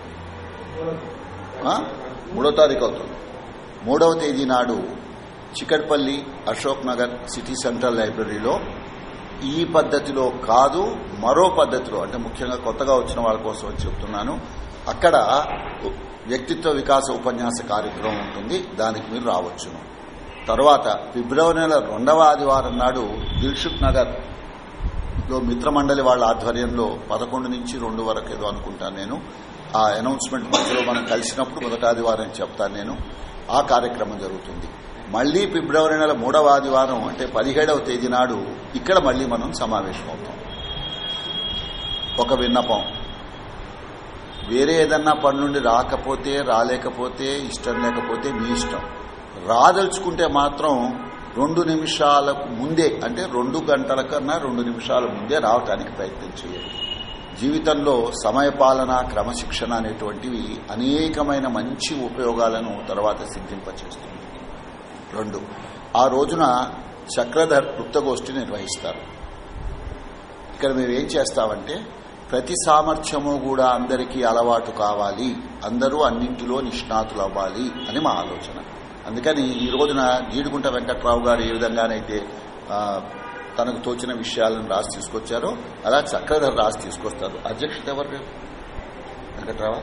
ఆ? మూడో తారీఖు అవుతుంది మూడవ తేదీ నాడు చికట్పల్లి అశోక్ నగర్ సిటీ సెంట్రల్ లైబ్రరీలో ఈ పద్ధతిలో కాదు మరో పద్ధతిలో అంటే ముఖ్యంగా కొత్తగా వచ్చిన వాళ్ళ కోసం అని చెప్తున్నాను అక్కడ వ్యక్తిత్వ వికాస ఉపన్యాస కార్యక్రమం ఉంటుంది దానికి మీరు రావచ్చును తర్వాత ఫిబ్రవరి నెల రెండవ ఆదివారం నాడు దిల్షుక్ నగర్ లో మిత్రమండలి వాళ్ళ ఆధ్వర్యంలో పదకొండు నుంచి రెండు వరకు ఏదో అనుకుంటాను నేను ఆ అనౌన్స్మెంట్ మధ్యలో మనం కలిసినప్పుడు మొదటి ఆదివారం చెప్తాను నేను ఆ కార్యక్రమం జరుగుతుంది మళ్లీ ఫిబ్రవరి నెల మూడవ ఆదివారం అంటే పదిహేడవ తేదీ నాడు ఇక్కడ మళ్లీ మనం సమావేశం అవుతాం ఒక విన్నపం వేరే ఏదన్నా పని నుండి రాకపోతే రాలేకపోతే ఇష్టం లేకపోతే మీ ఇష్టం రాదలుచుకుంటే మాత్రం రెండు నిమిషాలకు ముందే అంటే రెండు గంటల కన్నా రెండు నిమిషాల ముందే రావటానికి ప్రయత్నం చేయండి జీవితంలో సమయపాలన క్రమశిక్షణ అనేటువంటివి అనేకమైన మంచి ఉపయోగాలను తర్వాత సిద్ధింపచేస్తుంది రెండు ఆ రోజున చక్రధర్ వృత్తగోష్ఠి నిర్వహిస్తారు ఇక్కడ మేము ఏం చేస్తామంటే ప్రతి సామర్థ్యము కూడా అందరికీ అలవాటు కావాలి అందరూ అన్నింటిలో నిష్ణాతులు అవ్వాలి అని మా ఆలోచన అందుకని ఈ రోజున జీడిగుంట వెంకట్రావు గారు ఏ విధంగానైతే ఆ, తనకు తోచిన విషయాలను రాసి తీసుకొచ్చారో అలా చక్రధర్ రాసి తీసుకొస్తారు అధ్యక్షత ఎవరు రేపు వెంకట్రావా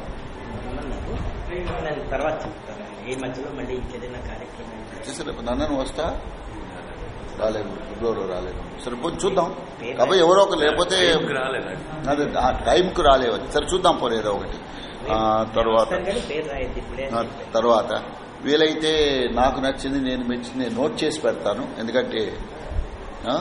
నేను తర్వాత చెప్తాను ఈ మధ్యలో మళ్ళీ ఇంకేదైనా కార్యక్రమం ఉంటే. చేసి రేపు నన్నను వస్తా రాలేదు ఫిబ్రవరిలో రాలేదు సరే పోనీ చూద్దాం కాబట్టి ఎవరో ఒకరు లేకపోతే టైంకి రాలేదు. అదే ఆ టైంకు రాలేదు సరే చూద్దాం పోనీ ఏదో ఒకటి ఆ, తర్వాత వస్తాను కానీ పేరు రాయద్దు ఇప్పుడే ఆ, తర్వాత వీలైతే నాకు నచ్చింది నేను మెచ్చింది నేను నోట్ చేసి పెడతాను ఎందుకంటే ఆ?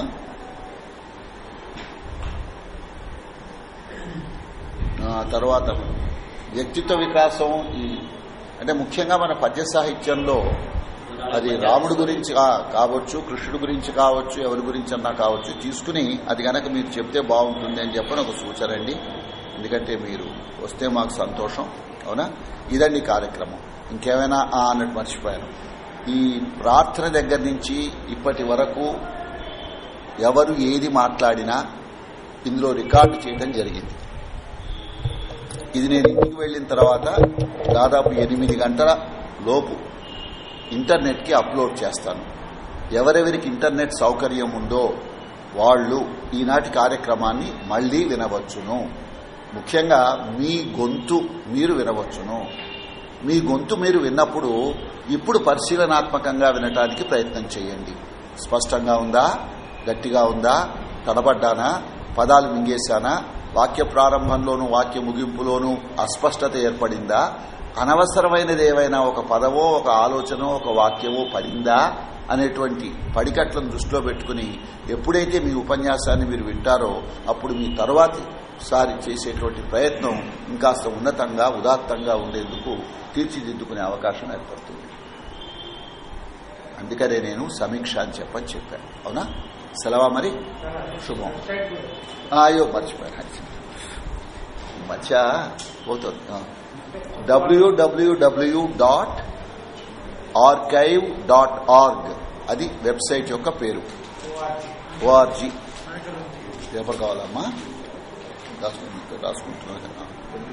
ఆ, తర్వాత వ్యక్తిత్వ వికాసం ఈ అంటే ముఖ్యంగా మన పద్య సాహిత్యంలో అది రాముడు గురించి కా- కావచ్చు కృష్ణుడు గురించి కావచ్చు ఎవరి గురించి అన్నా కావచ్చు తీసుకుని అది గనక మీరు చెప్తే బాగుంటుంది అని చెప్పని ఒక సూచన అండి ఎందుకంటే మీరు వస్తే మాకు సంతోషం అవునా ఇదండి కార్యక్రమం ఇంకేమైనా ఆ అన్నట్టు మర్చిపోయాను ఈ ప్రార్థన దగ్గర నుంచి ఇప్పటి వరకు ఎవరు ఏది మాట్లాడినా ఇందులో రికార్డు చేయడం జరిగింది ఇది నేను ఇంటికి వెళ్ళిన తర్వాత దాదాపు ఎనిమిది గంటల లోపు ఇంటర్నెట్ కి అప్లోడ్ చేస్తాను ఎవరెవరికి ఇంటర్నెట్ సౌకర్యం ఉందో వాళ్ళు ఈనాటి కార్యక్రమాన్ని మళ్లీ వినవచ్చును ముఖ్యంగా మీ గొంతు మీరు వినవచ్చును మీ గొంతు మీరు విన్నప్పుడు ఇప్పుడు పరిశీలనాత్మకంగా వినటానికి ప్రయత్నం చేయండి స్పష్టంగా ఉందా గట్టిగా ఉందా తడబడ్డానా పదాలు మింగేశానా వాక్య ప్రారంభంలోనూ వాక్య ముగింపులోనూ అస్పష్టత ఏర్పడిందా అనవసరమైనది ఏవైనా ఒక పదవో ఒక ఆలోచనో ఒక వాక్యమో పడిందా అనేటువంటి పడికట్లను దృష్టిలో పెట్టుకుని ఎప్పుడైతే మీ ఉపన్యాసాన్ని మీరు వింటారో అప్పుడు మీ తర్వాతి సారి చేసేటువంటి ప్రయత్నం ఇంకాస్త ఉన్నతంగా ఉదాత్తంగా ఉండేందుకు తీర్చిదిద్దుకునే అవకాశం ఏర్పడుతుంది అందుకనే నేను సమీక్ష అని చెప్పని చెప్పాను అవునా సెలవా మరి శుభం ఆ, అయ్యో మర్చిపోయాను మధ్య పోతుంది WWW dot archive dot org అది వెబ్సైట్ యొక్క పేరు ఓఆర్జీ పేపర్ కావాలమ్మా రాసుకుంటు రాసుకుంటున్నా కదా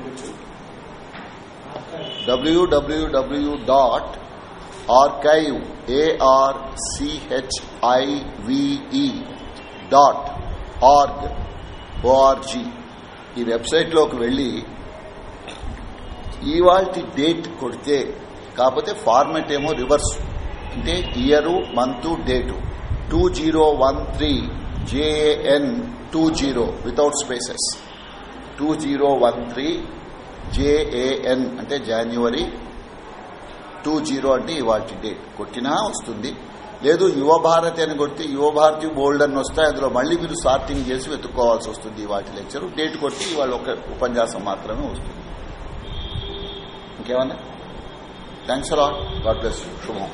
WWW dot archive ARCHIVE dot org ORG ఈ వెబ్సైట్లోకి వెళ్ళి ఇవాల్టి డేట్ కొడితే కాకపోతే ఫార్మెట్ ఏమో రివర్స్ అంటే year month date two zero one three J A N two zero without spaces two zero one three J A N అంటే జాన్యువరి టూ జీరో అంటే ఇవాటి డేట్ కొట్టినా వస్తుంది లేదు యువ భారతి అని కొడితే యువ భారతి బోల్డ్ అని వస్తాయి అందులో మళ్ళీ మీరు సార్టింగ్ చేసి వెతుక్కోవాల్సి వస్తుంది వాటి లెక్చర్ డేట్ కొట్టి ఇవాళ ఒక ఉపన్యాసం మాత్రమే వస్తుంది ఇంకేమన్నా థ్యాంక్స్ అలా గాడ్ బ్లెస్ యూ శుభం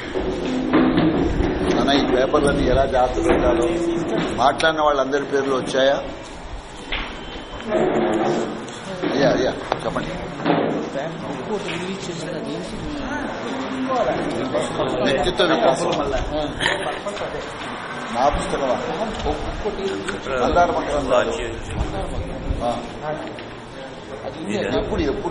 నాన్న ఈ పేపర్లన్నీ ఎలా జాగ్రత్త పెట్టాలో మాట్లాడిన వాళ్ళందరి పేర్లు వచ్చాయా అయ్యా అయ్యా చెప్పండి వ్యక్తిత్వ వికాసం నా పుస్తకమా మందార మకరందాలు ఆ. ఎప్పుడు ఎప్పుడు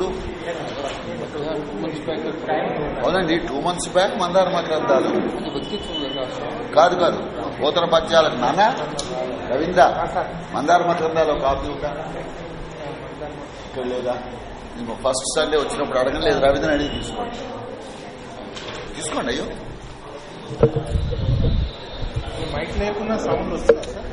అవునండి టూ మంత్స్ బ్యాక్ మందార మకరందాలు కాదు కాదు పోతన పద్యాలకు నాన్న రవీంద్ర మందార మకరందాలు ఒక కాపీ ఉందా ఇక్కడ లేదా నేను ఫస్ట్ సండే వచ్చినప్పుడు అడగలేదు రవీంద్ర అడిగి తీసుకోండి తీసుకోండి అయ్యో మైక్ లేకుండా సౌండ్ వస్తుంది సార్